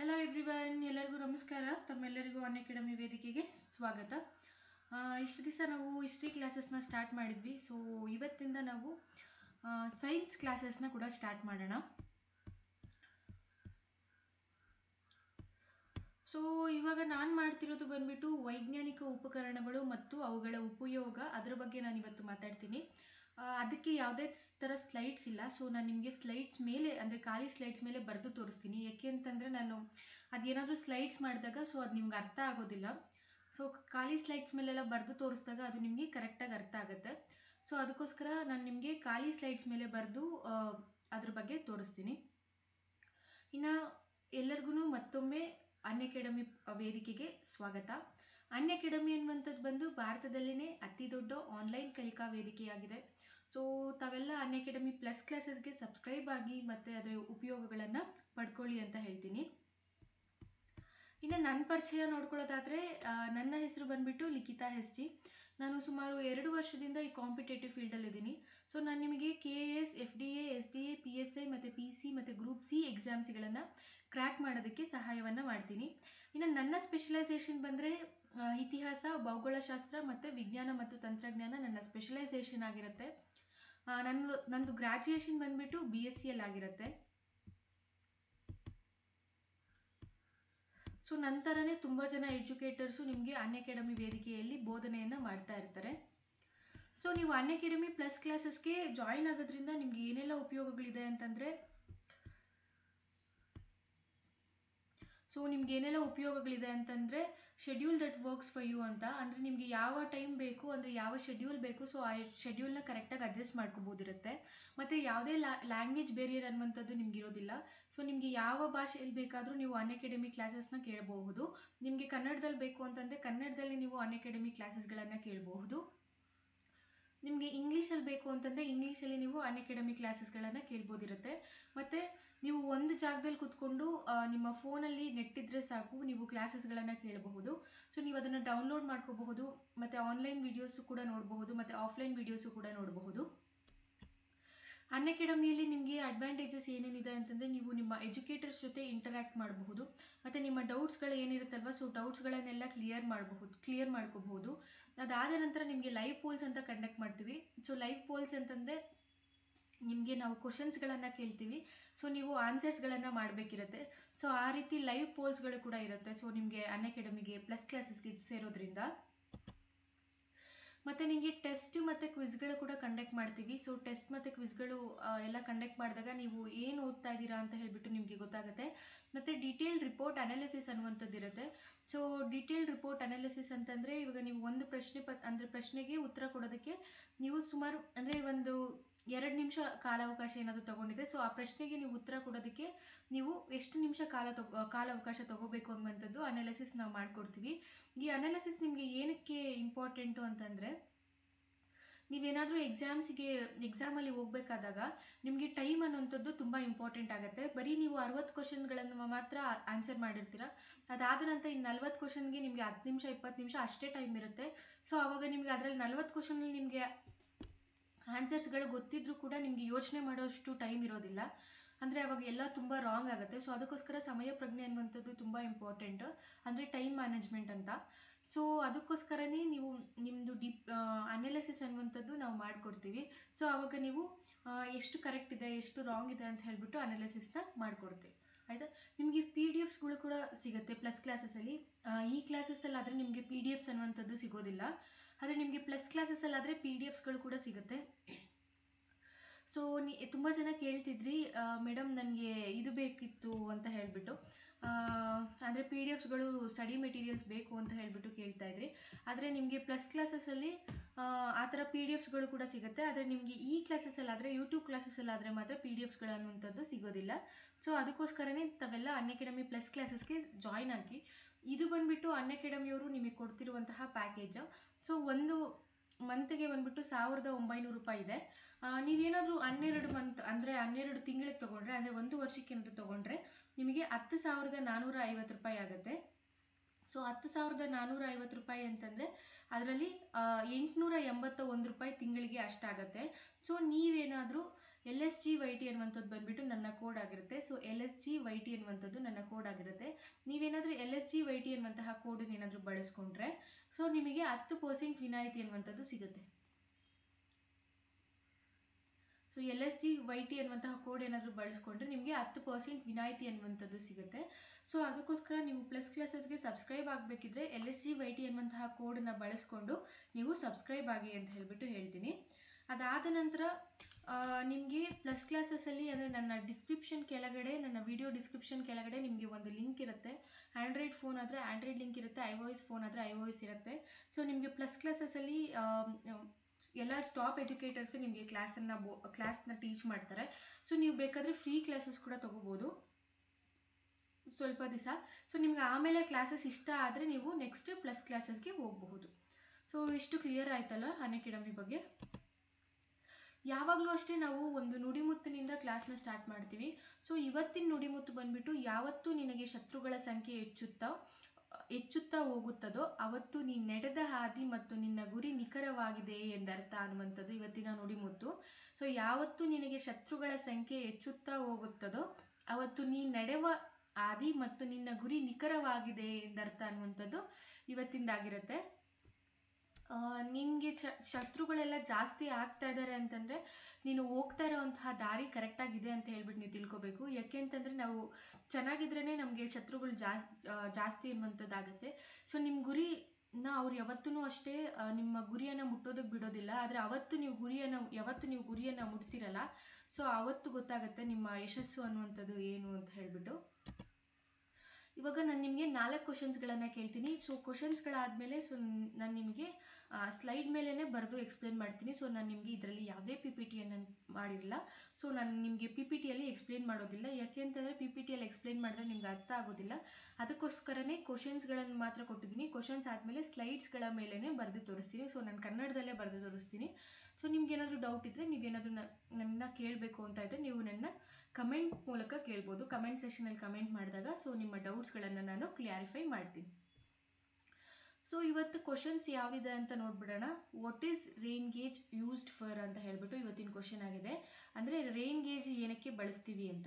Hello everyone ಎಲ್ಲರಿಗೂ ನಮಸ್ಕಾರ ತಮ್ಮೆಲ್ಲರಿಗೂ ಅನ್ ಅಕಾಡೆಮಿ ವೇದಿಕೆಗೆ ಸ್ವಾಗತ ಆ, ಇಷ್ಟು ದಿವಸ ನಾವು ಹಿಸ್ಟ್ರಿ ಕ್ಲಾಸಸ್ನ ಸ್ಟಾರ್ಟ್ ಮಾಡಿದ್ವಿ ಸೊ ಇವತ್ತಿಂದ ನಾವು ಸೈನ್ಸ್ ಕ್ಲಾಸಸ್ನ ಕೂಡ ಸ್ಟಾರ್ಟ್ ಮಾಡೋಣ ಸೊ ಇವಾಗ ನಾನು ಮಾಡ್ತಿರೋದು ಬಂದ್ಬಿಟ್ಟು ವೈಜ್ಞಾನಿಕ ಉಪಕರಣಗಳು ಮತ್ತು ಅವುಗಳ ಉಪಯೋಗ ಅದರ ಬಗ್ಗೆ ನಾನು ಇವತ್ತು ಮಾತಾಡ್ತೀನಿ ಆ, ಅದಕ್ಕೆ ಯಾವುದೇ ಥರ ಸ್ಲೈಡ್ಸ್ ಇಲ್ಲ ಸೊ ನಾನು ನಿಮಗೆ ಸ್ಲೈಡ್ಸ್ ಮೇಲೆ ಅಂದರೆ ಖಾಲಿ ಸ್ಲೈಡ್ಸ್ ಮೇಲೆ ಬರೆದು ತೋರಿಸ್ತೀನಿ ಯಾಕೆ ಅಂತಂದರೆ ನಾನು ಅದೇನಾದರೂ ಸ್ಲೈಡ್ಸ್ ಮಾಡಿದಾಗ ಸೊ ಅದು ನಿಮ್ಗೆ ಅರ್ಥ ಆಗೋದಿಲ್ಲ ಸೊ ಖಾಲಿ ಸ್ಲೈಡ್ಸ್ ಮೇಲೆಲ್ಲ ಬರೆದು ತೋರಿಸಿದಾಗ ಅದು ನಿಮಗೆ ಕರೆಕ್ಟಾಗಿ ಅರ್ಥ ಆಗುತ್ತೆ ಸೊ ಅದಕ್ಕೋಸ್ಕರ ನಾನು ನಿಮಗೆ ಖಾಲಿ ಸ್ಲೈಡ್ಸ್ ಮೇಲೆ ಬರೆದು ಅದ್ರ ಬಗ್ಗೆ ತೋರಿಸ್ತೀನಿ ಇನ್ನು ಎಲ್ಲರಿಗೂ ಮತ್ತೊಮ್ಮೆ ಅನ್ ಅಕಾಡೆಮಿ ವೇದಿಕೆಗೆ ಸ್ವಾಗತ ಅನ್ ಅಕಾಡೆಮಿ ಅನ್ನುವಂಥದ್ದು ಬಂದು ಭಾರತದಲ್ಲಿನೇ ಅತಿ ದೊಡ್ಡ ಆನ್ಲೈನ್ ಕಲಿಕಾ ವೇದಿಕೆಯಾಗಿದೆ ಸೊ ತಾವೆಲ್ಲ ಅನ್ ಅಕಾಡೆಮಿ ಪ್ಲಸ್ ಕ್ಲಾಸಸ್ಗೆ ಸಬ್ಸ್ಕ್ರೈಬ್ ಆಗಿ ಮತ್ತು ಅದರ ಉಪಯೋಗಗಳನ್ನು ಪಡ್ಕೊಳ್ಳಿ ಅಂತ ಹೇಳ್ತೀನಿ ಇನ್ನು ನನ್ನ ಪರಿಚಯ ನೋಡ್ಕೊಳ್ಳೋದಾದರೆ ನನ್ನ ಹೆಸರು ಬಂದ್ಬಿಟ್ಟು ಲಿಖಿತಾ ಎಸ್ ಜಿ ನಾನು ಸುಮಾರು ಎರಡು ವರ್ಷದಿಂದ ಈ ಕಾಂಪಿಟೇಟಿವ್ ಫೀಲ್ಡಲ್ಲಿದ್ದೀನಿ ಸೊ ನಾನು ನಿಮಗೆ K A S F D A S D A P S I ಮತ್ತು ಪಿ ಸಿ ಮತ್ತು ಗ್ರೂಪ್ ಸಿ ಎಕ್ಸಾಮ್ಸ್ಗಳನ್ನು ಕ್ರ್ಯಾಕ್ ಮಾಡೋದಕ್ಕೆ ಸಹಾಯವನ್ನು ಮಾಡ್ತೀನಿ ಇನ್ನು ನನ್ನ ಸ್ಪೆಷಲೈಸೇಷನ್ ಬಂದರೆ ಇತಿಹಾಸ ಭೌಗೋಳಶಾಸ್ತ್ರ ಮತ್ತು ವಿಜ್ಞಾನ ಮತ್ತು ತಂತ್ರಜ್ಞಾನ ನನ್ನ ಸ್ಪೆಷಲೈಸೇಷನ್ ಆಗಿರುತ್ತೆ ಆ, ನಂದು ನಂದು ಗ್ರ್ಯಾಜುಯೇಷನ್ ಬಂದ್ಬಿಟ್ಟು ಬಿ ಎಸ್ ಸಿಯಲ್ಲಿ ಆಗಿರುತ್ತೆ ಸೊ ನಂತರನೇ ತುಂಬ ಜನ ಎಜುಕೇಟರ್ಸು ನಿಮಗೆ ಅನ್ ಅಕಾಡೆಮಿ ವೇದಿಕೆಯಲ್ಲಿ ಬೋಧನೆಯನ್ನು ಮಾಡ್ತಾ ಇರ್ತಾರೆ ಸೊ ನೀವು ಅನ್ ಅಕಾಡೆಮಿ ಪ್ಲಸ್ ಕ್ಲಾಸಸ್ಗೆ ಜಾಯಿನ್ ಆಗೋದ್ರಿಂದ ನಿಮ್ಗೆ ಏನೆಲ್ಲ ಉಪಯೋಗಗಳಿದೆ ಅಂತಂದರೆ ಸೊ ನಿಮ್ಗೆ ಏನೆಲ್ಲ ಉಪಯೋಗಗಳಿದೆ ಅಂತಂದರೆ schedule that works for you ಅಂತ ಅಂದರೆ ನಿಮಗೆ ಯಾವ ಟೈಮ್ ಬೇಕು ಅಂದರೆ ಯಾವ ಶೆಡ್ಯೂಲ್ ಬೇಕು ಸೊ ಆ ಶೆಡ್ಯೂಲ್ನ ಕರೆಕ್ಟಾಗಿ ಅಡ್ಜಸ್ಟ್ ಮಾಡ್ಕೋಬೋದಿರುತ್ತೆ ಮತ್ತು ಯಾವುದೇ ಲ್ಯಾಂಗ್ವೇಜ್ ಬೇರಿಯರ್ ಅನ್ನುವಂಥದ್ದು ನಿಮ್ಗೆ ಇರೋದಿಲ್ಲ ಸೊ ನಿಮಗೆ ಯಾವ ಭಾಷೆಯಲ್ಲಿ ಬೇಕಾದರೂ ನೀವು ಅನ್ ಅಕಾಡೆಮಿ ಕ್ಲಾಸಸ್ನ ಕೇಳಬಹುದು ನಿಮಗೆ ಕನ್ನಡದಲ್ಲಿ ಬೇಕು ಅಂತಂದರೆ ಕನ್ನಡದಲ್ಲಿ ನೀವು ಅನ್ ಅಕಾಡೆಮಿ ಕ್ಲಾಸಸ್ಗಳನ್ನು ಕೇಳಬಹುದು ನಿಮಗೆ ಇಂಗ್ಲೀಷಲ್ಲಿ ಬೇಕು ಅಂತಂದರೆ ಇಂಗ್ಲೀಷಲ್ಲಿ ನೀವು ಅನ್ ಅಕಾಡೆಮಿ ಕ್ಲಾಸಸ್ಗಳನ್ನು ಕೇಳ್ಬೋದಿರುತ್ತೆ ಮತ್ತು ನೀವು ಒಂದು ಜಾಗದಲ್ಲಿ ಕೂತ್ಕೊಂಡು ಆ, ನಿಮ್ಮ ಫೋನಲ್ಲಿ ನೆಟ್ ಇದ್ದರೆ ಸಾಕು ನೀವು ಕ್ಲಾಸಸ್ಗಳನ್ನು ಕೇಳಬಹುದು ಸೊ ನೀವು ಅದನ್ನು ಡೌನ್ಲೋಡ್ ಮಾಡ್ಕೋಬಹುದು ಮತ್ತು ಆನ್ಲೈನ್ ವಿಡಿಯೋಸು ಕೂಡ ನೋಡಬಹುದು ಮತ್ತು ಆಫ್ಲೈನ್ ವಿಡಿಯೋಸು ಕೂಡ ನೋಡಬಹುದು ಅನ್ ಅಕಾಡೆಮಿಯಲ್ಲಿ ನಿಮಗೆ ಅಡ್ವಾಂಟೇಜಸ್ ಏನೇನಿದೆ ಅಂತಂದರೆ ನೀವು ನಿಮ್ಮ ಎಜುಕೇಟರ್ಸ್ ಜೊತೆ ಇಂಟರ್ಯಾಕ್ಟ್ ಮಾಡಬಹುದು ಮತ್ತು ನಿಮ್ಮ ಡೌಟ್ಸ್ಗಳು ಏನಿರುತ್ತಲ್ವ ಸೊ ಡೌಟ್ಸ್ಗಳನ್ನೆಲ್ಲ ಕ್ಲಿಯರ್ ಮಾಡಬಹುದು ಕ್ಲಿಯರ್ ಮಾಡ್ಕೋಬಹುದು ಅದಾದ ನಂತರ ನಿಮಗೆ ಲೈವ್ ಪೋಲ್ಸ್ ಅಂತ ಕಂಡಕ್ಟ್ ಮಾಡ್ತೀವಿ ಸೊ ಲೈವ್ ಪೋಲ್ಸ್ ಅಂತಂದರೆ ನಿಮಗೆ ನಾವು ಕ್ವಶನ್ಸ್ಗಳನ್ನು ಕೇಳ್ತೀವಿ ಸೊ ನೀವು ಆನ್ಸರ್ಸ್ಗಳನ್ನು ಮಾಡಬೇಕಿರುತ್ತೆ ಸೊ ಆ ರೀತಿ ಲೈವ್ ಪೋಲ್ಸ್ಗಳು ಕೂಡ ಇರುತ್ತೆ ಸೊ ನಿಮಗೆ ಅನ್ ಅಕಾಡೆಮಿಗೆ ಪ್ಲಸ್ ಕ್ಲಾಸಸ್ಗೆ ಸೇರೋದ್ರಿಂದ ಮತ್ತು ನಿಮಗೆ ಟೆಸ್ಟ್ ಮತ್ತು ಕ್ವಿಜ್ಗಳು ಕೂಡ ಕಂಡಕ್ಟ್ ಮಾಡ್ತೀವಿ ಸೊ ಟೆಸ್ಟ್ ಮತ್ತು ಕ್ವಿಜ್ಗಳು ಎಲ್ಲ ಕಂಡಕ್ಟ್ ಮಾಡಿದಾಗ ನೀವು ಏನು ಓದ್ತಾ ಇದ್ದೀರಾ ಅಂತ ಹೇಳಿಬಿಟ್ಟು ನಿಮಗೆ ಗೊತ್ತಾಗುತ್ತೆ ಮತ್ತು ಡೀಟೇಲ್ ರಿಪೋರ್ಟ್ ಅನಾಲಿಸಿಸ್ ಅನ್ನುವಂಥದ್ದು ಇರುತ್ತೆ ಸೊ ಡೀಟೇಲ್ ರಿಪೋರ್ಟ್ ಅನಾಲಿಸಿಸ್ ಅಂತಂದರೆ ಇವಾಗ ನೀವು ಒಂದು ಪ್ರಶ್ನೆ ಪತ್ ಅಂದರೆ ಪ್ರಶ್ನೆಗೆ ಉತ್ತರ ಕೊಡೋದಕ್ಕೆ ನೀವು ಸುಮಾರು ಅಂದರೆ ಒಂದು ಎರಡು ನಿಮಿಷ ಕಾಲಾವಕಾಶ ಏನಾದರೂ ತಗೊಂಡಿದೆ ಸೊ ಆ ಪ್ರಶ್ನೆಗೆ ನೀವು ಉತ್ತರ ಕೊಡೋದಕ್ಕೆ ನೀವು ಎಷ್ಟು ನಿಮಿಷ ಕಾಲ ತಗೋ ಕಾಲಾವಕಾಶ ತಗೋಬೇಕು ಅನ್ನುವಂಥದ್ದು ಅನಾಲಿಸಿಸ್ ನಾವು ಮಾಡಿಕೊಡ್ತೀವಿ ಈ ಅನಾಲಿಸಿಸ್ ನಿಮಗೆ ಏನಕ್ಕೆ ಇಂಪಾರ್ಟೆಂಟು ಅಂತಂದರೆ ನೀವೇನಾದರೂ ಎಕ್ಸಾಮ್ಸಿಗೆ ಎಕ್ಸಾಮಲ್ಲಿ ಹೋಗ್ಬೇಕಾದಾಗ ನಿಮಗೆ ಟೈಮ್ ಅನ್ನುವಂಥದ್ದು ತುಂಬ ಇಂಪಾರ್ಟೆಂಟ್ ಆಗುತ್ತೆ ಬರೀ ನೀವು ಅರವತ್ತು ಕ್ವಶನ್ಗಳನ್ನು ಮಾತ್ರ ಆನ್ಸರ್ ಮಾಡಿರ್ತೀರ ಅದಾದ ನಂತರ ಇನ್ನು ನಲ್ವತ್ತು ಕ್ವಶನ್ಗೆ ನಿಮಗೆ ಹತ್ತು ನಿಮಿಷ ಇಪ್ಪತ್ತು ನಿಮಿಷ ಅಷ್ಟೇ ಟೈಮ್ ಇರುತ್ತೆ ಸೊ ಆವಾಗ ನಿಮಗೆ ಅದರಲ್ಲಿ ನಲ್ವತ್ತು ಕ್ವಶನಲ್ಲಿ ನಿಮಗೆ ಆನ್ಸರ್ಸ್ಗಳು ಗೊತ್ತಿದ್ರೂ ಕೂಡ ನಿಮಗೆ ಯೋಚನೆ ಮಾಡೋಷ್ಟು ಟೈಮ್ ಇರೋದಿಲ್ಲ ಅಂದರೆ ಅವಾಗ ಎಲ್ಲ ತುಂಬ ರಾಂಗ್ ಆಗುತ್ತೆ ಸೊ ಅದಕ್ಕೋಸ್ಕರ ಸಮಯ ಪ್ರಜ್ಞೆ ಅನ್ನುವಂಥದ್ದು ತುಂಬ ಇಂಪಾರ್ಟೆಂಟ್ ಅಂದರೆ ಟೈಮ್ ಮ್ಯಾನೇಜ್ಮೆಂಟ್ ಅಂತ ಸೊ ಅದಕ್ಕೋಸ್ಕರನೇ ನೀವು ನಿಮ್ಮದು ಡಿಪ್ ಅನಾಲಿಸಿಸ್ ಅನ್ನುವಂಥದ್ದು ನಾವು ಮಾಡಿಕೊಡ್ತೀವಿ ಸೊ ಆವಾಗ ನೀವು ಆ, ಎಷ್ಟು ಕರೆಕ್ಟ್ ಇದೆ ಎಷ್ಟು ರಾಂಗ್ ಇದೆ ಅಂತ ಹೇಳಿಬಿಟ್ಟು ಅನಾಲಿಸಿಸ್ನ ಮಾಡಿಕೊಡ್ತೀವಿ ಆಯಿತಾ ನಿಮಗೆ ಪಿ ಡಿ ಎಫ್ಸ್ಗಳು ಕೂಡ ಸಿಗುತ್ತೆ ಪ್ಲಸ್ ಕ್ಲಾಸಸಲ್ಲಿ ಈ ಕ್ಲಾಸಸ್ಸಲ್ಲಿ ಆದರೆ ನಿಮಗೆ ಪಿ ಡಿ ಎಫ್ಸ್ ಅನ್ನುವಂಥದ್ದು ಸಿಗೋದಿಲ್ಲ ಆದರೆ ನಿಮಗೆ ಪ್ಲಸ್ ಕ್ಲಾಸಸ್ಸಲ್ಲಾದರೆ ಪಿ ಡಿ ಎಫ್ಸ್ಗಳು ಕೂಡ ಸಿಗುತ್ತೆ ಸೊ ನೀ ತುಂಬ ಜನ ಕೇಳ್ತಿದ್ರಿ ಮೇಡಮ್ ನನಗೆ ಇದು ಬೇಕಿತ್ತು ಅಂತ ಹೇಳಿಬಿಟ್ಟು ಅಂದರೆ ಪಿ ಡಿ ಎಫ್ಸ್ಗಳು ಸ್ಟಡಿ ಮೆಟೀರಿಯಲ್ಸ್ ಬೇಕು ಅಂತ ಹೇಳಿಬಿಟ್ಟು ಕೇಳ್ತಾ ಇದ್ರಿ ಆದರೆ ನಿಮಗೆ ಪ್ಲಸ್ ಕ್ಲಾಸಸಲ್ಲಿ ಆ ಥರ ಪಿ ಡಿ ಎಫ್ಸ್ಗಳು ಕೂಡ ಸಿಗುತ್ತೆ ಆದರೆ ನಿಮಗೆ ಈ ಕ್ಲಾಸಸ್ಸಲ್ಲಾದರೆ ಯೂಟ್ಯೂಬ್ ಕ್ಲಾಸಸ್ಸಲ್ಲಾದರೆ ಮಾತ್ರ ಪಿ ಡಿ ಎಫ್ಸ್ಗಳು ಅನ್ನುವಂಥದ್ದು ಸಿಗೋದಿಲ್ಲ ಸೊ ಅದಕ್ಕೋಸ್ಕರನೇ ತಾವೆಲ್ಲ ಅನ್ ಅಕಾಡೆಮಿ ಪ್ಲಸ್ ಕ್ಲಾಸಸ್ಗೆ ಜಾಯ್ನ್ ಆಗಿ ಇದು ಬಂದುಬಿಟ್ಟು ಅನ್ ಅಕಾಡೆಮಿಯವರು ನಿಮಗೆ ಕೊಡ್ತಿರುವಂತಹ ಪ್ಯಾಕೇಜ್ ಸೊ ಒಂದು ಮಂತ್ಗೆ ಬಂದ್ಬಿಟ್ಟು ಸಾವಿರದ ಒಂಬೈನೂರು ರೂಪಾಯಿ ಇದೆ ಆ, ನೀವೇನಾದರೂ ಹನ್ನೆರಡು ಮಂತ್ ಅಂದರೆ ಹನ್ನೆರಡು ತಿಂಗಳಿಗೆ ತೊಗೊಂಡ್ರೆ ಅಂದರೆ ಒಂದು ವರ್ಷಕ್ಕೆ ಏನಾದರೂ ತೊಗೊಂಡ್ರೆ ನಿಮಗೆ ಹತ್ತು ಸಾವಿರದ ನಾನ್ನೂರ ಐವತ್ತು ರೂಪಾಯಿ ಆಗುತ್ತೆ ಸೊ ಹತ್ತು ಸಾವಿರದ ನಾನ್ನೂರ ಐವತ್ತು ರೂಪಾಯಿ ಅಂತಂದರೆ ಅದರಲ್ಲಿ ಎಂಟುನೂರ ಎಂಬತ್ತ ಒಂದು ರೂಪಾಯಿ ತಿಂಗಳಿಗೆ ಅಷ್ಟಾಗತ್ತೆ ಸೊ ನೀವೇನಾದರೂ L S G Y T ಅನ್ನುವಂಥದ್ದು ಬಂದ್ಬಿಟ್ಟು ನನ್ನ ಕೋಡ್ ಆಗಿರುತ್ತೆ so L S G Y T ಅನ್ನುವಂಥದ್ದು ನನ್ನ ಕೋಡ್ ಆಗಿರುತ್ತೆ ನೀವೇನಾದರೂ L S G Y T ಅನ್ನುವಂತಹ ಕೋಡನ್ನು ಏನಾದರೂ ಬಳಸ್ಕೊಂಡ್ರೆ ಸೊ ನಿಮಗೆ ಹತ್ತು ಪರ್ಸೆಂಟ್ ವಿನಾಯಿತಿ ಅನ್ನುವಂಥದ್ದು ಸಿಗುತ್ತೆ so L S G Y T ಅನ್ನುವಂತಹ ಕೋಡ್ ಏನಾದರೂ ಬಳಸ್ಕೊಂಡ್ರೆ ನಿಮಗೆ ಹತ್ತು ಪರ್ಸೆಂಟ್ ವಿನಾಯಿತಿ ಅನ್ನುವಂಥದ್ದು ಸಿಗುತ್ತೆ ಸೊ ಅದಕ್ಕೋಸ್ಕರ ನೀವು ಪ್ಲಸ್ ಕ್ಲಾಸಸ್ಗೆ ಸಬ್ಸ್ಕ್ರೈಬ್ ಆಗಬೇಕಿದ್ರೆ L S G Y T ಅನ್ನುವಂತಹ ಕೋಡನ್ನು ಬಳಸ್ಕೊಂಡು ನೀವು ಸಬ್ಸ್ಕ್ರೈಬ್ ಆಗಿ ಅಂತ ಹೇಳಿಬಿಟ್ಟು ಹೇಳ್ತೀನಿ ಅದಾದ ನಂತರ ನಿಮಗೆ ಪ್ಲಸ್ ಕ್ಲಾಸಸಲ್ಲಿ ಅಂದರೆ ನನ್ನ ಡಿಸ್ಕ್ರಿಪ್ಷನ್ ಕೆಳಗಡೆ ನನ್ನ ವಿಡಿಯೋ ಡಿಸ್ಕ್ರಿಪ್ಷನ್ ಕೆಳಗಡೆ ನಿಮಗೆ ಒಂದು ಲಿಂಕ್ ಇರುತ್ತೆ ಆ್ಯಂಡ್ರಾಯ್ಡ್ ಫೋನ್ ಆದರೆ ಆ್ಯಂಡ್ರಾಯ್ಡ್ ಲಿಂಕ್ ಇರುತ್ತೆ ಐ ವಾಯ್ಸ್ ಫೋನ್ ಆದರೆ ಐ ವಾಯ್ಸ್ ಇರುತ್ತೆ ಸೊ ನಿಮಗೆ ಪ್ಲಸ್ ಕ್ಲಾಸಸಲ್ಲಿ ಎಲ್ಲ ಟಾಪ್ ಎಜುಕೇಟರ್ಸು ನಿಮಗೆ ಕ್ಲಾಸನ್ನು ಬೋ ಕ್ಲಾಸ್ನ ಟೀಚ್ ಮಾಡ್ತಾರೆ ಸೊ ನೀವು ಬೇಕಾದರೆ ಫ್ರೀ ಕ್ಲಾಸಸ್ ಕೂಡ ತೊಗೋಬೋದು ಸ್ವಲ್ಪ ದಿವಸ ಸೊ ನಿಮ್ಗೆ ಆಮೇಲೆ ಕ್ಲಾಸಸ್ ಇಷ್ಟ ಆದರೆ ನೀವು ನೆಕ್ಸ್ಟ್ ಪ್ಲಸ್ ಕ್ಲಾಸಸ್ಗೆ ಹೋಗಬಹುದು ಸೊ ಇಷ್ಟು ಕ್ಲಿಯರ್ ಆಯ್ತಲ್ಲ ಅನ್ಅಕಾಡೆಮಿ ಬಗ್ಗೆ ಯಾವಾಗಲೂ ಅಷ್ಟೇ ನಾವು ಒಂದು ನುಡಿಮುತ್ತಿನಿಂದ ಕ್ಲಾಸ್ನ ಸ್ಟಾರ್ಟ್ ಮಾಡ್ತೀವಿ ಸೊ ಇವತ್ತಿನ ನುಡಿಮುತ್ತು ಬಂದ್ಬಿಟ್ಟು ಯಾವತ್ತೂ ನಿನಗೆ ಶತ್ರುಗಳ ಸಂಖ್ಯೆ ಹೆಚ್ಚುತ್ತಾ ಹೆಚ್ಚುತ್ತಾ ಹೋಗುತ್ತದೋ ಅವತ್ತು ನೀ ನಡೆದ ಹಾದಿ ಮತ್ತು ನಿನ್ನ ಗುರಿ ನಿಖರವಾಗಿದೆ ಎಂದರ್ಥ ಅನ್ನುವಂಥದ್ದು ಇವತ್ತಿನ ನುಡಿಮುತ್ತು ಸೊ ಯಾವತ್ತು ನಿನಗೆ ಶತ್ರುಗಳ ಸಂಖ್ಯೆ ಹೆಚ್ಚುತ್ತಾ ಹೋಗುತ್ತದೋ ಅವತ್ತು ನೀ ನಡೆವ ಹಾದಿ ಮತ್ತು ನಿನ್ನ ಗುರಿ ನಿಖರವಾಗಿದೆ ಎಂದರ್ಥ ಅನ್ನುವಂಥದ್ದು ಇವತ್ತಿಂದಾಗಿರುತ್ತೆ ನಿನಗೆ ಚ ಶತ್ರುಗಳೆಲ್ಲ ಜಾಸ್ತಿ ಆಗ್ತಾ ಇದ್ದಾರೆ ಅಂತಂದರೆ ನೀನು ಹೋಗ್ತಾ ಇರೋವಂತಹ ದಾರಿ ಕರೆಕ್ಟಾಗಿದೆ ಅಂತ ಹೇಳ್ಬಿಟ್ಟು ನೀವು ತಿಳ್ಕೊಬೇಕು ಯಾಕೆ ಅಂತಂದರೆ ನಾವು ಚೆನ್ನಾಗಿದ್ರೇ ನಮಗೆ ಶತ್ರುಗಳು ಜಾಸ್ತಿ ಜಾಸ್ತಿ ಅನ್ನುವಂಥದ್ದಾಗುತ್ತೆ ಸೊ ನಿಮ್ಮ ಗುರಿನ ಅವ್ರು ಯಾವತ್ತೂ ಅಷ್ಟೇ ನಿಮ್ಮ ಗುರಿಯನ್ನು ಮುಟ್ಟೋದಕ್ಕೆ ಬಿಡೋದಿಲ್ಲ ಆದರೆ ಅವತ್ತು ನೀವು ಗುರಿಯನ್ನು ಯಾವತ್ತು ನೀವು ಗುರಿಯನ್ನು ಮುಟ್ತಿರಲ್ಲ ಸೊ ಆವತ್ತು ಗೊತ್ತಾಗುತ್ತೆ ನಿಮ್ಮ ಯಶಸ್ಸು ಅನ್ನುವಂಥದ್ದು ಏನು ಅಂತ ಹೇಳಿಬಿಟ್ಟು ಇವಾಗ ನಾನು ನಿಮಗೆ ನಾಲ್ಕು ಕ್ವಶನ್ಸ್ಗಳನ್ನು ಕೇಳ್ತೀನಿ ಸೊ ಕ್ವಶನ್ಸ್ಗಳಾದಮೇಲೆ ಸೊ ನಾನು ನಿಮಗೆ ಸ್ಲೈಡ್ ಮೇಲೇ ಬರೆದು ಎಕ್ಸ್ಪ್ಲೇನ್ ಮಾಡ್ತೀನಿ ಸೊ ನಾನು ನಿಮಗೆ ಇದರಲ್ಲಿ ಯಾವುದೇ ಪಿ ಪಿ ಟಿಯನ್ನು ಮಾಡಿರಲ್ಲ ಸೊ ನಾನು ನಿಮಗೆ ಪಿ ಪಿ ಟಿಯಲ್ಲಿ ಎಕ್ಸ್ಪ್ಲೇನ್ ಮಾಡೋದಿಲ್ಲ ಯಾಕೆ ಅಂತಂದರೆ ಪಿ ಪಿ ಟಿಯಲ್ಲಿ ಎಕ್ಸ್ಪ್ಲೇನ್ ಮಾಡಿದ್ರೆ ನಿಮ್ಗೆ ಅರ್ಥ ಆಗೋದಿಲ್ಲ ಅದಕ್ಕೋಸ್ಕರನೇ ಕ್ವಶನ್ಸ್ಗಳನ್ನು ಮಾತ್ರ ಕೊಟ್ಟಿದ್ದೀನಿ ಕ್ವಶನ್ಸ್ ಆದಮೇಲೆ ಸ್ಲೈಡ್ಸ್ಗಳ ಮೇಲೇ ಬರೆದು ತೋರಿಸ್ತೀನಿ ಸೊ ನಾನು ಕನ್ನಡದಲ್ಲೇ ಬರೆದು ತೋರಿಸ್ತೀನಿ ಸೊ ನಿಮ್ಗೆ ಏನಾದರೂ ಡೌಟ್ ಇದ್ದರೆ ನೀವೇನಾದರೂ ನನ್ನ ಕೇಳಬೇಕು ಅಂತ ಇದ್ದರೆ ನೀವು ನನ್ನ ಕಮೆಂಟ್ ಮೂಲಕ ಕೇಳ್ಬೋದು ಕಮೆಂಟ್ ಸೆಷನಲ್ಲಿ ಕಮೆಂಟ್ ಮಾಡಿದಾಗ ಸೊ ನಿಮ್ಮ ಡೌಟ್ಸ್ಗಳನ್ನು ನಾನು ಕ್ಲಿಯಾರಿಫೈ ಮಾಡ್ತೀನಿ ಸೊ ಇವತ್ತು ಕ್ವಶನ್ಸ್ ಯಾವುದಿದೆ ಅಂತ ನೋಡ್ಬಿಡೋಣ what is rain gauge used for ಅಂತ ಹೇಳ್ಬಿಟ್ಟು ಇವತ್ತಿನ ಕ್ವಶನ್ ಆಗಿದೆ ಅಂದರೆ ರೇನ್ ಗೇಜ್ ಏನಕ್ಕೆ ಬಳಸ್ತೀವಿ ಅಂತ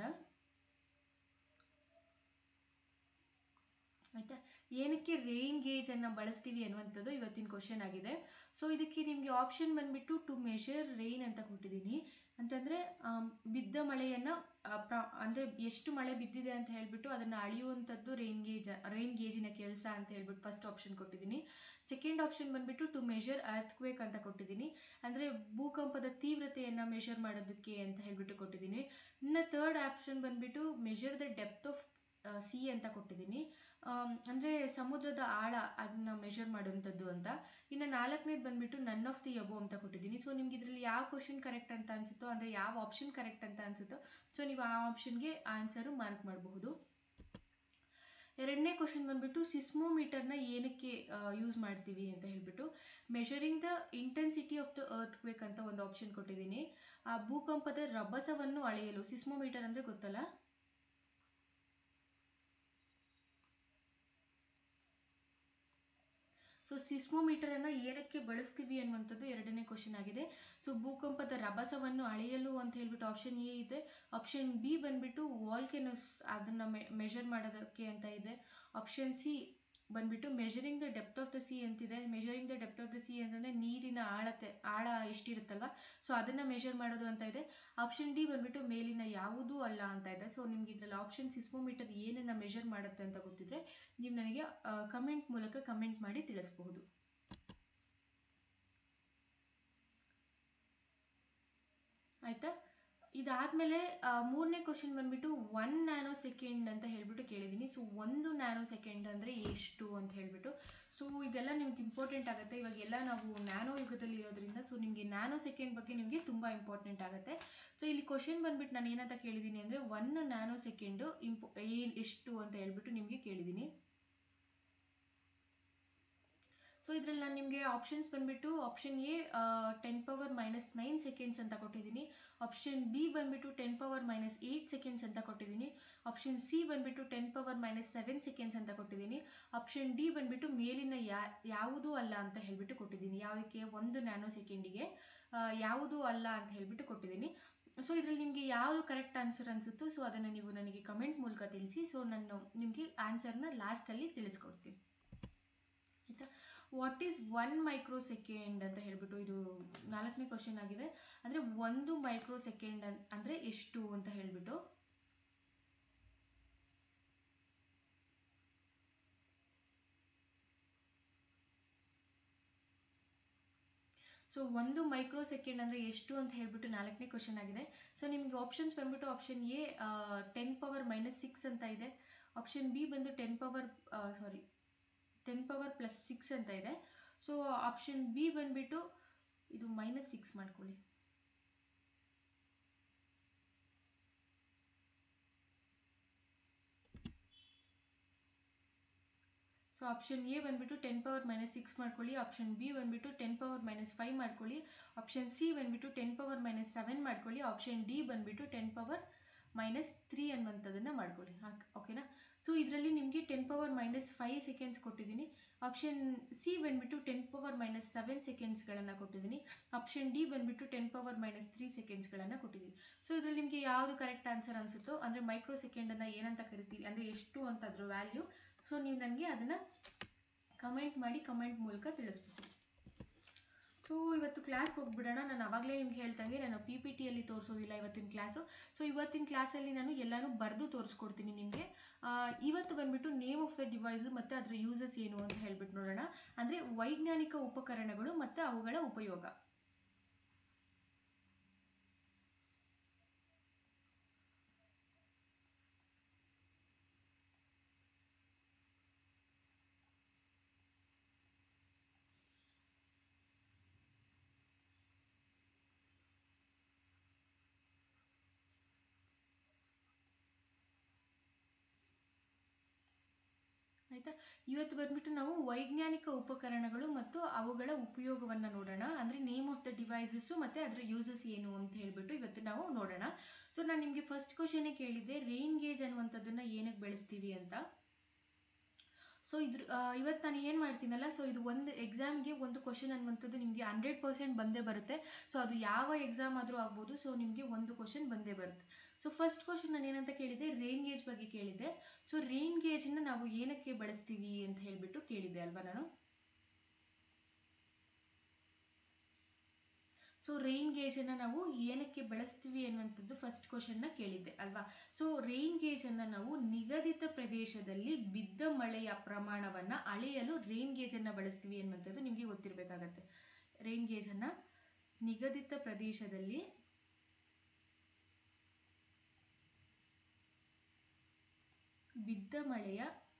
ಆಯಿತಾ ಏನಕ್ಕೆ ರೇನ್ ಗೇಜನ್ನು ಬಳಸ್ತೀವಿ ಅನ್ನುವಂಥದ್ದು ಇವತ್ತಿನ ಕ್ವಶನ್ ಆಗಿದೆ ಸೊ ಇದಕ್ಕೆ ನಿಮಗೆ ಆಪ್ಷನ್ ಬಂದುಬಿಟ್ಟು ಟು ಮೆಷರ್ ರೈನ್ ಅಂತ ಕೊಟ್ಟಿದ್ದೀನಿ ಅಂತಂದರೆ ಬಿದ್ದ ಮಳೆಯನ್ನು ಪ್ರ ಅಂದರೆ ಎಷ್ಟು ಮಳೆ ಬಿದ್ದಿದೆ ಅಂತ ಹೇಳ್ಬಿಟ್ಟು ಅದನ್ನು ಅಳೆಯುವಂಥದ್ದು ರೈನ್ ಗೇಜ್ ರೈನ್ ಗೇಜಿನ ಕೆಲಸ ಅಂತ ಹೇಳ್ಬಿಟ್ಟು ಫಸ್ಟ್ ಆಪ್ಷನ್ ಕೊಟ್ಟಿದ್ದೀನಿ ಸೆಕೆಂಡ್ ಆಪ್ಷನ್ ಬಂದುಬಿಟ್ಟು ಟು ಮೆಷರ್ ಅರ್ಥ್ಕ್ವೇಕ್ ಅಂತ ಕೊಟ್ಟಿದ್ದೀನಿ ಅಂದರೆ ಭೂಕಂಪದ ತೀವ್ರತೆಯನ್ನು ಮೆಷರ್ ಮಾಡೋದಕ್ಕೆ ಅಂತ ಹೇಳ್ಬಿಟ್ಟು ಕೊಟ್ಟಿದ್ದೀನಿ ಇನ್ನು ಥರ್ಡ್ ಆಪ್ಷನ್ ಬಂದುಬಿಟ್ಟು measure the depth of sea ಅಂತ ಕೊಟ್ಟಿದ್ದೀನಿ ಅಂದರೆ ಸಮುದ್ರದ ಆಳ ಅದನ್ನ ಮೆಷರ್ ಮಾಡುವಂಥದ್ದು ಅಂತ ಇನ್ನು ನಾಲ್ಕನೇದು ಬಂದುಬಿಟ್ಟು ನನ್ ಆಫ್ ದಿ ಅಬೋ ಅಂತ ಕೊಟ್ಟಿದ್ದೀನಿ ಸೊ ನಿಮ್ಗೆ ಇದರಲ್ಲಿ ಯಾವ ಕ್ವಶನ್ ಕರೆಕ್ಟ್ ಅಂತ ಅನಿಸುತ್ತೋ ಅಂದರೆ ಯಾವ ಆಪ್ಷನ್ ಕರೆಕ್ಟ್ ಅಂತ ಅನಿಸುತ್ತೋ ಸೊ ನೀವು ಆ ಆಪ್ಷನ್ಗೆ ಆನ್ಸರು ಮಾರ್ಕ್ ಮಾಡಬಹುದು ಎರಡನೇ ಕ್ವಶನ್ ಬಂದ್ಬಿಟ್ಟು ಸಿಸ್ಮೋಮೀಟರ್ನ ಏನಕ್ಕೆ ಯೂಸ್ ಮಾಡ್ತೀವಿ ಅಂತ ಹೇಳ್ಬಿಟ್ಟು measuring the intensity of the earthquake ಅಂತ ಒಂದು ಆಪ್ಷನ್ ಕೊಟ್ಟಿದ್ದೀನಿ ಆ ಭೂಕಂಪದ ರಭಸವನ್ನು ಅಳೆಯಲು ಸಿಸ್ಮೋಮೀಟರ್ ಅಂದರೆ ಗೊತ್ತಲ್ಲ ಸೊ ಸಿಸ್ಮೋಮೀಟರನ್ನು ಏನಕ್ಕೆ ಬಳಸ್ತೀವಿ ಅನ್ನುವಂಥದ್ದು ಎರಡನೇ ಕ್ವಶನ್ ಆಗಿದೆ ಸೊ ಭೂಕಂಪದ ರಭಸವನ್ನು ಅಳೆಯಲು ಅಂತ ಹೇಳ್ಬಿಟ್ಟು ಆಪ್ಷನ್ ಎ ಇದೆ ಆಪ್ಷನ್ ಬಿ ಬಂದ್ಬಿಟ್ಟು ವಾಲ್ಕೆನಸ್ ಅದನ್ನು ಮೆಷರ್ ಮಾಡೋದಕ್ಕೆ ಅಂತ ಇದೆ ಆಪ್ಷನ್ ಸಿ ಬಂದ್ಬಿಟ್ಟು measuring the depth of the sea ಅಂತಿದೆ measuring the depth of the sea ಅಂತಂದರೆ ನೀರಿನ ಆಳತೆ ಆಳ ಎಷ್ಟಿರುತ್ತಲ್ವ ಸೊ ಅದನ್ನು ಮೆಷರ್ ಮಾಡೋದು ಅಂತ ಇದೆ ಆಪ್ಷನ್ ಡಿ ಬಂದ್ಬಿಟ್ಟು ಮೇಲಿನ ಯಾವುದೂ ಅಲ್ಲ ಅಂತ ಇದೆ ಸೊ ನಿಮ್ಗೆ ಇದರಲ್ಲಿ ಆಪ್ಷನ್ ಸಿಸ್ಮೋಮೀಟರ್ ಏನನ್ನು ಮೆಷರ್ ಮಾಡುತ್ತೆ ಅಂತ ಗೊತ್ತಿದ್ರೆ ನೀವು ನನಗೆ ಕಮೆಂಟ್ ಮೂಲಕ ಕಮೆಂಟ್ ಮಾಡಿ ತಿಳಿಸಬಹುದು ಆಯಿತಾ ಇದಾದಮೇಲೆ ಮೂರನೇ ಕ್ವಶನ್ ಬಂದ್ಬಿಟ್ಟು ಒನ್ ನ್ಯಾನೋ ಸೆಕೆಂಡ್ ಅಂತ ಹೇಳ್ಬಿಟ್ಟು ಕೇಳಿದ್ದೀನಿ ಸೊ ಒಂದು ನ್ಯಾನೋ ಸೆಕೆಂಡ್ ಅಂದರೆ ಎಷ್ಟು ಅಂತ ಹೇಳ್ಬಿಟ್ಟು ಸೊ ಇದೆಲ್ಲ ನಿಮ್ಗೆ ಇಂಪಾರ್ಟೆಂಟ್ ಆಗುತ್ತೆ ಇವಾಗೆಲ್ಲ ನಾವು ನ್ಯಾನೋ ಯುಗದಲ್ಲಿ ಇರೋದ್ರಿಂದ ಸೊ ನಿಮಗೆ ನ್ಯಾನೋ ಸೆಕೆಂಡ್ ಬಗ್ಗೆ ನಿಮಗೆ ತುಂಬ ಇಂಪಾರ್ಟೆಂಟ್ ಆಗುತ್ತೆ ಸೊ ಇಲ್ಲಿ ಕ್ವಶನ್ ಬಂದ್ಬಿಟ್ಟು ನಾನು ಏನಂತ ಕೇಳಿದ್ದೀನಿ ಅಂದರೆ ಒನ್ ನ್ಯಾನೋ ಸೆಕೆಂಡು ಇಂಪೊ ಏನು ಎಷ್ಟು ಅಂತ ಹೇಳ್ಬಿಟ್ಟು ನಿಮಗೆ ಕೇಳಿದ್ದೀನಿ ಸೊ ಇದರಲ್ಲಿ ನಾನು ನಿಮಗೆ ಆಪ್ಷನ್ಸ್ ಬಂದುಬಿಟ್ಟು option A ten power minus nine seconds ಅಂತ ಕೊಟ್ಟಿದ್ದೀನಿ ಆಪ್ಷನ್ ಬಿ ಬಂದುಬಿಟ್ಟು ten power minus eight seconds ಅಂತ ಕೊಟ್ಟಿದ್ದೀನಿ ಆಪ್ಷನ್ ಸಿ ಬಂದುಬಿಟ್ಟು ten power minus seven seconds ಅಂತ ಕೊಟ್ಟಿದ್ದೀನಿ ಆಪ್ಷನ್ ಡಿ ಬಂದುಬಿಟ್ಟು ಮೇಲಿನ ಯಾ ಯಾವುದೂ ಅಲ್ಲ ಅಂತ ಹೇಳಿಬಿಟ್ಟು ಕೊಟ್ಟಿದ್ದೀನಿ ಯಾವುದಕ್ಕೆ ಒಂದು ನ್ಯಾನೋ ಸೆಕೆಂಡಿಗೆ ಯಾವುದೂ ಅಲ್ಲ ಅಂತ ಹೇಳಿಬಿಟ್ಟು ಕೊಟ್ಟಿದ್ದೀನಿ ಸೊ ಇದರಲ್ಲಿ ನಿಮಗೆ ಯಾವುದು ಕರೆಕ್ಟ್ ಆನ್ಸರ್ ಅನಿಸುತ್ತೋ ಸೊ ಅದನ್ನು ನೀವು ನನಗೆ ಕಮೆಂಟ್ ಮೂಲಕ ತಿಳಿಸಿ ಸೊ ನಾನು ನಿಮಗೆ ಆನ್ಸರ್ನ ಲಾಸ್ಟಲ್ಲಿ ತಿಳಿಸ್ಕೊಡ್ತೀನಿ ಆಯಿತಾ what is one microsecond ಅಂತ ಹೇಳ್ಬಿಟ್ಟು ಇದು ನಾಲ್ಕನೇ ಕ್ವಶನ್ ಆಗಿದೆ ಅಂದರೆ ಒಂದು ಮೈಕ್ರೋ ಸೆಕೆಂಡ್ ಅಂದರೆ ಎಷ್ಟು ಅಂತ ಹೇಳ್ಬಿಟ್ಟು ಸೊ ಒಂದು ಮೈಕ್ರೋ ಸೆಕೆಂಡ್ ಅಂದರೆ ಎಷ್ಟು ಅಂತ ಹೇಳ್ಬಿಟ್ಟು ನಾಲ್ಕನೇ ಕ್ವಶನ್ ಆಗಿದೆ ಸೊ ನಿಮಗೆ ಆಪ್ಷನ್ಸ್ ಬಂದ್ಬಿಟ್ಟು option A ten power minus six ಅಂತ ಇದೆ ಆಪ್ಷನ್ ಬಿ ಬಂದು ten power sorry ten power plus six ಅಂತ ಇದೆ ಸೊ ಆಪ್ಷನ್ ಬಿ ಬಂದ್ಬಿಟ್ಟು ಇದು ಮೈನಸ್ ಸಿಕ್ಸ್ ಮಾಡ್ಕೊಳ್ಳಿ ಸೊ ಆಪ್ಷನ್ ಎ ಬಂದ್ಬಿಟ್ಟು ಟೆನ್ ಪವರ್ ಮೈನಸ್ ಸಿಕ್ಸ್ ಮಾಡ್ಕೊಳ್ಳಿ ಆಪ್ಷನ್ ಬಿ ಬಂದ್ಬಿಟ್ಟು ಟೆನ್ ಪವರ್ ಮೈನಸ್ ಫೈವ್ ಮಾಡ್ಕೊಳ್ಳಿ ಆಪ್ಷನ್ ಸಿ ಬಂದ್ಬಿಟ್ಟು ಟೆನ್ ಪವರ್ ಮೈನಸ್ ಸೆವೆನ್ ಮಾಡ್ಕೊಳ್ಳಿ ಆಪ್ಷನ್ ಡಿ ಬಂದ್ಬಿಟ್ಟು ಟೆನ್ ಪವರ್ ಮೈನಸ್ ತ್ರೀ ಅನ್ನುವಂಥದ್ದನ್ನು ಮಾಡ್ಕೊಳ್ಳಿ ಓಕೆನಾ ಸೊ ಇದರಲ್ಲಿ ನಿಮಗೆ ten power minus five seconds ಕೊಟ್ಟಿದ್ದೀನಿ ಆಪ್ಷನ್ ಸಿ ಬಂದ್ಬಿಟ್ಟು ಟೆನ್ ಪವರ್ ಮೈನಸ್ ಸೆವೆನ್ ಸೆಕೆಂಡ್ಸ್ಗಳನ್ನು ಕೊಟ್ಟಿದ್ದೀನಿ ಆಪ್ಷನ್ ಡಿ ಬಂದ್ಬಿಟ್ಟು ಟೆನ್ ಪವರ್ ಮೈನಸ್ ತ್ರೀ ಸೆಕೆಂಡ್ಸ್ಗಳನ್ನು ಕೊಟ್ಟಿದ್ದೀನಿ ಸೊ ಇದರಲ್ಲಿ ನಿಮಗೆ ಯಾವುದು ಕರೆಕ್ಟ್ ಆನ್ಸರ್ ಅನಿಸುತ್ತೋ ಅಂದರೆ ಮೈಕ್ರೋ ಸೆಕೆಂಡನ್ನು ಏನಂತ ಕರಿತೀವಿ ಅಂದರೆ ಎಷ್ಟು ಅಂತ ಅದ್ರ ವ್ಯಾಲ್ಯೂ ಸೊ ನೀವು ನನಗೆ ಅದನ್ನು ಕಮೆಂಟ್ ಮಾಡಿ ಕಮೆಂಟ್ ಮೂಲಕ ತಿಳಿಸ್ಬೇಕು ಸೊ ಇವತ್ತು ಕ್ಲಾಸ್ಗೆ ಹೋಗ್ಬಿಡೋಣ ನಾನು ಆವಾಗಲೇ ನಿಮ್ಗೆ ಹೇಳ್ದಂಗೆ ನಾನು ಪಿ ಪಿ ಟಿಯಲ್ಲಿ ತೋರಿಸೋದಿಲ್ಲ ಇವತ್ತಿನ ಕ್ಲಾಸು ಸೊ ಇವತ್ತಿನ ಕ್ಲಾಸಲ್ಲಿ ನಾನು ಎಲ್ಲನೂ ಬರೆದು ತೋರಿಸ್ಕೊಡ್ತೀನಿ ನಿಮಗೆ ಇವತ್ತು ಬಂದ್ಬಿಟ್ಟು ನೇಮ್ ಆಫ್ ದ ಡಿವೈಸು ಮತ್ತು ಅದರ ಯೂಸಸ್ ಏನು ಅಂತ ಹೇಳ್ಬಿಟ್ಟು ನೋಡೋಣ ಅಂದರೆ ವೈಜ್ಞಾನಿಕ ಉಪಕರಣಗಳು ಮತ್ತು ಅವುಗಳ ಉಪಯೋಗ ಆಯ್ತಾ ಇವತ್ತು ಬಂದ್ಬಿಟ್ಟು ನಾವು ವೈಜ್ಞಾನಿಕ ಉಪಕರಣಗಳು ಮತ್ತು ಅವುಗಳ ಉಪಯೋಗವನ್ನು ನೋಡೋಣ ಅಂದರೆ ನೇಮ್ ಆಫ್ ದ ಡಿವೈಸಸ್ಸು ಮತ್ತು ಅದರ ಯೂಸಸ್ ಏನು ಅಂತ ಹೇಳ್ಬಿಟ್ಟು ಇವತ್ತು ನಾವು ನೋಡೋಣ ಸೊ ನಾನು ನಿಮಗೆ ಫಸ್ಟ್ ಕ್ವಶನೇ ಕೇಳಿದ್ದೆ ರೈನ್ ಗೇಜ್ ಅನ್ನುವಂಥದ್ದನ್ನು ಏನಕ್ಕೆ ಬೆಳೆಸ್ತೀವಿ ಅಂತ ಸೊ ಇದ್ರ ಇವತ್ತು ನಾನು ಏನು ಮಾಡ್ತೀನಲ್ಲ ಸೊ ಇದು ಒಂದು ಎಕ್ಸಾಮ್ಗೆ ಒಂದು ಕ್ವಶನ್ ಅನ್ನುವಂಥದ್ದು ನಿಮಗೆ ಹಂಡ್ರೆಡ್ ಪರ್ಸೆಂಟ್ ಬಂದೇ ಬರುತ್ತೆ ಸೊ ಅದು ಯಾವ ಎಕ್ಸಾಮ್ ಆದರೂ ಆಗ್ಬೋದು ಸೊ ನಿಮಗೆ ಒಂದು ಕ್ವಶನ್ ಬಂದೇ ಬರುತ್ತೆ ಸೊ ಫಸ್ಟ್ ಕ್ವಶನ್ ನಾನು ಏನಂತ ಕೇಳಿದೆ ರೈನ್ ಗೇಜ್ ಬಗ್ಗೆ ಕೇಳಿದ್ದೆ ಸೊ ರೈನ್ ಗೇಜನ್ನ ನಾವು ಏನಕ್ಕೆ ಬಳಸ್ತೀವಿ ಅಂತ ಹೇಳಿಬಿಟ್ಟು ಕೇಳಿದ್ದೆ ಅಲ್ವಾ ನಾನು ಸೊ ರೈನ್ ಗೇಜನ್ನು ನಾವು ಏನಕ್ಕೆ ಬಳಸ್ತೀವಿ ಅನ್ನುವಂಥದ್ದು ಫಸ್ಟ್ ಕ್ವಶನ್ನ ಕೇಳಿದ್ದೆ ಅಲ್ವಾ ಸೊ ರೈನ್ ಗೇಜನ್ನು ನಾವು ನಿಗದಿತ ಪ್ರದೇಶದಲ್ಲಿ ಬಿದ್ದ ಮಳೆಯ ಪ್ರಮಾಣವನ್ನು ಅಳೆಯಲು ರೈನ್ ಗೇಜನ್ನು ಬಳಸ್ತೀವಿ ಅನ್ನುವಂಥದ್ದು ನಿಮಗೆ ಗೊತ್ತಿರಬೇಕಾಗತ್ತೆ ರೈನ್ ಗೇಜನ್ನು ನಿಗದಿತ ಪ್ರದೇಶದಲ್ಲಿ ಬಿದ್ದ ಮಳೆಯ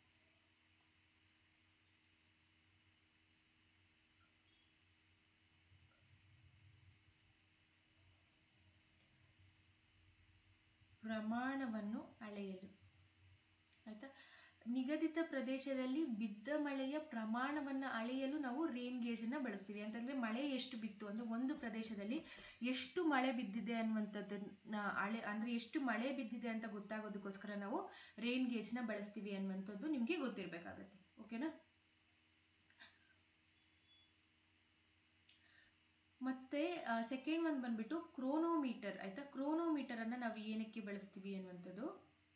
ಪ್ರಮಾಣವನ್ನು ಅಳೆಯಲು ಆಯ್ತಾ ನಿಗದಿತ ಪ್ರದೇಶದಲ್ಲಿ ಬಿದ್ದ ಮಳೆಯ ಪ್ರಮಾಣವನ್ನು ಅಳೆಯಲು ನಾವು ರೇನ್ ಗೇಜನ್ನು ಬಳಸ್ತೀವಿ ಅಂತಂದರೆ ಮಳೆ ಎಷ್ಟು ಬಿತ್ತು ಅಂದರೆ ಒಂದು ಪ್ರದೇಶದಲ್ಲಿ ಎಷ್ಟು ಮಳೆ ಬಿದ್ದಿದೆ ಅನ್ನುವಂಥದ್ದನ್ನ ಅಳೆ ಅಂದರೆ ಎಷ್ಟು ಮಳೆ ಬಿದ್ದಿದೆ ಅಂತ ಗೊತ್ತಾಗೋದಕ್ಕೋಸ್ಕರ ನಾವು ರೇನ್ ಗೇಜ್ನ ಬಳಸ್ತೀವಿ ಅನ್ನುವಂಥದ್ದು ನಿಮಗೆ ಗೊತ್ತಿರಬೇಕಾಗತ್ತೆ ಓಕೆನಾ ಮತ್ತೆ ಸೆಕೆಂಡ್ ಒನ್ ಬಂದ್ಬಿಟ್ಟು ಕ್ರೋನೋಮೀಟರ್ ಆಯ್ತಾ ಕ್ರೋನೋಮೀಟರ್ ಅನ್ನ ನಾವು ಏನಕ್ಕೆ ಬಳಸ್ತೀವಿ ಅನ್ನುವಂಥದ್ದು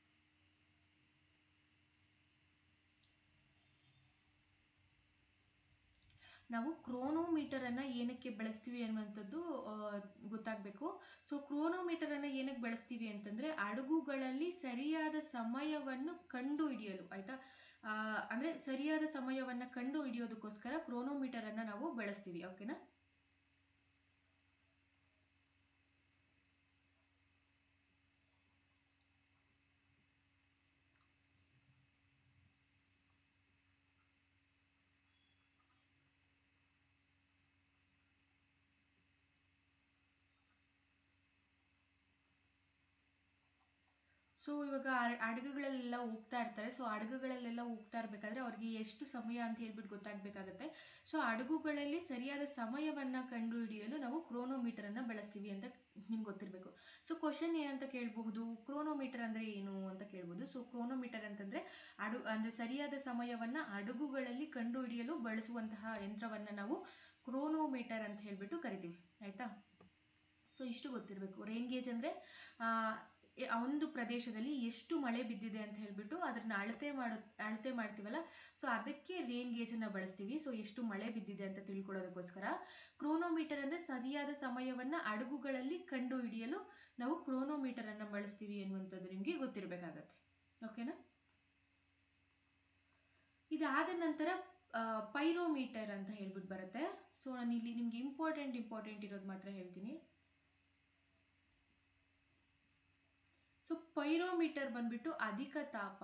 ನಾವು ಕ್ರೋನೋಮೀಟರ್ ಅನ್ನ ಏನಕ್ಕೆ ಬಳಸ್ತೀವಿ ಅನ್ನುವಂಥದ್ದು ಗೊತ್ತಾಗಬೇಕು ಸೊ ಕ್ರೋನೋಮೀಟರ್ ಅನ್ನ ಏನಕ್ಕೆ ಬಳಸ್ತೀವಿ ಅಂತಂದ್ರೆ ಹಡಗುಗಳಲ್ಲಿ ಸರಿಯಾದ ಸಮಯವನ್ನು ಕಂಡು ಹಿಡಿಯಲು ಆಯ್ತಾ ಅಂದ್ರೆ ಸರಿಯಾದ ಸಮಯವನ್ನ ಕಂಡು ಹಿಡಿಯೋದಕ್ಕೋಸ್ಕರ ಕ್ರೋನೋಮೀಟರ್ ಅನ್ನ ನಾವು ಬಳಸ್ತೀವಿ ಓಕೆನಾ ಸೊ ಇವಾಗ ಹಡಗುಗಳಲ್ಲೆಲ್ಲ ಹೋಗ್ತಾ ಇರ್ತಾರೆ ಸೊ ಹಡಗುಗಳಲ್ಲೆಲ್ಲ ಹೋಗ್ತಾ ಇರಬೇಕಾದ್ರೆ ಅವ್ರಿಗೆ ಎಷ್ಟು ಸಮಯ ಅಂತ ಹೇಳ್ಬಿಟ್ಟು ಗೊತ್ತಾಗಬೇಕಾಗತ್ತೆ ಸೊ ಹಡಗುಗಳಲ್ಲಿ ಸರಿಯಾದ ಸಮಯವನ್ನು ಕಂಡುಹಿಡಿಯಲು ನಾವು ಕ್ರೋನೋಮೀಟರನ್ನು ಬಳಸ್ತೀವಿ ಅಂತ ನಿಮ್ಗೆ ಗೊತ್ತಿರಬೇಕು ಸೊ ಕ್ವಶನ್ ಏನಂತ ಕೇಳಬಹುದು ಕ್ರೋನೋಮೀಟರ್ ಅಂದರೆ ಏನು ಅಂತ ಕೇಳ್ಬೋದು ಸೊ ಕ್ರೋನೋಮೀಟರ್ ಅಂತಂದರೆ ಅಡು ಅಂದರೆ ಸರಿಯಾದ ಸಮಯವನ್ನು ಹಡಗುಗಳಲ್ಲಿ ಕಂಡುಹಿಡಿಯಲು ಬಳಸುವಂತಹ ಯಂತ್ರವನ್ನು ನಾವು ಕ್ರೋನೋಮೀಟರ್ ಅಂತ ಹೇಳ್ಬಿಟ್ಟು ಕರಿತೀವಿ ಆಯಿತಾ ಸೊ ಇಷ್ಟು ಗೊತ್ತಿರಬೇಕು ರೈನ್ ಗೇಜ್ ಅಂದರೆ ಆ ಒಂದು ಪ್ರದೇಶದಲ್ಲಿ ಎಷ್ಟು ಮಳೆ ಬಿದ್ದಿದೆ ಅಂತ ಹೇಳ್ಬಿಟ್ಟು ಅದನ್ನ ಅಳತೆ ಮಾಡ ಅಳತೆ ಮಾಡ್ತೀವಲ್ಲ ಸೊ ಅದಕ್ಕೆ ರೇನ್ ಗೇಜನ್ನು ಬಳಸ್ತೀವಿ ಸೊ ಎಷ್ಟು ಮಳೆ ಬಿದ್ದಿದೆ ಅಂತ ತಿಳ್ಕೊಳ್ಳೋದಕ್ಕೋಸ್ಕರ ಕ್ರೋನೋಮೀಟರ್ ಅಂದರೆ ಸರಿಯಾದ ಸಮಯವನ್ನು ಅಡುಗುಗಳಲ್ಲಿ ಕಂಡು ಹಿಡಿಯಲು ನಾವು ಕ್ರೋನೋಮೀಟರನ್ನು ಬಳಸ್ತೀವಿ ಎನ್ನುವಂಥದ್ದು ನಿಮಗೆ ಗೊತ್ತಿರಬೇಕಾಗತ್ತೆ ಓಕೆನಾ ಇದಾದ ನಂತರ ಪೈರೋಮೀಟರ್ ಅಂತ ಹೇಳ್ಬಿಟ್ಟು ಬರುತ್ತೆ ಸೊ ನಾನು ಇಲ್ಲಿ ನಿಮ್ಗೆ ಇಂಪಾರ್ಟೆಂಟ್ ಇಂಪಾರ್ಟೆಂಟ್ ಇರೋದು ಮಾತ್ರ ಹೇಳ್ತೀನಿ ಸೊ ಪೈರೋಮೀಟರ್ ಬಂದ್ಬಿಟ್ಟು ಅಧಿಕ ತಾಪ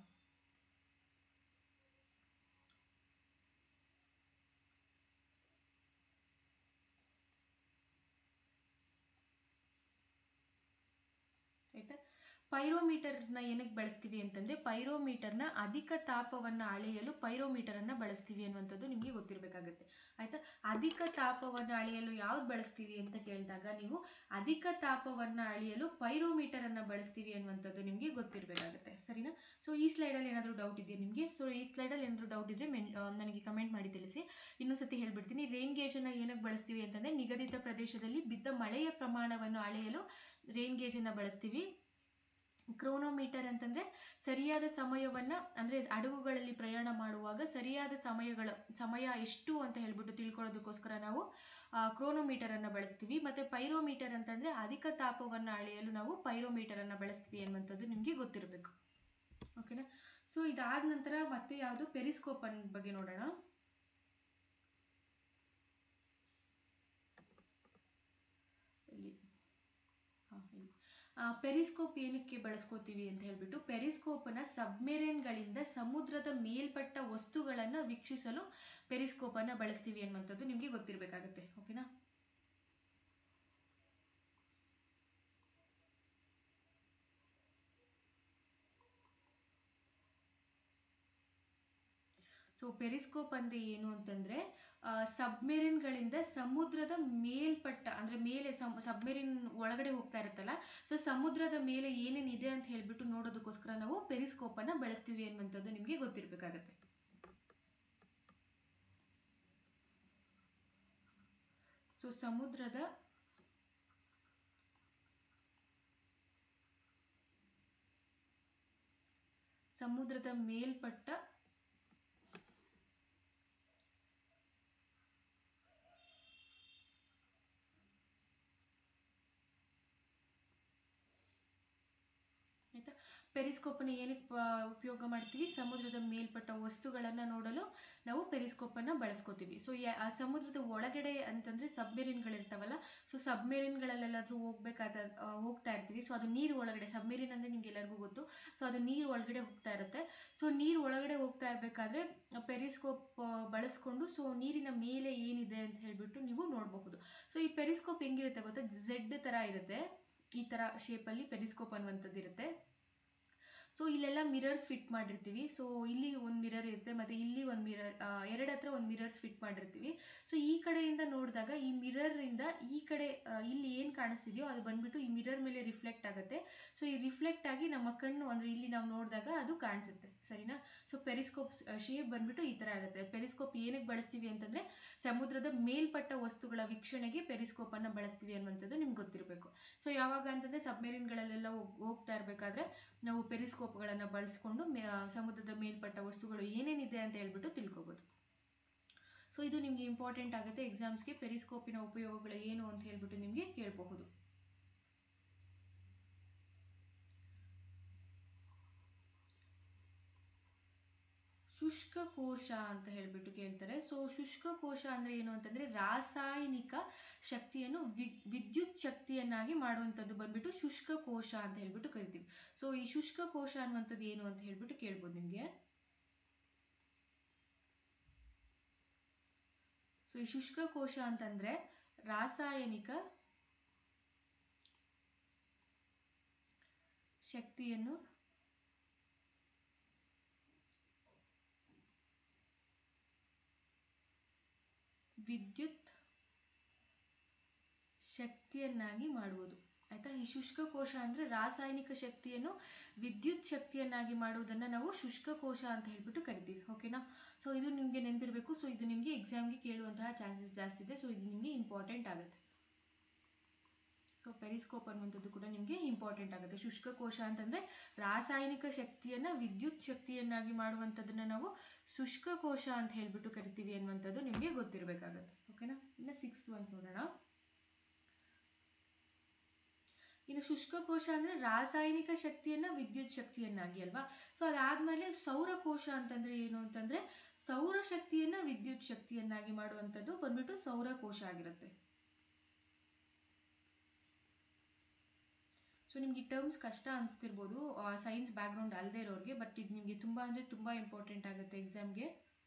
ಆಯ್ತಾ ಪೈರೋಮೀಟರ್ನ ಏನಕ್ಕೆ ಬಳಸ್ತೀವಿ ಅಂತಂದ್ರೆ ಪೈರೋಮೀಟರ್ನ ಅಧಿಕ ತಾಪವನ್ನು ಅಳೆಯಲು ಪೈರೋಮೀಟರನ್ನು ಬಳಸ್ತೀವಿ ಅನ್ನುವಂಥದ್ದು ನಿಮಗೆ ಗೊತ್ತಿರಬೇಕಾಗುತ್ತೆ ಆಯ್ತಾ ಅಧಿಕ ತಾಪವನ್ನು ಅಳೆಯಲು ಯಾವ್ದು ಬಳಸ್ತೀವಿ ಅಂತ ಕೇಳಿದಾಗ ನೀವು ಅಧಿಕ ತಾಪವನ್ನು ಅಳೆಯಲು ಪೈರೋಮೀಟರನ್ನು ಬಳಸ್ತೀವಿ ಅನ್ನುವಂಥದ್ದು ನಿಮಗೆ ಗೊತ್ತಿರಬೇಕಾಗುತ್ತೆ ಸರಿನಾ ಸೊ ಈ ಸ್ಲೈಡಲ್ಲಿ ಏನಾದರೂ ಡೌಟ್ ಇದೆಯಾ ನಿಮಗೆ ಸೊ ಈ ಸ್ಲೈಡಲ್ಲಿ ಏನಾದರೂ ಡೌಟ್ ಇದ್ರೆ ಮೆನ್ ನನಗೆ ಕಮೆಂಟ್ ಮಾಡಿ ತಿಳಿಸಿ ಇನ್ನೊಂದ್ಸತಿ ಹೇಳ್ಬಿಡ್ತೀನಿ ರೇನ್ ಗೇಜನ್ನು ಏನಕ್ಕೆ ಬಳಸ್ತೀವಿ ಅಂತಂದರೆ ನಿಗದಿತ ಪ್ರದೇಶದಲ್ಲಿ ಬಿದ್ದ ಮಳೆಯ ಪ್ರಮಾಣವನ್ನು ಅಳೆಯಲು ರೇನ್ ಗೇಜನ್ನು ಬಳಸ್ತೀವಿ ಕ್ರೋನೋಮೀಟರ್ ಅಂತಂದ್ರೆ ಸರಿಯಾದ ಸಮಯವನ್ನ ಅಂದ್ರೆ ಹಡಗುಗಳಲ್ಲಿ ಪ್ರಯಾಣ ಮಾಡುವಾಗ ಸರಿಯಾದ ಸಮಯಗಳ ಸಮಯ ಎಷ್ಟು ಅಂತ ಹೇಳ್ಬಿಟ್ಟು ತಿಳ್ಕೊಳ್ಳೋದಕ್ಕೋಸ್ಕರ ನಾವು ಕ್ರೋನೋಮೀಟರ್ ಅನ್ನ ಬಳಸ್ತೀವಿ ಮತ್ತೆ ಪೈರೋಮೀಟರ್ ಅಂತಂದ್ರೆ ಅಧಿಕ ತಾಪವನ್ನ ಅಳೆಯಲು ನಾವು ಪೈರೋಮೀಟರ್ ಅನ್ನ ಬಳಸ್ತೀವಿ ಅನ್ನುವಂಥದ್ದು ನಿಮ್ಗೆ ಗೊತ್ತಿರಬೇಕು ಓಕೆನಾ ಸೊ ಇದಾದ ನಂತರ ಮತ್ತೆ ಯಾವುದು ಪೆರಿಸ್ಕೋಪ್ ಅನ್ ಬಗ್ಗೆ ನೋಡೋಣ ಇಲ್ಲಿ ಹಾ ಇಲ್ಲಿ ಪೆರಿಸ್ಕೋಪ್ ಏನಕ್ಕೆ ಬಳಸ್ಕೋತೀವಿ ಅಂತ ಹೇಳ್ಬಿಟ್ಟು ಪೆರಿಸ್ಕೋಪನ್ನ ಸಬ್ಮೆರೇನ್ಗಳಿಂದ ಸಮುದ್ರದ ಮೇಲ್ಪಟ್ಟ ವಸ್ತುಗಳನ್ನು ವೀಕ್ಷಿಸಲು ಪೆರಿಸ್ಕೋಪನ್ನು ಬಳಸ್ತೀವಿ ಅನ್ನುವಂಥದ್ದು ನಿಮಗೆ ಗೊತ್ತಿರಬೇಕಾಗತ್ತೆ ಓಕೆನಾ ಸೊ ಪೆರಿಸ್ಕೋಪ್ ಅಂದ್ರೆ ಏನು ಅಂತಂದ್ರೆ ಸಬ್ಮೆರಿನ್ಗಳಿಂದ ಸಮುದ್ರದ ಮೇಲ್ಪಟ್ಟ ಅಂದ್ರೆ ಮೇಲೆ ಸಬ್ಮೆರಿನ್ ಒಳಗಡೆ ಹೋಗ್ತಾ ಇರುತ್ತಲ್ಲ ಸೊ ಸಮುದ್ರದ ಮೇಲೆ ಏನೇನಿದೆ ಅಂತ ಹೇಳ್ಬಿಟ್ಟು ನೋಡೋದಕ್ಕೋಸ್ಕರ ನಾವು ಪೆರಿಸ್ಕೋಪ್ ಅನ್ನ ಬಳಸ್ತೀವಿ ಅನ್ನುವಂಥದ್ದು ನಿಮಗೆ ಗೊತ್ತಿರಬೇಕಾಗತ್ತೆ ಸೊ ಸಮುದ್ರದ ಸಮುದ್ರದ ಮೇಲ್ಪಟ್ಟ ಆಯ್ತಾ ಪೆರಿಸ್ಕೋಪನ್ನ ಏನಕ್ಕೆ ಉಪಯೋಗ ಮಾಡ್ತೀವಿ ಸಮುದ್ರದ ಮೇಲ್ಪಟ್ಟ ವಸ್ತುಗಳನ್ನು ನೋಡಲು ನಾವು ಪೆರಿಸ್ಕೋಪನ್ನು ಬಳಸ್ಕೋತೀವಿ ಸೊ ಸಮುದ್ರದ ಒಳಗಡೆ ಅಂತಂದರೆ ಸಬ್ಮೆರಿನ್ಗಳಿರ್ತಾವಲ್ಲ ಸೊ ಸಬ್ಮೆರಿನ್ಗಳಲ್ಲೆಲ್ಲಾದ್ರೂ ಹೋಗ್ಬೇಕಾದ ಹೋಗ್ತಾ ಇರ್ತೀವಿ ಸೊ ಅದು ನೀರು ಒಳಗಡೆ ಸಬ್ಮೆರಿನ್ ಅಂದರೆ ನಿಮ್ಗೆ ಎಲ್ಲರಿಗೂ ಗೊತ್ತು ಸೊ ಅದು ನೀರು ಒಳಗಡೆ ಹೋಗ್ತಾ ಇರುತ್ತೆ ಸೊ ನೀರು ಒಳಗಡೆ ಹೋಗ್ತಾ ಇರಬೇಕಾದ್ರೆ ಪೆರಿಸ್ಕೋಪ್ ಬಳಸ್ಕೊಂಡು ಸೊ ನೀರಿನ ಮೇಲೆ ಏನಿದೆ ಅಂತ ಹೇಳ್ಬಿಟ್ಟು ನೀವು ನೋಡಬಹುದು ಸೊ ಈ ಪೆರಿಸ್ಕೋಪ್ ಹೆಂಗಿರುತ್ತೆ ಗೊತ್ತಾ ಝೆಡ್ ಥರ ಇರುತ್ತೆ ಈ ಥರ ಶೇಪಲ್ಲಿ ಪೆರಿಸ್ಕೋಪ್ ಅನ್ನುವಂಥದ್ದು ಇರುತ್ತೆ ಸೊ ಇಲ್ಲೆಲ್ಲ ಮಿರರ್ಸ್ ಫಿಟ್ ಮಾಡಿರ್ತೀವಿ ಸೊ ಇಲ್ಲಿ ಒಂದು ಮಿರರ್ ಇರುತ್ತೆ ಮತ್ತು ಇಲ್ಲಿ ಒಂದು ಮಿರರ್ ಎರಡು ಹತ್ರ ಒಂದು ಮಿರರ್ಸ್ ಫಿಟ್ ಮಾಡಿರ್ತೀವಿ ಸೊ ಈ ಕಡೆಯಿಂದ ನೋಡಿದಾಗ ಈ ಮಿರರಿಂದ ಈ ಕಡೆ ಇಲ್ಲಿ ಏನು ಕಾಣಿಸ್ತಿದೆಯೋ ಅದು ಬಂದ್ಬಿಟ್ಟು ಈ ಮಿರರ್ ಮೇಲೆ ರಿಫ್ಲೆಕ್ಟ್ ಆಗುತ್ತೆ ಸೊ ಈ ರಿಫ್ಲೆಕ್ಟ್ ಆಗಿ ನಮ್ಮ ಕಣ್ಣು ಅಂದರೆ ಇಲ್ಲಿ ನಾವು ನೋಡಿದಾಗ ಅದು ಕಾಣಿಸುತ್ತೆ ಸರಿನಾ ಸೊ ಪೆರಿಸ್ಕೋಪ್ ಶೇಪ್ ಬಂದ್ಬಿಟ್ಟು ಈ ಥರ ಇರುತ್ತೆ ಪೆರಿಸ್ಕೋಪ್ ಏನಕ್ಕೆ ಬಳಸ್ತೀವಿ ಅಂತಂದರೆ ಸಮುದ್ರದ ಮೇಲ್ಪಟ್ಟ ವಸ್ತುಗಳ ವೀಕ್ಷಣೆಗೆ ಪೆರಿಸ್ಕೋಪನ್ನು ಬಳಸ್ತೀವಿ ಅನ್ನುವಂಥದ್ದು ನಿಮ್ಗೆ ಗೊತ್ತಿರಬೇಕು ಸೊ ಯಾವಾಗ ಅಂತಂದರೆ ಸಬ್ಮೆರಿನ್ಗಳಲ್ಲೆಲ್ಲ ಹೋಗ್ತಾ ಇರಬೇಕಾದ್ರೆ ನಾವು ಪೆರಿಸ್ಕೋಪ್ಗಳನ್ನು ಬಳಸ್ಕೊಂಡು ಸಮುದ್ರದ ಮೇಲ್ಪಟ್ಟ ವಸ್ತುಗಳು ಏನೇನಿದೆ ಅಂತ ಹೇಳ್ಬಿಟ್ಟು ತಿಳ್ಕೊಬೋದು ಸೊ ಇದು ನಿಮಗೆ ಇಂಪಾರ್ಟೆಂಟ್ ಆಗುತ್ತೆ ಎಕ್ಸಾಮ್ಸ್ಗೆ ಪೆರಿಸ್ಕೋಪಿನ ಉಪಯೋಗಗಳು ಏನು ಅಂತ ಹೇಳ್ಬಿಟ್ಟು ನಿಮಗೆ ಕೇಳಬಹುದು ಶುಷ್ಕ ಕೋಶ ಅಂತ ಹೇಳ್ಬಿಟ್ಟು ಕೇಳ್ತಾರೆ ಸೊ ಶುಷ್ಕ ಕೋಶ ಅಂದ್ರೆ ಏನು ಅಂತಂದ್ರೆ ರಾಸಾಯನಿಕ ಶಕ್ತಿಯನ್ನು ವಿದ್ಯುತ್ ಶಕ್ತಿಯನ್ನಾಗಿ ಮಾಡುವಂಥದ್ದು ಬಂದ್ಬಿಟ್ಟು ಶುಷ್ಕ ಕೋಶ ಅಂತ ಹೇಳ್ಬಿಟ್ಟು ಕರಿತೀವಿ ಸೊ ಈ ಶುಷ್ಕ ಕೋಶ ಅನ್ನುವಂಥದ್ದು ಏನು ಅಂತ ಹೇಳ್ಬಿಟ್ಟು ಕೇಳ್ಬೋದು ನಿಮಗೆ ಸೊ ಈ ಶುಷ್ಕ ಕೋಶ ಅಂತಂದ್ರೆ ರಾಸಾಯನಿಕ ಶಕ್ತಿಯನ್ನು ವಿದ್ಯುತ್ ಶಕ್ತಿಯನ್ನಾಗಿ ಮಾಡುವುದು ಆಯ್ತಾ ಈ ಶುಷ್ಕ ಕೋಶ ಅಂದ್ರೆ ರಾಸಾಯನಿಕ ಶಕ್ತಿಯನ್ನು ವಿದ್ಯುತ್ ಶಕ್ತಿಯನ್ನಾಗಿ ಮಾಡುವುದನ್ನ ನಾವು ಶುಷ್ಕ ಕೋಶ ಅಂತ ಹೇಳ್ಬಿಟ್ಟು ಕರಿತೀವಿ ಓಕೆನಾ ಸೊ ಇದು ನಿಮಗೆ ನೆನಪಿರಬೇಕು ಸೊ ಇದು ನಿಮಗೆ ಎಕ್ಸಾಮ್ಗೆ ಕೇಳುವಂತಹ ಚಾನ್ಸಸ್ ಜಾಸ್ತಿ ಇದೆ ಸೊ ಇದು ನಿಮಗೆ ಇಂಪಾರ್ಟೆಂಟ್ ಆಗುತ್ತೆ ಪೆರಿಸ್ಕೋಪ್ ಅನ್ನುವಂಥದ್ದು ಕೂಡ ನಿಮಗೆ ಇಂಪಾರ್ಟೆಂಟ್ ಆಗುತ್ತೆ ಶುಷ್ಕ ಕೋಶ ಅಂತಂದ್ರೆ ರಾಸಾಯನಿಕ ಶಕ್ತಿಯನ್ನ ವಿದ್ಯುತ್ ಶಕ್ತಿಯನ್ನಾಗಿ ಮಾಡುವಂಥದ್ದನ್ನ ನಾವು ಶುಷ್ಕ ಕೋಶ ಅಂತ ಹೇಳ್ಬಿಟ್ಟು ಕರಿತೀವಿ ಅನ್ನುವಂಥದ್ದು ನಿಮಗೆ ಗೊತ್ತಿರಬೇಕಾಗತ್ತೆ ಓಕೆನಾ ಇನ್ನು ಸಿಕ್ಸ್ತ್ ಒಂದು ನೋಡೋಣ ಇನ್ನು ಶುಷ್ಕ ಕೋಶ ಅಂದ್ರೆ ರಾಸಾಯನಿಕ ಶಕ್ತಿಯನ್ನ ವಿದ್ಯುತ್ ಶಕ್ತಿಯನ್ನಾಗಿ ಅಲ್ವಾ ಸೊ ಅದಾದ್ಮೇಲೆ ಸೌರಕೋಶ ಅಂತಂದ್ರೆ ಏನು ಅಂತಂದ್ರೆ ಸೌರ ಶಕ್ತಿಯನ್ನ ವಿದ್ಯುತ್ ಶಕ್ತಿಯನ್ನಾಗಿ ಮಾಡುವಂಥದ್ದು ಬಂದ್ಬಿಟ್ಟು ಸೌರಕೋಶ ಆಗಿರುತ್ತೆ ಸೊ ನಿಮ್ಗೆ ಈ ಟರ್ಮ್ಸ್ ಕಷ್ಟ ಅನಿಸ್ತಿರ್ಬೋದು ಸೈನ್ಸ್ ಬ್ಯಾಕ್ಗ್ರೌಂಡ್ ಅಲ್ಲದೆ ಇರೋರಿಗೆ ಬಟ್ ಇದು ನಿಮಗೆ ತುಂಬ ಅಂದರೆ ತುಂಬ ಇಂಪಾರ್ಟೆಂಟ್ ಆಗುತ್ತೆ ಎಕ್ಸಾಮ್ಗೆ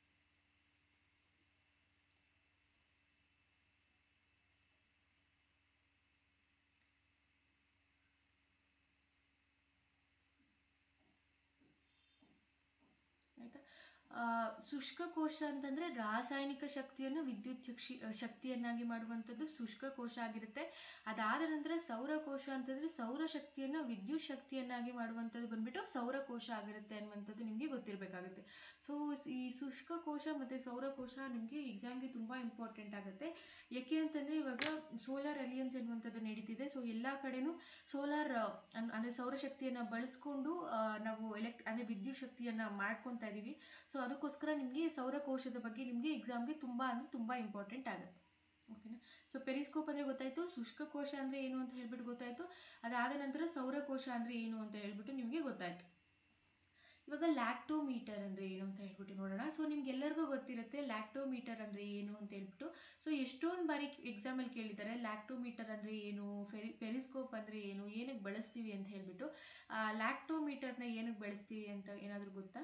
ಆಯ್ತಾ ಶುಷ್ಕ ಕೋಶ ಅಂತಂದ್ರೆ ರಾಸಾಯನಿಕ ಶಕ್ತಿಯನ್ನು ವಿದ್ಯುತ್ ಶಕ್ತಿ ಶಕ್ತಿಯನ್ನಾಗಿ ಮಾಡುವಂಥದ್ದು ಶುಷ್ಕ ಕೋಶ ಆಗಿರುತ್ತೆ ಅದಾದ ನಂತರ ಸೌರಕೋಶ ಅಂತಂದ್ರೆ ಸೌರ ಶಕ್ತಿಯನ್ನು ವಿದ್ಯುತ್ ಶಕ್ತಿಯನ್ನಾಗಿ ಮಾಡುವಂಥದ್ದು ಬಂದ್ಬಿಟ್ಟು ಸೌರಕೋಶ ಆಗಿರುತ್ತೆ ಅನ್ನುವಂಥದ್ದು ನಿಮಗೆ ಗೊತ್ತಿರಬೇಕಾಗುತ್ತೆ ಸೊ ಈ ಶುಷ್ಕ ಕೋಶ ಮತ್ತೆ ಸೌರಕೋಶ ನಿಮಗೆ ಎಕ್ಸಾಮ್ಗೆ ತುಂಬಾ ಇಂಪಾರ್ಟೆಂಟ್ ಆಗುತ್ತೆ ಯಾಕೆ ಅಂತಂದ್ರೆ ಇವಾಗ ಸೋಲಾರ್ ಅಲಿಯನ್ಸ್ ಎನ್ನುವಂಥದ್ದು ನಡೀತಿದೆ ಸೊ ಎಲ್ಲಾ ಕಡೆನೂ ಸೋಲಾರ್ ಅಂದ್ರೆ ಸೌರಶಕ್ತಿಯನ್ನ ಬಳಸ್ಕೊಂಡು ನಾವು ಎಲೆಕ್ಟ್ ಅಂದ್ರೆ ವಿದ್ಯುತ್ ಶಕ್ತಿಯನ್ನ ಮಾಡ್ಕೊತಾ ಇದೀವಿ ಸೊ ಅದಕ್ಕೋಸ್ಕರ ನಿಮಗೆ ಸೌರಕೋಶದ ಬಗ್ಗೆ ನಿಮಗೆ ಎಕ್ಸಾಮ್ಗೆ ತುಂಬ ಅಂದರೆ ತುಂಬ ಇಂಪಾರ್ಟೆಂಟ್ ಆಗುತ್ತೆ ಓಕೆನಾ ಸೊ ಪೆರಿಸ್ಕೋಪ್ ಅಂದರೆ ಗೊತ್ತಾಯಿತು ಶುಷ್ಕ ಕೋಶ ಅಂದರೆ ಏನು ಅಂತ ಹೇಳ್ಬಿಟ್ಟು ಗೊತ್ತಾಯಿತು ಅದಾದ ನಂತರ ಸೌರಕೋಶ ಅಂದರೆ ಏನು ಅಂತ ಹೇಳ್ಬಿಟ್ಟು ನಿಮಗೆ ಗೊತ್ತಾಯಿತು ಇವಾಗ ಲ್ಯಾಕ್ಟೋಮೀಟರ್ ಅಂದರೆ ಏನು ಅಂತ ಹೇಳ್ಬಿಟ್ಟು ನೋಡೋಣ ಸೊ ನಿಮ್ಗೆಲ್ಲರಿಗೂ ಗೊತ್ತಿರುತ್ತೆ ಲ್ಯಾಕ್ಟೋಮೀಟರ್ ಅಂದರೆ ಏನು ಅಂತ ಹೇಳ್ಬಿಟ್ಟು ಸೊ ಎಷ್ಟೊಂದು ಬಾರಿ ಎಕ್ಸಾಮಲ್ಲಿ ಕೇಳಿದ್ದಾರೆ ಲ್ಯಾಕ್ಟೋಮೀಟರ್ ಅಂದರೆ ಏನು ಫೆರಿ ಪೆರಿಸ್ಕೋಪ್ ಅಂದರೆ ಏನು ಏನಕ್ಕೆ ಬಳಸ್ತೀವಿ ಅಂತ ಹೇಳ್ಬಿಟ್ಟು ಲ್ಯಾಕ್ಟೋಮೀಟರ್ನ ಏನಕ್ಕೆ ಬಳಸ್ತೀವಿ ಅಂತ ಏನಾದರೂ ಗೊತ್ತಾ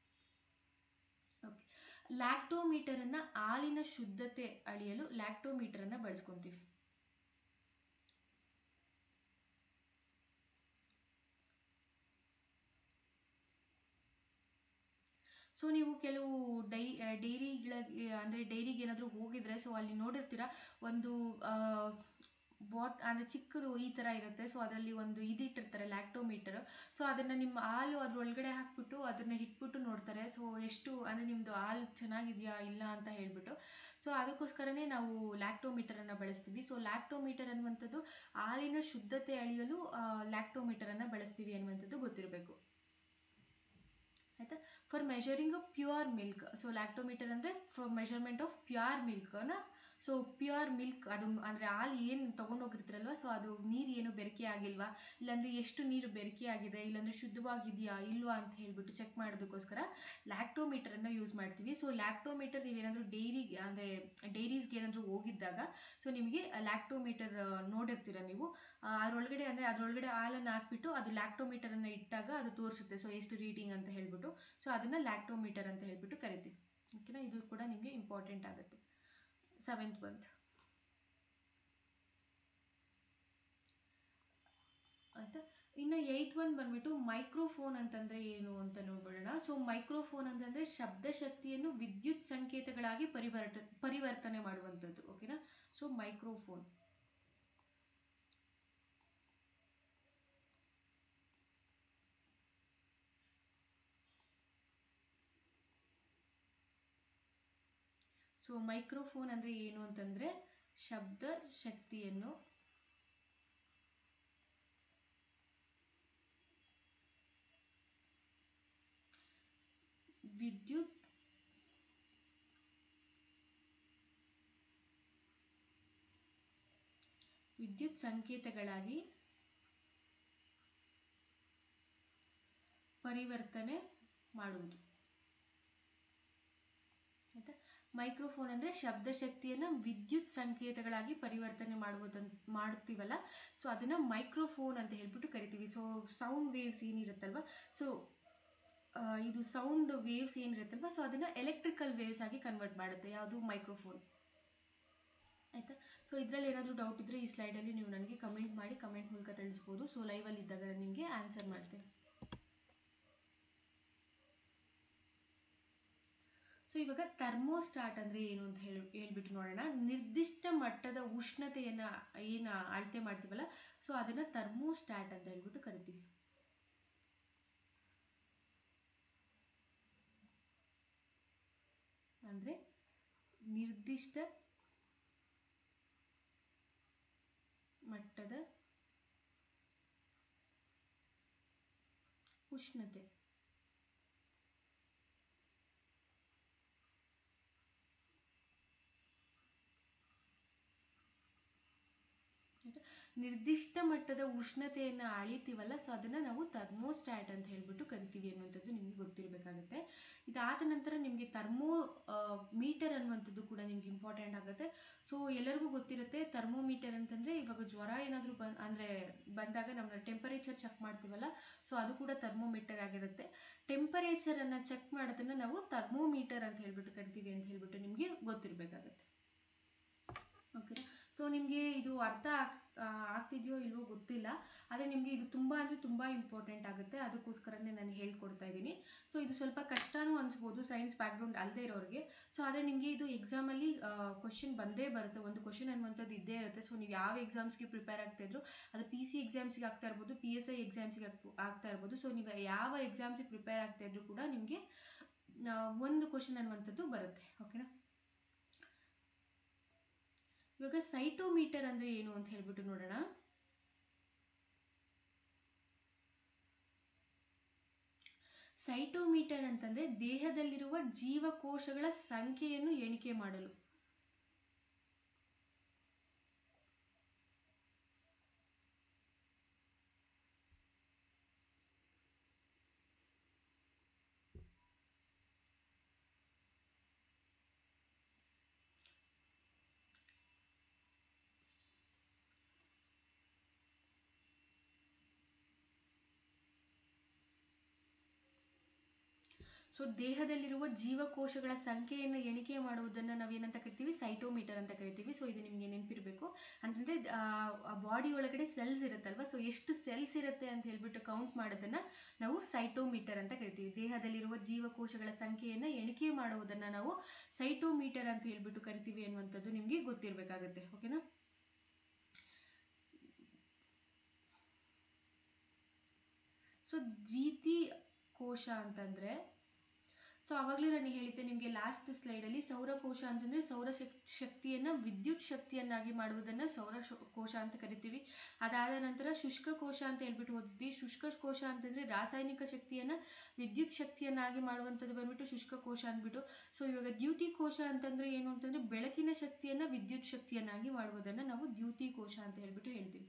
ಓಕೆ ಲ್ಯಾಕ್ಟೋಮೀಟರ್ ಅನ್ನ ಹಾಲಿನ ಶುದ್ಧತೆ ಅಳೆಯಲು ಲ್ಯಾಕ್ಟೋಮೀಟರ್ ಅನ್ನ ಬಳಸ್ಕೊಂತೀವಿ ಸೊ ನೀವು ಕೆಲವು ಡೈ ಡೈರಿಗಳ ಅಂದರೆ ಡೈರಿಗೆ ಏನಾದರೂ ಹೋಗಿದ್ರೆ ಸೊ ಅಲ್ಲಿ ನೋಡಿರ್ತೀರ ಒಂದು ಬಾಟ್ ಅಂದರೆ ಚಿಕ್ಕದು ಈ ಥರ ಇರುತ್ತೆ ಸೊ ಅದರಲ್ಲಿ ಒಂದು ಇದಿಟ್ಟಿರ್ತಾರೆ ಲ್ಯಾಕ್ಟೋಮೀಟರ್ ಸೊ ಅದನ್ನು ನಿಮ್ಮ ಹಾಲು ಅದ್ರೊಳಗಡೆ ಹಾಕ್ಬಿಟ್ಟು ಅದನ್ನು ಇಟ್ಬಿಟ್ಟು ನೋಡ್ತಾರೆ ಸೊ ಎಷ್ಟು ಅಂದರೆ ನಿಮ್ಮದು ಹಾಲು ಚೆನ್ನಾಗಿದೆಯಾ ಇಲ್ಲ ಅಂತ ಹೇಳ್ಬಿಟ್ಟು ಸೊ ಅದಕ್ಕೋಸ್ಕರನೇ ನಾವು ಲ್ಯಾಕ್ಟೋಮೀಟರನ್ನು ಬಳಸ್ತೀವಿ ಸೊ ಲ್ಯಾಕ್ಟೋಮೀಟರ್ ಅನ್ನುವಂಥದ್ದು ಹಾಲಿನ ಶುದ್ಧತೆ ಅಳೆಯಲು ಲ್ಯಾಕ್ಟೋಮೀಟರನ್ನು ಬಳಸ್ತೀವಿ ಅನ್ನುವಂಥದ್ದು ಗೊತ್ತಿರಬೇಕು ಆಯ್ತಾ for measuring a pure milk so lactometer ಅಂದರೆ ಫಾರ್ ಮೆಷರ್ಮೆಂಟ್ ಆಫ್ ಪ್ಯೂರ್ ಮಿಲ್ಕ್ನ ಸೊ ಪ್ಯೂರ್ ಮಿಲ್ಕ್ ಅದು ಅಂದರೆ ಹಾಲು ಏನು ತೊಗೊಂಡೋಗಿರ್ತೀರಲ್ವ ಸೊ ಅದು ನೀರು ಏನು ಬೆರಕೆ ಆಗಿಲ್ವಾ ಇಲ್ಲಾಂದರೆ ಎಷ್ಟು ನೀರು ಬೆರಕೆ ಆಗಿದೆ ಇಲ್ಲಾಂದರೆ ಶುದ್ಧವಾಗಿದೆಯಾ ಇಲ್ವಾ ಅಂತ ಹೇಳ್ಬಿಟ್ಟು ಚೆಕ್ ಮಾಡೋದಕ್ಕೋಸ್ಕರ ಲ್ಯಾಕ್ಟೋಮೀಟರನ್ನು ಯೂಸ್ ಮಾಡ್ತೀವಿ ಸೊ ಲ್ಯಾಕ್ಟೋಮೀಟರ್ ನೀವೇನಾದರೂ ಡೈರಿಗೆ ಅಂದರೆ ಡೈರೀಸ್ಗೆ ಏನಾದರೂ ಹೋಗಿದ್ದಾಗ ಸೊ ನಿಮಗೆ ಲ್ಯಾಕ್ಟೋಮೀಟರ್ ನೋಡಿರ್ತೀರ ನೀವು ಅದರೊಳಗಡೆ ಅಂದರೆ ಅದರೊಳಗಡೆ ಹಾಲನ್ನು ಹಾಕ್ಬಿಟ್ಟು ಅದು ಲ್ಯಾಕ್ಟೋಮೀಟರನ್ನು ಇಟ್ಟಾಗ ಅದು ತೋರಿಸುತ್ತೆ ಸೊ ಎಷ್ಟು ರೀಡಿಂಗ್ ಅಂತ ಹೇಳ್ಬಿಟ್ಟು ಸೊ ಅದನ್ನು ಲ್ಯಾಕ್ಟೋಮೀಟರ್ ಅಂತ ಹೇಳ್ಬಿಟ್ಟು ಕರಿತೀವಿ ಓಕೆನಾ ಇದು ಕೂಡ ನಿಮಗೆ ಇಂಪಾರ್ಟೆಂಟ್ ಆಗುತ್ತೆ ಸೆವೆಂತ್ ಬಂತ್ ಆಯ್ತಾ ಇನ್ನು ಏಯ್ತ್ ಒನ್ ಬಂದ್ಬಿಟ್ಟು ಮೈಕ್ರೋಫೋನ್ ಅಂತಂದ್ರೆ ಏನು ಅಂತ ನೋಡ್ಬಿಡೋಣ ಸೊ ಮೈಕ್ರೋಫೋನ್ ಅಂತಂದ್ರೆ ಶಬ್ದ ಶಕ್ತಿಯನ್ನು ವಿದ್ಯುತ್ ಸಂಕೇತಗಳಾಗಿ ಪರಿವರ್ತ ಪರಿವರ್ತನೆ ಮಾಡುವಂಥದ್ದು ಓಕೆನಾ ಸೊ ಮೈಕ್ರೋಫೋನ್ ಸೊ ಮೈಕ್ರೋಫೋನ್ ಅಂದರೆ ಏನು ಅಂತಂದರೆ ಶಬ್ದ ಶಕ್ತಿಯನ್ನು ವಿದ್ಯುತ್ ವಿದ್ಯುತ್ ಸಂಕೇತಗಳಾಗಿ ಪರಿವರ್ತನೆ ಮಾಡುವುದು ಆಯ್ತಾ ಮೈಕ್ರೋಫೋನ್ ಅಂದರೆ ಶಬ್ದ ಶಕ್ತಿಯನ್ನು ವಿದ್ಯುತ್ ಸಂಕೇತಗಳಾಗಿ ಪರಿವರ್ತನೆ ಮಾಡುವುದನ್ ಮಾಡ್ತೀವಲ್ಲ ಸೊ ಅದನ್ನು ಮೈಕ್ರೋಫೋನ್ ಅಂತ ಹೇಳ್ಬಿಟ್ಟು ಕರಿತೀವಿ ಸೊ ಸೌಂಡ್ ವೇವ್ಸ್ ಏನಿರುತ್ತಲ್ವ ಸೊ ಇದು ಸೌಂಡ್ ವೇವ್ಸ್ ಏನಿರುತ್ತಲ್ವ ಸೊ ಅದನ್ನು ಎಲೆಕ್ಟ್ರಿಕಲ್ ವೇವ್ಸ್ ಆಗಿ ಕನ್ವರ್ಟ್ ಮಾಡುತ್ತೆ ಯಾವುದು ಮೈಕ್ರೋಫೋನ್ ಆಯಿತಾ ಸೊ ಇದರಲ್ಲಿ ಏನಾದರೂ ಡೌಟ್ ಇದ್ದರೆ ಈ ಸ್ಲೈಡಲ್ಲಿ ನೀವು ನನಗೆ ಕಮೆಂಟ್ ಮಾಡಿ ಕಮೆಂಟ್ ಮೂಲಕ ತಿಳಿಸ್ಬೋದು ಸೊ ಲೈವಲ್ಲಿ ಇದ್ದಾಗ ನಾನು ನಿಮಗೆ ಆನ್ಸರ್ ಮಾಡ್ತೇನೆ ಸೊ ಇವಾಗ ಥರ್ಮೋಸ್ಟಾಟ್ ಅಂದರೆ ಏನು ಅಂತ ಹೇಳಿ ಹೇಳ್ಬಿಟ್ಟು ನೋಡೋಣ ನಿರ್ದಿಷ್ಟ ಮಟ್ಟದ ಉಷ್ಣತೆಯನ್ನು ಏನು ಅಳತೆ ಮಾಡ್ತೀವಲ್ಲ ಸೊ ಅದನ್ನು ಥರ್ಮೋಸ್ಟಾಟ್ ಅಂತ ಹೇಳ್ಬಿಟ್ಟು ಕರಿತೀವಿ ಅಂದರೆ ನಿರ್ದಿಷ್ಟ ಮಟ್ಟದ ಉಷ್ಣತೆ ಆಯ್ತಾ? ನಿರ್ದಿಷ್ಟ ಮಟ್ಟದ ಉಷ್ಣತೆಯನ್ನು ಅಳಿತೀವಲ್ಲ ಸೊ ಅದನ್ನ ನಾವು ಥರ್ಮೋಸ್ಟ್ಯಾಟ್ ಅಂತ ಹೇಳ್ಬಿಟ್ಟು ಕರಿತೀವಿ ಅನ್ನುವಂಥದ್ದು ನಿಮಗೆ ಗೊತ್ತಿರಬೇಕಾಗುತ್ತೆ ಇದಾದ ನಂತರ ನಿಮಗೆ ಥರ್ಮೋ ಮೀಟರ್ ಅನ್ನುವಂಥದ್ದು ಕೂಡ ನಿಮ್ಗೆ ಇಂಪಾರ್ಟೆಂಟ್ ಆಗುತ್ತೆ ಸೊ ಎಲ್ಲರಿಗೂ ಗೊತ್ತಿರುತ್ತೆ ಥರ್ಮೋಮೀಟರ್ ಅಂತಂದ್ರೆ ಇವಾಗ ಜ್ವರ ಏನಾದರೂ ಬನ್ ಅಂದರೆ ಬಂದಾಗ ನಮ್ಮ ಟೆಂಪರೇಚರ್ ಚೆಕ್ ಮಾಡ್ತೀವಲ್ಲ ಸೊ ಅದು ಕೂಡ ಥರ್ಮೋಮೀಟರ್ ಆಗಿರುತ್ತೆ ಟೆಂಪರೇಚರನ್ನು ಚೆಕ್ ಮಾಡೋದನ್ನ ನಾವು ಥರ್ಮೋಮೀಟರ್ ಅಂತ ಹೇಳ್ಬಿಟ್ಟು ಕರಿತೀವಿ ಅಂತ ಹೇಳ್ಬಿಟ್ಟು ನಿಮಗೆ ಗೊತ್ತಿರಬೇಕಾಗತ್ತೆ ಓಕೆನಾ ಸೊ ನಿಮಗೆ ಇದು ಅರ್ಥ ಆಗ್ ಆ, ಆಗ್ತಿದೆಯೋ ಇಲ್ವೋ ಗೊತ್ತಿಲ್ಲ ಆದರೆ ನಿಮಗೆ ಇದು ತುಂಬ ಅಂದರೆ ತುಂಬ ಇಂಪಾರ್ಟೆಂಟ್ ಆಗುತ್ತೆ ಅದಕ್ಕೋಸ್ಕರನೇ ನಾನು ಹೇಳ್ಕೊಡ್ತಾ ಇದ್ದೀನಿ ಸೊ ಇದು ಸ್ವಲ್ಪ ಕಷ್ಟನೂ ಅನ್ಸ್ಬೋದು ಸೈನ್ಸ್ ಬ್ಯಾಕ್ಗ್ರೌಂಡ್ ಅಲ್ಲದೆ ಇರೋರಿಗೆ ಸೊ ಆದರೆ ನಿಮಗೆ ಇದು ಎಕ್ಸಾಮಲ್ಲಿ ಕ್ವಶನ್ ಬಂದೇ ಬರುತ್ತೆ ಒಂದು ಕ್ವಶನ್ ಅನ್ನುವಂಥದ್ದು ಇದ್ದೇ ಇರುತ್ತೆ ಸೊ ನೀವು ಯಾವ ಎಕ್ಸಾಮ್ಸ್ಗೆ ಪ್ರಿಪೇರ್ ಆಗ್ತಾ ಇದ್ರು ಅದು ಪಿ ಸಿ ಎಕ್ಸಾಮ್ಸ್ಗೆ ಆಗ್ತಾ ಇರ್ಬೋದು ಪಿ ಎಸ್ ಐ ಎಕ್ಸಾಮ್ಸ್ಗೆ ಆಗ್ತಾ ಇರ್ಬೋದು ಸೊ ನೀವು ಯಾವ ಎಕ್ಸಾಮ್ಸ್ಗೆ ಪ್ರಿಪೇರ್ ಆಗ್ತಾ ಇದ್ರು ಕೂಡ ನಿಮಗೆ ಒಂದು ಕ್ವಶನ್ ಅನ್ನುವಂಥದ್ದು ಬರುತ್ತೆ ಓಕೆನಾ ಇವಾಗ ಸೈಟೋಮೀಟರ್ ಅಂದ್ರೆ ಏನು ಅಂತ ಹೇಳ್ಬಿಟ್ಟು ನೋಡೋಣ ಸೈಟೋಮೀಟರ್ ಅಂತಂದ್ರೆ ದೇಹದಲ್ಲಿರುವ ಜೀವಕೋಶಗಳ ಸಂಖ್ಯೆಯನ್ನು ಎಣಿಕೆ ಮಾಡಲು ಸೊ ದೇಹದಲ್ಲಿರುವ ಜೀವಕೋಶಗಳ ಸಂಖ್ಯೆಯನ್ನು ಎಣಿಕೆ ಮಾಡುವುದನ್ನು ನಾವೇನಂತ ಕರಿತೀವಿ ಸೈಟೋಮೀಟರ್ ಅಂತ ಕರಿತೀವಿ ಸೊ ಇದು ನಿಮಗೆ ನೆನಪಿರಬೇಕು ಅಂತಂದ್ರೆ ಬಾಡಿ ಒಳಗಡೆ ಸೆಲ್ಸ್ ಇರುತ್ತಲ್ವಾ ಸೊ ಎಷ್ಟು ಸೆಲ್ಸ್ ಇರುತ್ತೆ ಅಂತ ಹೇಳ್ಬಿಟ್ಟು ಕೌಂಟ್ ಮಾಡೋದನ್ನ ನಾವು ಸೈಟೋಮೀಟರ್ ಅಂತ ಕರಿತೀವಿ ದೇಹದಲ್ಲಿರುವ ಜೀವಕೋಶಗಳ ಸಂಖ್ಯೆಯನ್ನು ಎಣಿಕೆ ಮಾಡುವುದನ್ನ ನಾವು ಸೈಟೋಮೀಟರ್ ಅಂತ ಹೇಳ್ಬಿಟ್ಟು ಕರಿತೀವಿ ಅನ್ನುವಂಥದ್ದು ನಿಮಗೆ ಗೊತ್ತಿರಬೇಕಾಗುತ್ತೆ ಓಕೆನಾ ಸೊ ದ್ವಿತಿ ಕೋಶ ಅಂತಂದ್ರೆ ಸೊ ಅವಾಗಲೇ ನಾನು ಹೇಳಿದ್ದೆ ನಿಮಗೆ ಲಾಸ್ಟ್ ಸ್ಲೈಡಲ್ಲಿ ಸೌರಕೋಶ ಅಂತಂದ್ರೆ ಸೌರ ಶಕ್- ಶಕ್ತಿಯನ್ನ ವಿದ್ಯುತ್ ಶಕ್ತಿಯನ್ನಾಗಿ ಮಾಡುವುದನ್ನ ಸೌರ ಶು- ಕೋಶ ಅಂತ ಕರಿತೀವಿ ಅದಾದ ನಂತರ ಶುಷ್ಕ ಕೋಶ ಅಂತ ಹೇಳ್ಬಿಟ್ಟು ಓದಿದ್ವಿ ಶುಷ್ಕ ಕೋಶ ಅಂತಂದ್ರೆ ರಾಸಾಯನಿಕ ಶಕ್ತಿಯನ್ನ ವಿದ್ಯುತ್ ಶಕ್ತಿಯನ್ನಾಗಿ ಮಾಡುವಂಥದ್ದು ಬಂದ್ಬಿಟ್ಟು ಶುಷ್ಕ ಕೋಶ ಅಂದ್ಬಿಟ್ಟು ಸೊ ಇವಾಗ ದ್ಯುತಿ ಕೋಶ ಅಂತಂದ್ರೆ ಏನು ಅಂತಂದ್ರೆ ಬೆಳಕಿನ ಶಕ್ತಿಯನ್ನ ವಿದ್ಯುತ್ ಶಕ್ತಿಯನ್ನಾಗಿ ಮಾಡುವುದನ್ನ ನಾವು ದ್ಯುತಿ ಕೋಶ ಅಂತ ಹೇಳ್ಬಿಟ್ಟು ಹೇಳ್ತೀವಿ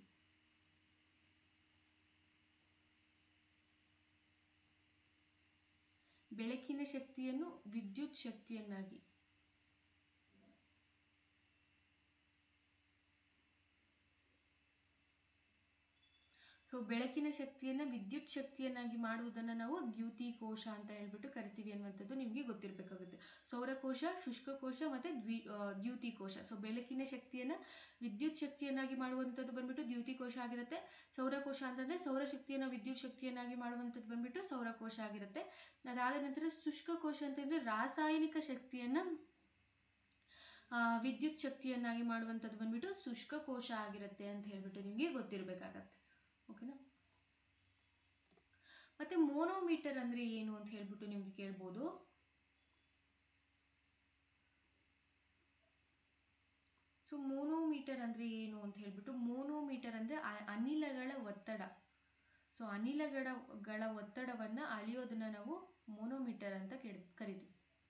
ಬೆಳಕಿನ ಶಕ್ತಿಯನ್ನು ವಿದ್ಯುತ್ ಶಕ್ತಿಯನ್ನಾಗಿ ಸೊ ಬೆಳಕಿನ ಶಕ್ತಿಯನ್ನ ವಿದ್ಯುತ್ ಶಕ್ತಿಯನ್ನಾಗಿ ಮಾಡುವುದನ್ನ ನಾವು ದ್ಯುತಿ ಕೋಶ ಅಂತ ಹೇಳ್ಬಿಟ್ಟು ಕರಿತೀವಿ ಅನ್ನುವಂಥದ್ದು ನಿಮಗೆ ಗೊತ್ತಿರಬೇಕಾಗುತ್ತೆ ಸೌರಕೋಶ ಶುಷ್ಕಕೋಶ ಮತ್ತೆ ದ್ವಿ ಆ, ದ್ಯುತಿ ಕೋಶ ಸೊ ಬೆಳಕಿನ ಶಕ್ತಿಯನ್ನ ವಿದ್ಯುತ್ ಶಕ್ತಿಯನ್ನಾಗಿ ಮಾಡುವಂಥದ್ದು ಬಂದ್ಬಿಟ್ಟು ದ್ಯುತಿ ಕೋಶ ಆಗಿರುತ್ತೆ ಸೌರಕೋಶ ಅಂತಂದ್ರೆ ಸೌರಶಕ್ತಿಯನ್ನ ವಿದ್ಯುತ್ ಶಕ್ತಿಯನ್ನಾಗಿ ಮಾಡುವಂಥದ್ದು ಬಂದ್ಬಿಟ್ಟು ಸೌರಕೋಶ ಆಗಿರುತ್ತೆ ಅದಾದ ನಂತರ ಶುಷ್ಕ ಕೋಶ ಅಂತಂದ್ರೆ ರಾಸಾಯನಿಕ ಶಕ್ತಿಯನ್ನ ಆ, ವಿದ್ಯುತ್ ಶಕ್ತಿಯನ್ನಾಗಿ ಮಾಡುವಂಥದ್ದು ಬಂದ್ಬಿಟ್ಟು ಶುಷ್ಕ ಕೋಶ ಆಗಿರುತ್ತೆ ಅಂತ ಹೇಳ್ಬಿಟ್ಟು ನಿಮಗೆ ಗೊತ್ತಿರಬೇಕಾಗತ್ತೆ ಓಕೆನಾ ಮತ್ತೆ ಮೋನೋಮೀಟರ್ ಅಂದ್ರೆ ಏನು ಅಂತ ಹೇಳ್ಬಿಟ್ಟು ನಿಮ್ಗೆ ಕೇಳ್ಬೋದು ಸೊ ಮೋನೋಮೀಟರ್ ಅಂದ್ರೆ ಏನು ಅಂತ ಹೇಳ್ಬಿಟ್ಟು ಮೋನೋಮೀಟರ್ ಅಂದ್ರೆ ಅ- ಅನಿಲಗಳ ಒತ್ತಡ ಸೊ ಅನಿಲಗಳ ಗಳ ಒತ್ತಡವನ್ನ ಅಳಿಯೋದನ್ನ ನಾವು ಮೋನೋಮೀಟರ್ ಅಂತ ಕೇಳ್- ಕರಿತೀವಿ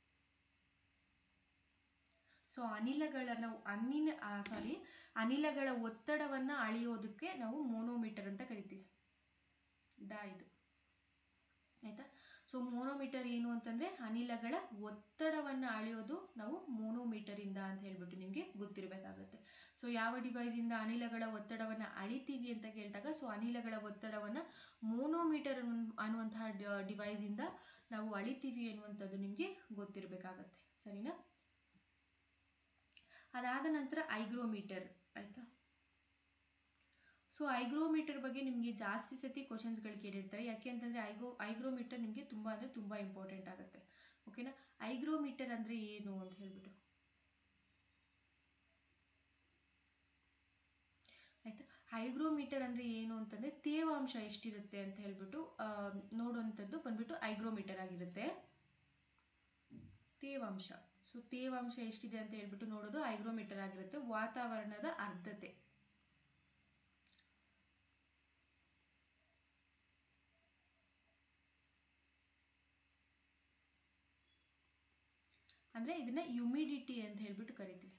ಸೊ ಅನಿಲಗಳನ್ನ ಅನಿಲ ಸಾರಿ ಅನಿಲಗಳ ಒತ್ತಡವನ್ನ ಅಳೆಯೋದಕ್ಕೆ ನಾವು ಮೋನೋಮೀಟರ್ ಅಂತ ಕರಿತೀವಿ ಡಾ ಇದು ಆಯ್ತಾ ಸೊ ಮೋನೋಮೀಟರ್ ಏನು ಅಂತಂದ್ರೆ ಅನಿಲಗಳ ಒತ್ತಡವನ್ನ ಅಳೆಯೋದು ನಾವು ಮೋನೋಮೀಟರ್ ಇಂದ ಅಂತ ಹೇಳ್ಬಿಟ್ಟು ನಿಮ್ಗೆ ಗೊತ್ತಿರಬೇಕಾಗುತ್ತೆ ಸೊ ಯಾವ ಡಿವೈಸ್ ಇಂದ ಅನಿಲಗಳ ಒತ್ತಡವನ್ನ ಅಳಿತೀವಿ ಅಂತ ಕೇಳಿದಾಗ ಸೊ ಅನಿಲಗಳ ಒತ್ತಡವನ್ನ ಮೋನೋಮೀಟರ್ ಅನ್ನುವಂತಹ ಡಿವೈಸ್ ಇಂದ ನಾವು ಅಳಿತೀವಿ ಅನ್ನುವಂಥದ್ದು ನಿಮ್ಗೆ ಗೊತ್ತಿರಬೇಕಾಗತ್ತೆ ಸರಿನಾ ಅದಾದ ನಂತರ ಐಗ್ರೋಮೀಟರ್ ಆಯ್ತಾ ಸೊ ಐಗ್ರೋಮೀಟರ್ ಬಗ್ಗೆ ನಿಮಗೆ ಜಾಸ್ತಿ ಸತಿ ಕ್ವಶನ್ಸ್ಗಳು ಕೇಳಿರ್ತಾರೆ ಯಾಕೆ ಅಂತಂದ್ರೆ ಐಗೋ ಐಗ್ರೋಮೀಟರ್ ನಿಮಗೆ ತುಂಬಾ ಅಂದ್ರೆ ತುಂಬಾ ಇಂಪಾರ್ಟೆಂಟ್ ಆಗುತ್ತೆ ಓಕೆನಾ ಐಗ್ರೋಮೀಟರ್ ಅಂದ್ರೆ ಏನು ಅಂತ ಹೇಳ್ಬಿಟ್ಟು ಆಯ್ತಾ ಐಗ್ರೋಮೀಟರ್ ಅಂದ್ರೆ ಏನು ಅಂತಂದ್ರೆ ತೇವಾಂಶ ಎಷ್ಟಿರುತ್ತೆ ಅಂತ ಹೇಳ್ಬಿಟ್ಟು ಆ, ನೋಡುವಂಥದ್ದು ಬಂದ್ಬಿಟ್ಟು ಐಗ್ರೋಮೀಟರ್ ಆಗಿರುತ್ತೆ ತೇವಾಂಶ ಸೊ ತೇವಾಂಶ ಎಷ್ಟಿದೆ ಅಂತ ಹೇಳ್ಬಿಟ್ಟು ನೋಡೋದು ಐಗ್ರೋಮೀಟರ್ ಆಗಿರುತ್ತೆ ವಾತಾವರಣದ ಆರ್ದ್ರತೆ ಅಂದರೆ ಇದನ್ನ ಹ್ಯುಮಿಡಿಟಿ ಅಂತ ಹೇಳ್ಬಿಟ್ಟು ಕರಿತೀವಿ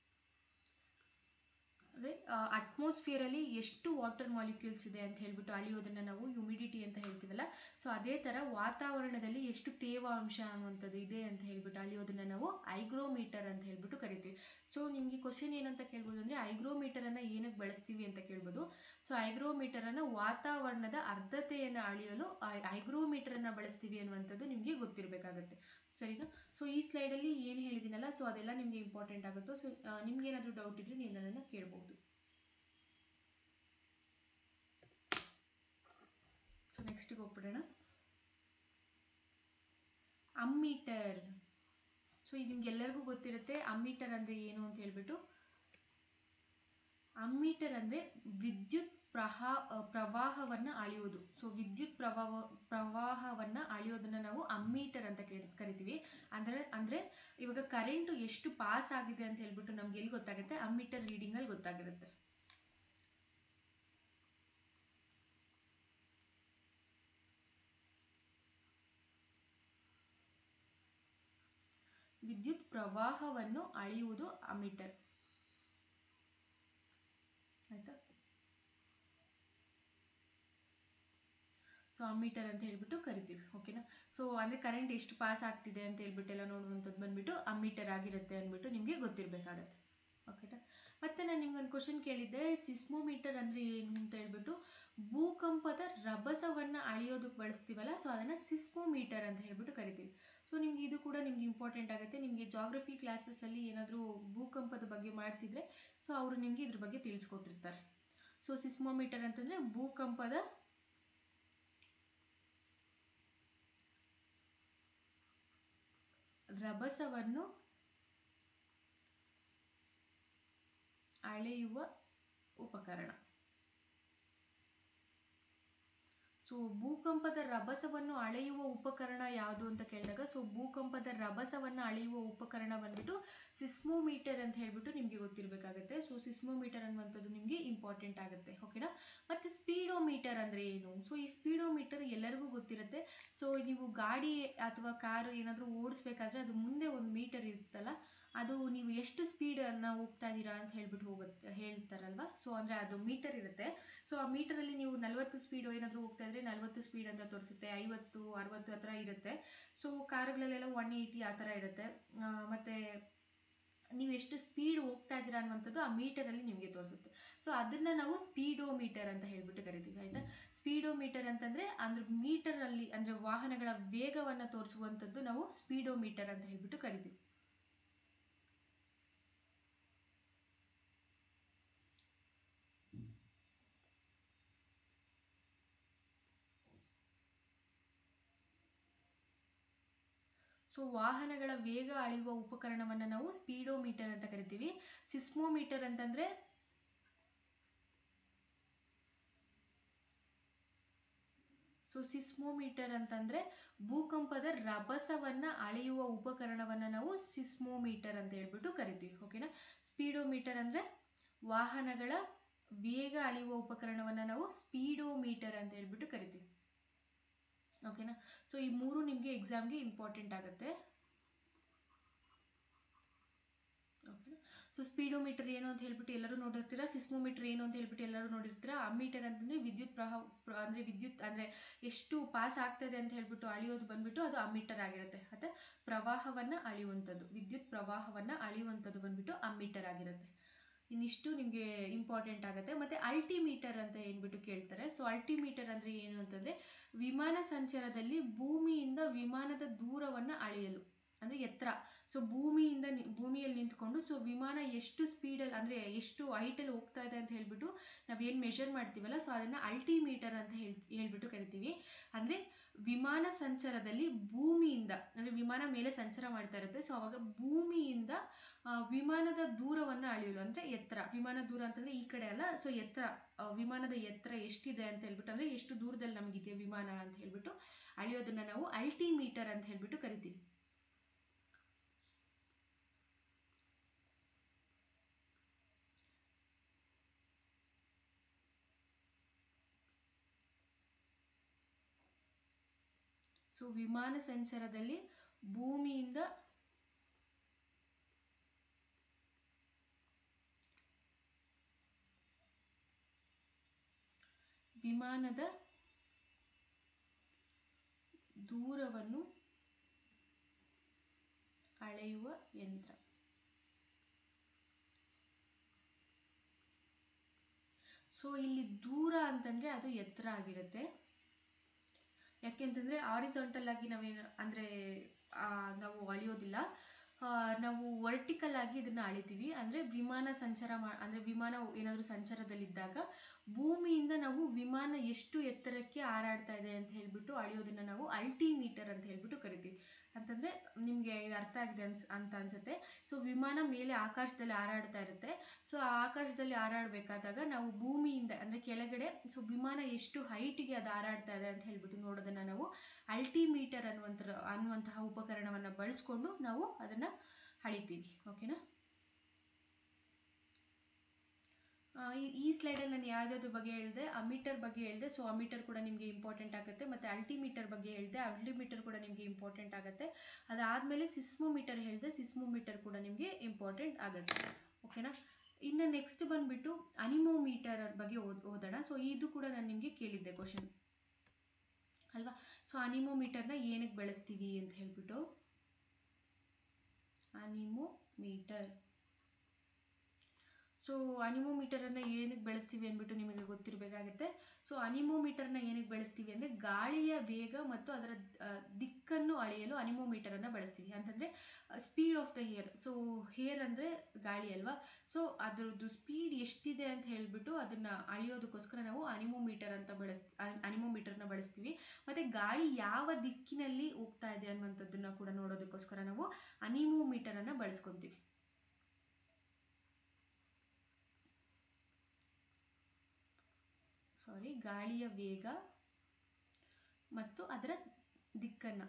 ಅಂದರೆ ಅಟ್ಮಾಸ್ಫಿಯರಲ್ಲಿ ಎಷ್ಟು ವಾಟರ್ ಮಾಲಿಕ್ಯೂಲ್ಸ್ ಇದೆ ಅಂತ ಹೇಳ್ಬಿಟ್ಟು ಅಳಿಯೋದನ್ನ ನಾವು ಹ್ಯುಮಿಡಿಟಿ ಅಂತ ಹೇಳ್ತೀವಲ್ಲ ಸೊ ಅದೇ ಥರ ವಾತಾವರಣದಲ್ಲಿ ಎಷ್ಟು ತೇವಾಂಶ ಅನ್ನುವಂಥದ್ದು ಇದೆ ಅಂತ ಹೇಳ್ಬಿಟ್ಟು ಅಳಿಯೋದನ್ನ ನಾವು ಐಗ್ರೋಮೀಟರ್ ಅಂತ ಹೇಳ್ಬಿಟ್ಟು ಕರಿತೀವಿ ಸೊ ನಿಮಗೆ ಕ್ವಶನ್ ಏನಂತ ಕೇಳ್ಬೋದು ಅಂದರೆ ಐಗ್ರೋಮೀಟರನ್ನು ಏನಕ್ಕೆ ಬಳಸ್ತೀವಿ ಅಂತ ಕೇಳ್ಬೋದು ಸೊ ಐಗ್ರೋಮೀಟರನ್ನು ವಾತಾವರಣದ ಅರ್ಧತೆಯನ್ನು ಅಳೆಯಲು ಐಗ್ರೋಮೀಟರನ್ನು ಬಳಸ್ತೀವಿ ಅನ್ನುವಂಥದ್ದು ನಿಮಗೆ ಗೊತ್ತಿರಬೇಕಾಗತ್ತೆ ಸರಿನಾ ಸೊ ಈ ಸ್ಲೈಡಲ್ಲಿ ಏನು ಹೇಳಿದ್ದೀನಲ್ಲ ಸೊ ಅದೆಲ್ಲ ನಿಮಗೆ ಇಂಪಾರ್ಟೆಂಟ್ ಆಗುತ್ತೋ ಸೊ ನಿಮ್ಗೆ ಏನಾದರೂ ಡೌಟ್ ಇದ್ರೆ ನೀವು ನನ್ನನ್ನು ಕೇಳ್ಬೋದು ಸೊ ನೆಕ್ಸ್ಟಿಗೆ ಹೋಗ್ಬಿಡೋಣ ಅಮ್ಮೀಟರ್ ಸೊ ಇದು ನಿಮ್ಗೆಲ್ಲರಿಗೂ ಗೊತ್ತಿರುತ್ತೆ ಅಮ್ಮೀಟರ್ ಅಂದರೆ ಏನು ಅಂತ ಹೇಳ್ಬಿಟ್ಟು ಅಮ್ಮೀಟರ್ ಅಂದರೆ ವಿದ್ಯುತ್ ಪ್ರಹಾ ಪ್ರವಾಹವನ್ನು ಅಳೆಯೋದು ಸೊ ವಿದ್ಯುತ್ ಪ್ರವಾಹ ಪ್ರವಾಹವನ್ನು ಅಳೆಯೋದನ್ನ ನಾವು ಅಮ್ಮೀಟರ್ ಅಂತ ಕರಿತೀವಿ ಅಂದರೆ ಅಂದರೆ ಇವಾಗ ಕರೆಂಟು ಎಷ್ಟು ಪಾಸ್ ಆಗಿದೆ ಅಂತ ಹೇಳ್ಬಿಟ್ಟು ನಮ್ಗೆ ಎಲ್ಲಿ ಗೊತ್ತಾಗುತ್ತೆ ಅಮ್ಮೀಟರ್ ರೀಡಿಂಗಲ್ಲಿ ಗೊತ್ತಾಗಿರುತ್ತೆ ವಿದ್ಯುತ್ ಪ್ರವಾಹವನ್ನು ಅಳೆಯುವುದು ಅಮ್ಮೀಟರ್ ಆಯ್ತಾ ಸೊ ಅಮ್ಮೀಟರ್ ಅಂತ ಹೇಳ್ಬಿಟ್ಟು ಕರಿತೀವಿ ಓಕೆನಾ ಸೊ ಅಂದರೆ ಕರೆಂಟ್ ಎಷ್ಟು ಪಾಸ್ ಆಗ್ತಿದೆ ಅಂತ ಹೇಳ್ಬಿಟ್ಟು ಎಲ್ಲ ನೋಡುವಂಥದ್ದು ಬಂದ್ಬಿಟ್ಟು ಅಮ್ಮೀಟರ್ ಆಗಿರುತ್ತೆ ಅಂದ್ಬಿಟ್ಟು ನಿಮಗೆ ಗೊತ್ತಿರಬೇಕಾಗತ್ತೆ ಓಕೆನಾ ಮತ್ತೆ ನಾನು ನಿಮ್ಗೊಂದು ಕ್ವಶನ್ ಕೇಳಿದ್ದೆ ಸಿಸ್ಮೋಮೀಟರ್ ಅಂದರೆ ಏನು ಅಂತ ಹೇಳ್ಬಿಟ್ಟು ಭೂಕಂಪದ ರಭಸವನ್ನು ಅಳೆಯೋದಕ್ಕೆ ಬಳಸ್ತೀವಲ್ಲ ಸೊ ಅದನ್ನು ಸಿಸ್ಮೋಮೀಟರ್ ಅಂತ ಹೇಳ್ಬಿಟ್ಟು ಕರಿತೀವಿ ಸೊ ನಿಮ್ಗೆ ಇದು ಕೂಡ ನಿಮ್ಗೆ ಇಂಪಾರ್ಟೆಂಟ್ ಆಗುತ್ತೆ ನಿಮಗೆ ಜಾಗ್ರಫಿ ಕ್ಲಾಸಸ್ಸಲ್ಲಿ ಏನಾದರೂ ಭೂಕಂಪದ ಬಗ್ಗೆ ಮಾಡ್ತಿದ್ರೆ ಸೊ ಅವರು ನಿಮಗೆ ಇದ್ರ ಬಗ್ಗೆ ತಿಳಿಸ್ಕೊಟ್ಟಿರ್ತಾರೆ ಸೊ ಸಿಸ್ಮೋಮೀಟರ್ ಅಂತಂದರೆ ಭೂಕಂಪದ ರಭಸವನ್ನು ಅಳೆಯುವ ಉಪಕರಣ ಸೊ ಭೂಕಂಪದ ರಭಸವನ್ನು ಅಳೆಯುವ ಉಪಕರಣ ಯಾವುದು ಅಂತ ಕೇಳಿದಾಗ ಸೊ ಭೂಕಂಪದ ರಭಸವನ್ನು ಅಳೆಯುವ ಉಪಕರಣ ಬಂದ್ಬಿಟ್ಟು ಸಿಸ್ಮೋಮೀಟರ್ ಅಂತ ಹೇಳ್ಬಿಟ್ಟು ನಿಮಗೆ ಗೊತ್ತಿರಬೇಕಾಗುತ್ತೆ ಸೊ ಸಿಸ್ಮೋಮೀಟರ್ ಅನ್ನುವಂಥದ್ದು ನಿಮಗೆ ಇಂಪಾರ್ಟೆಂಟ್ ಆಗುತ್ತೆ ಓಕೆನಾ ಮತ್ತೆ ಸ್ಪೀಡೋಮೀಟರ್ ಅಂದರೆ ಏನು ಸೊ ಈ ಸ್ಪೀಡೋಮೀಟರ್ ಎಲ್ಲರಿಗೂ ಗೊತ್ತಿರುತ್ತೆ ಸೊ ನೀವು ಗಾಡಿ ಅಥವಾ ಕಾರು ಏನಾದರೂ ಓಡಿಸ್ಬೇಕಾದ್ರೆ ಅದು ಮುಂದೆ ಒಂದು ಮೀಟರ್ ಇರುತ್ತಲ್ಲ ಅದು ನೀವು ಎಷ್ಟು ಸ್ಪೀಡನ್ನು ಹೋಗ್ತಾ ಇದ್ದೀರಾ ಅಂತ ಹೇಳ್ಬಿಟ್ಟು ಹೋಗುತ್ತೆ ಹೇಳ್ತಾರಲ್ವಾ ಸೊ ಅಂದರೆ ಅದು ಮೀಟರ್ ಇರುತ್ತೆ ಸೊ ಆ ಮೀಟರಲ್ಲಿ ನೀವು ನಲ್ವತ್ತು ಸ್ಪೀಡು ಏನಾದರೂ ಹೋಗ್ತಾ ಇದ್ರೆ ನಲ್ವತ್ತು ಸ್ಪೀಡ್ ಅಂತ ತೋರಿಸುತ್ತೆ ಐವತ್ತು ಅರವತ್ತು ಆ ಥರ ಇರುತ್ತೆ ಸೊ ಕಾರುಗಳಲ್ಲೆಲ್ಲ ಒನ್ ಏಯ್ಟಿ ಆ ಥರ ಇರುತ್ತೆ ಮತ್ತು ನೀವು ಎಷ್ಟು ಸ್ಪೀಡ್ ಹೋಗ್ತಾ ಇದ್ದೀರಾ ಅನ್ನುವಂಥದ್ದು ಆ ಮೀಟರಲ್ಲಿ ನಿಮಗೆ ತೋರಿಸುತ್ತೆ ಸೊ ಅದನ್ನು ನಾವು ಸ್ಪೀಡೋಮೀಟರ್ ಅಂತ ಹೇಳ್ಬಿಟ್ಟು ಕರಿತೀವಿ ಆಯಿತಾ ಸ್ಪೀಡೋಮೀಟರ್ ಅಂತಂದರೆ ಅಂದ್ರೆ ಮೀಟರಲ್ಲಿ ಅಂದರೆ ವಾಹನಗಳ ವೇಗವನ್ನು ತೋರಿಸುವಂಥದ್ದು ನಾವು ಸ್ಪೀಡೋಮೀಟರ್ ಅಂತ ಹೇಳ್ಬಿಟ್ಟು ಕರಿತೀವಿ ಸೊ ವಾಹನಗಳ ವೇಗ ಅಳೆಯುವ ಉಪಕರಣವನ್ನು ನಾವು ಸ್ಪೀಡೋಮೀಟರ್ ಅಂತ ಕರಿತೀವಿ ಸಿಸ್ಮೋಮೀಟರ್ ಅಂತಂದ್ರೆ ಸೊ ಸಿಸ್ಮೋಮೀಟರ್ ಅಂತಂದ್ರೆ ಭೂಕಂಪದ ರಭಸವನ್ನ ಅಳೆಯುವ ಉಪಕರಣವನ್ನ ನಾವು ಸಿಸ್ಮೋಮೀಟರ್ ಅಂತ ಹೇಳ್ಬಿಟ್ಟು ಕರಿತೀವಿ ಓಕೆನಾ ಸ್ಪೀಡೋಮೀಟರ್ ಅಂದ್ರೆ ವಾಹನಗಳ ವೇಗ ಅಳೆಯುವ ಉಪಕರಣವನ್ನ ನಾವು ಸ್ಪೀಡೋಮೀಟರ್ ಅಂತ ಹೇಳ್ಬಿಟ್ಟು ಕರಿತೀವಿ ಓಕೆನಾ ಸೊ ಈ ಮೂರು ನಿಮಗೆ ಎಕ್ಸಾಮ್ಗೆ ಇಂಪಾರ್ಟೆಂಟ್ ಆಗುತ್ತೆ ಓಕೆನಾ ಸೊ ಸ್ಪೀಡೋಮೀಟರ್ ಏನು ಅಂತ ಹೇಳ್ಬಿಟ್ಟು ಎಲ್ಲರೂ ನೋಡಿರ್ತೀರಾ ಸಿಸ್ಮೋಮೀಟರ್ ಏನು ಅಂತ ಹೇಳ್ಬಿಟ್ಟು ಎಲ್ಲರೂ ನೋಡಿರ್ತೀರಾ ಅಮ್ಮೀಟರ್ ಅಂತಂದ್ರೆ ವಿದ್ಯುತ್ ಪ್ರವಾಹ ಪ್ರ- ಅಂದ್ರೆ ವಿದ್ಯುತ್ ಅಂದ್ರೆ ಎಷ್ಟು ಪಾಸ್ ಆಗ್ತದೆ ಅಂತ ಹೇಳ್ಬಿಟ್ಟು ಅಳೆಯೋದು ಬಂದ್ಬಿಟ್ಟು ಅದು ಅಮ್ಮೀಟರ್ ಆಗಿರುತ್ತೆ ಮತ್ತೆ ಪ್ರವಾಹವನ್ನ ಅಳೆಯುವಂಥದ್ದು ವಿದ್ಯುತ್ ಪ್ರವಾಹವನ್ನ ಅಳೆಯುವಂಥದ್ದು ಬಂದ್ಬಿಟ್ಟು ಅಮ್ಮೀಟರ್ ಆಗಿರುತ್ತೆ ಇನ್ನಿಷ್ಟು ನಿಮಗೆ ಇಂಪಾರ್ಟೆಂಟ್ ಆಗುತ್ತೆ ಮತ್ತೆ ಅಲ್ಟಿಮೀಟರ್ ಅಂತ ಏನ್ಬಿಟ್ಟು ಕೇಳ್ತಾರೆ ಸೊ ಅಲ್ಟಿಮೀಟರ್ ಅಂದ್ರೆ ಏನು ಅಂತಂದ್ರೆ ವಿಮಾನ ಸಂಚಾರದಲ್ಲಿ ಭೂಮಿಯಿಂದ ವಿಮಾನದ ದೂರವನ್ನ ಅಳೆಯಲು ಅಂದ್ರೆ ಎತ್ತರ ಸೊ ಭೂಮಿಯಿಂದ ನಿ- ಭೂಮಿಯಲ್ಲಿ ನಿಂತ್ಕೊಂಡು ಸೊ ವಿಮಾನ ಎಷ್ಟು ಸ್ಪೀಡಲ್ಲಿ ಅಂದ್ರೆ ಎಷ್ಟು ಹೈಟಲ್ಲಿ ಹೋಗ್ತಾ ಇದೆ ಅಂತ ಹೇಳ್ಬಿಟ್ಟು ನಾವೇನು ಮೆಷರ್ ಮಾಡ್ತೀವಲ್ಲ ಸೊ ಅದನ್ನ ಅಲ್ಟಿಮೀಟರ್ ಅಂತ ಹೇಳ್ ಹೇಳ್ಬಿಟ್ಟು ಕರಿತೀವಿ ಅಂದ್ರೆ ವಿಮಾನ ಸಂಚಾರದಲ್ಲಿ ಭೂಮಿಯಿಂದ ಅಂದ್ರೆ ವಿಮಾನ ಮೇಲೆ ಸಂಚಾರ ಮಾಡ್ತಾ ಇರುತ್ತೆ ಸೊ ಅವಾಗ ಭೂಮಿಯಿಂದ ಆ, ವಿಮಾನದ ದೂರವನ್ನ ಅಳೆಯಲು ಅಂದ್ರೆ ಎತ್ತರ ವಿಮಾನ ದೂರ ಅಂತಂದ್ರೆ ಈ ಕಡೆ ಅಲ್ಲ ಸೊ ಎತ್ತರ ಆ, ವಿಮಾನದ ಎತ್ತರ ಎಷ್ಟಿದೆ ಅಂತ ಹೇಳ್ಬಿಟ್ಟು ಅಂದ್ರೆ ಎಷ್ಟು ದೂರದಲ್ಲಿ ನಮಗಿದೆ ವಿಮಾನ ಅಂತ ಹೇಳ್ಬಿಟ್ಟು ಅಳೆಯೋದನ್ನ ನಾವು ಅಲ್ಟಿಮೀಟರ್ ಅಂತ ಹೇಳ್ಬಿಟ್ಟು ಕರಿತೀವಿ ಸೊ ವಿಮಾನ ಸಂಚಾರದಲ್ಲಿ ಭೂಮಿಯಿಂದ ವಿಮಾನದ ದೂರವನ್ನು ಅಳೆಯುವ ಯಂತ್ರ ಸೊ ಇಲ್ಲಿ ದೂರ ಅಂತಂದ್ರೆ ಅದು ಎತ್ತರ ಆಗಿರುತ್ತೆ ಯಾಕೆಂತಂದ್ರೆ ಆರಿಸೊಂಟಲ್ ಆಗಿ ನಾವೇನು ಅಂದ್ರೆ ಆ, ನಾವು ಅಳಿಯೋದಿಲ್ಲ ಆ, ನಾವು ವರ್ಟಿಕಲ್ ಆಗಿ ಇದನ್ನ ಅಳಿತೀವಿ ಅಂದ್ರೆ ವಿಮಾನ ಸಂಚಾರ ಮಾ ಅಂದ್ರೆ ವಿಮಾನ ಏನಾದರೂ ಸಂಚಾರದಲ್ಲಿದ್ದಾಗ ಭೂಮಿಯಿಂದ ನಾವು ವಿಮಾನ ಎಷ್ಟು ಎತ್ತರಕ್ಕೆ ಹಾರಾಡ್ತಾ ಇದೆ ಅಂತ ಹೇಳ್ಬಿಟ್ಟು ಅಳಿಯೋದನ್ನ ನಾವು ಅಲ್ಟಿಮೀಟರ್ ಅಂತ ಹೇಳ್ಬಿಟ್ಟು ಕರಿತೀವಿ ಅಂತಂದ್ರೆ ನಿಮ್ಗೆ ಇದು ಅರ್ಥ ಆಗಿದೆ ಅನ್ಸ್ ಅಂತ ಅನ್ಸುತ್ತೆ ಸೊ ವಿಮಾನ ಮೇಲೆ ಆಕಾಶದಲ್ಲಿ ಹಾರಾಡ್ತಾ ಇರುತ್ತೆ ಸೊ ಆ ಆಕಾಶದಲ್ಲಿ ಹಾರಾಡ್ಬೇಕಾದಾಗ ನಾವು ಭೂಮಿಯಿಂದ ಅಂದ್ರೆ ಕೆಳಗಡೆ ಸೊ ವಿಮಾನ ಎಷ್ಟು ಹೈಟಿಗೆ ಅದು ಹಾರಾಡ್ತಾ ಇದೆ ಅಂತ ಹೇಳ್ಬಿಟ್ಟು ನೋಡೋದನ್ನ ನಾವು ಅಲ್ಟಿಮೀಟರ್ ಅನ್ನುವಂಥ ಅನ್ನುವಂತಹ ಉಪಕರಣವನ್ನ ಬಳಸ್ಕೊಂಡು ನಾವು ಅದನ್ನ ಅಳಿತೀವಿ ಓಕೆನಾ ಆ, ಈ- ಈ ಸ್ಲೈಡಲ್ಲಿ ನಾನು ಯಾವ್ದಾವ್ದ್ರ ಬಗ್ಗೆ ಹೇಳಿದೆ ಅಮೀಟರ್ ಬಗ್ಗೆ ಹೇಳಿದೆ ಸೊ ಅಮೀಟರ್ ಕೂಡ ನಿಮಗೆ ಇಂಪಾರ್ಟೆಂಟ್ ಆಗುತ್ತೆ ಮತ್ತೆ ಅಲ್ಟಿಮೀಟರ್ ಬಗ್ಗೆ ಹೇಳಿದೆ ಅಲ್ಟಿಮೀಟರ್ ಕೂಡ ನಿಮಗೆ ಇಂಪಾರ್ಟೆಂಟ್ ಆಗುತ್ತೆ ಅದಾದ್ಮೇಲೆ ಸಿಸ್ಮೋಮೀಟರ್ ಹೇಳಿದೆ ಸಿಸ್ಮೋಮೀಟರ್ ಕೂಡ ನಿಮಗೆ ಇಂಪಾರ್ಟೆಂಟ್ ಆಗುತ್ತೆ ಓಕೆನಾ ಇನ್ನು ನೆಕ್ಸ್ಟ್ ಬಂದ್ಬಿಟ್ಟು ಅನಿಮೋಮೀಟರ್ ಬಗ್ಗೆ ಓದ್ ಓದೋಣ ಸೊ ಇದು ಕೂಡ ನಾನು ನಿಮಗೆ ಕೇಳಿದ್ದೆ ಕ್ವಶನ್ ಅಲ್ವಾ ಸೊ ಅನಿಮೋಮೀಟರ್ನ ಏನಕ್ಕೆ ಬಳಸ್ತೀವಿ ಅಂತ ಹೇಳ್ಬಿಟ್ಟು ಅನಿಮೋಮೀಟರ್ ಸೊ ಅನಿಮೋಮೀಟರ್ ಅನ್ನ ಏನಕ್ಕೆ ಬಳಸ್ತೀವಿ ಅಂದ್ಬಿಟ್ಟು ನಿಮಗೆ ಗೊತ್ತಿರಬೇಕಾಗುತ್ತೆ ಸೊ ಅನಿಮೋಮೀಟರ್ನ ಏನಕ್ಕೆ ಬಳಸ್ತೀವಿ ಅಂದ್ರೆ ಗಾಳಿಯ ವೇಗ ಮತ್ತು ಅದರ ಆ, ದಿಕ್ಕನ್ನು ಅಳೆಯಲು ಅನಿಮೋಮೀಟರ್ ಅನ್ನ ಬಳಸ್ತೀವಿ ಅಂತಂದ್ರೆ speed of the hair so hair ಅಂದ್ರೆ ಗಾಳಿ ಅಲ್ವಾ ಸೊ ಅದರದ್ದು ಸ್ಪೀಡ್ ಎಷ್ಟಿದೆ ಅಂತ ಹೇಳ್ಬಿಟ್ಟು ಅದನ್ನ ಅಳಿಯೋದಕ್ಕೋಸ್ಕರ ನಾವು ಅನಿಮೋಮೀಟರ್ ಅಂತ ಬಳಸ್ ಅನಿಮೋಮೀಟರ್ನ ಬಳಸ್ತೀವಿ ಮತ್ತೆ ಗಾಳಿ ಯಾವ ದಿಕ್ಕಿನಲ್ಲಿ ಹೋಗ್ತಾ ಇದೆ ಅನ್ನುವಂಥದ್ದನ್ನ ಕೂಡ ನೋಡೋದಕ್ಕೋಸ್ಕರ ನಾವು ಅನಿಮೋಮೀಟರ್ ಅನ್ನ ಬಳಸ್ಕೊಂತೀವಿ ಸಾರಿ ಗಾಳಿಯ ವೇಗ ಮತ್ತು ಅದರ ದಿಕ್ಕನ್ನ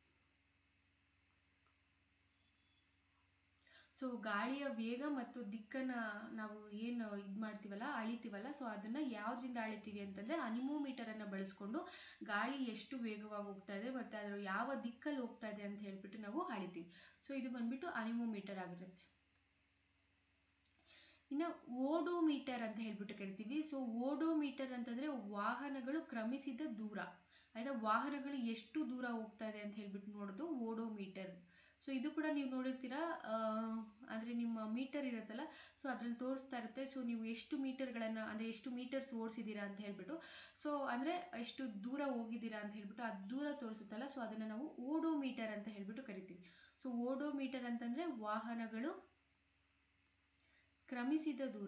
ಸೊ ಗಾಳಿಯ ವೇಗ ಮತ್ತು ದಿಕ್ಕನ್ನ ನಾವು ಏನು ಇದು ಮಾಡ್ತೀವಲ್ಲ ಅಳಿತೀವಲ್ಲ ಸೊ ಅದನ್ನ ಯಾವ್ದ್ರಿಂದ ಅಳಿತೀವಿ ಅಂತಂದ್ರೆ ಅನಿಮೋಮೀಟರ್ ಅನ್ನ ಬಳಸ್ಕೊಂಡು ಗಾಳಿ ಎಷ್ಟು ವೇಗವಾಗಿ ಹೋಗ್ತಾ ಇದೆ ಮತ್ತೆ ಅದರ ಯಾವ ದಿಕ್ಕಲ್ಲಿ ಹೋಗ್ತಾ ಇದೆ ಅಂತ ಹೇಳ್ಬಿಟ್ಟು ನಾವು ಅಳಿತೀವಿ ಸೊ ಇದು ಬಂದ್ಬಿಟ್ಟು ಅನಿಮೋಮೀಟರ್ ಆಗಿರುತ್ತೆ ಇನ್ನು ಓಡೋಮೀಟರ್ ಅಂತ ಹೇಳ್ಬಿಟ್ಟು ಕರಿತೀವಿ ಸೊ ಓಡೋಮೀಟರ್ ಅಂತಂದ್ರೆ ವಾಹನಗಳು ಕ್ರಮಿಸಿದ ದೂರ ಆಯ್ತಾ ವಾಹನಗಳು ಎಷ್ಟು ದೂರ ಹೋಗ್ತಾ ಇದೆ ಅಂತ ಹೇಳ್ಬಿಟ್ಟು ನೋಡೋದು ಓಡೋಮೀಟರ್ ಸೊ ಇದು ಕೂಡ ನೀವು ನೋಡಿರ್ತೀರಾ ಆ, ಅಂದ್ರೆ ನಿಮ್ಮ ಮೀಟರ್ ಇರುತ್ತಲ್ಲ ಸೊ ಅದ್ರಲ್ಲಿ ತೋರಿಸ್ತಾ ಇರುತ್ತೆ ಸೊ ನೀವು ಎಷ್ಟು ಮೀಟರ್ಗಳನ್ನ ಅಂದ್ರೆ ಎಷ್ಟು ಮೀಟರ್ಸ್ ಓಡಿಸಿದ್ದೀರಾ ಅಂತ ಹೇಳ್ಬಿಟ್ಟು ಸೊ ಅಂದ್ರೆ ಎಷ್ಟು ದೂರ ಹೋಗಿದ್ದೀರಾ ಅಂತ ಹೇಳ್ಬಿಟ್ಟು ಆ ದೂರ ತೋರಿಸುತ್ತಲ್ಲ ಸೊ ಅದನ್ನ ನಾವು ಓಡೋಮೀಟರ್ ಅಂತ ಹೇಳ್ಬಿಟ್ಟು ಕರಿತೀವಿ ಸೊ ಓಡೋಮೀಟರ್ ಅಂತಂದ್ರೆ ವಾಹನಗಳು ಕ್ರಮಿಸಿದ ದೂರ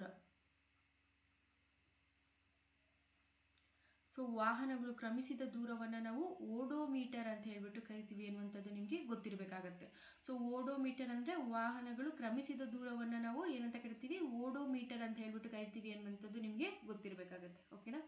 ಸೊ ವಾಹನಗಳು ಕ್ರಮಿಸಿದ ದೂರವನ್ನ ನಾವು ಓಡೋಮೀಟರ್ ಅಂತ ಹೇಳ್ಬಿಟ್ಟು ಕರಿತೀವಿ ಅನ್ನುವಂಥದ್ದು ನಿಮಗೆ ಗೊತ್ತಿರಬೇಕಾಗತ್ತೆ ಸೊ ಓಡೋಮೀಟರ್ ಅಂದ್ರೆ ವಾಹನಗಳು ಕ್ರಮಿಸಿದ ದೂರವನ್ನ ನಾವು ಏನಂತ ಕರಿತೀವಿ ಓಡೋಮೀಟರ್ ಅಂತ ಹೇಳ್ಬಿಟ್ಟು ಕರಿತೀವಿ ಅನ್ನುವಂಥದ್ದು ನಿಮಗೆ ಗೊತ್ತಿರಬೇಕಾಗತ್ತೆ ಓಕೆನಾ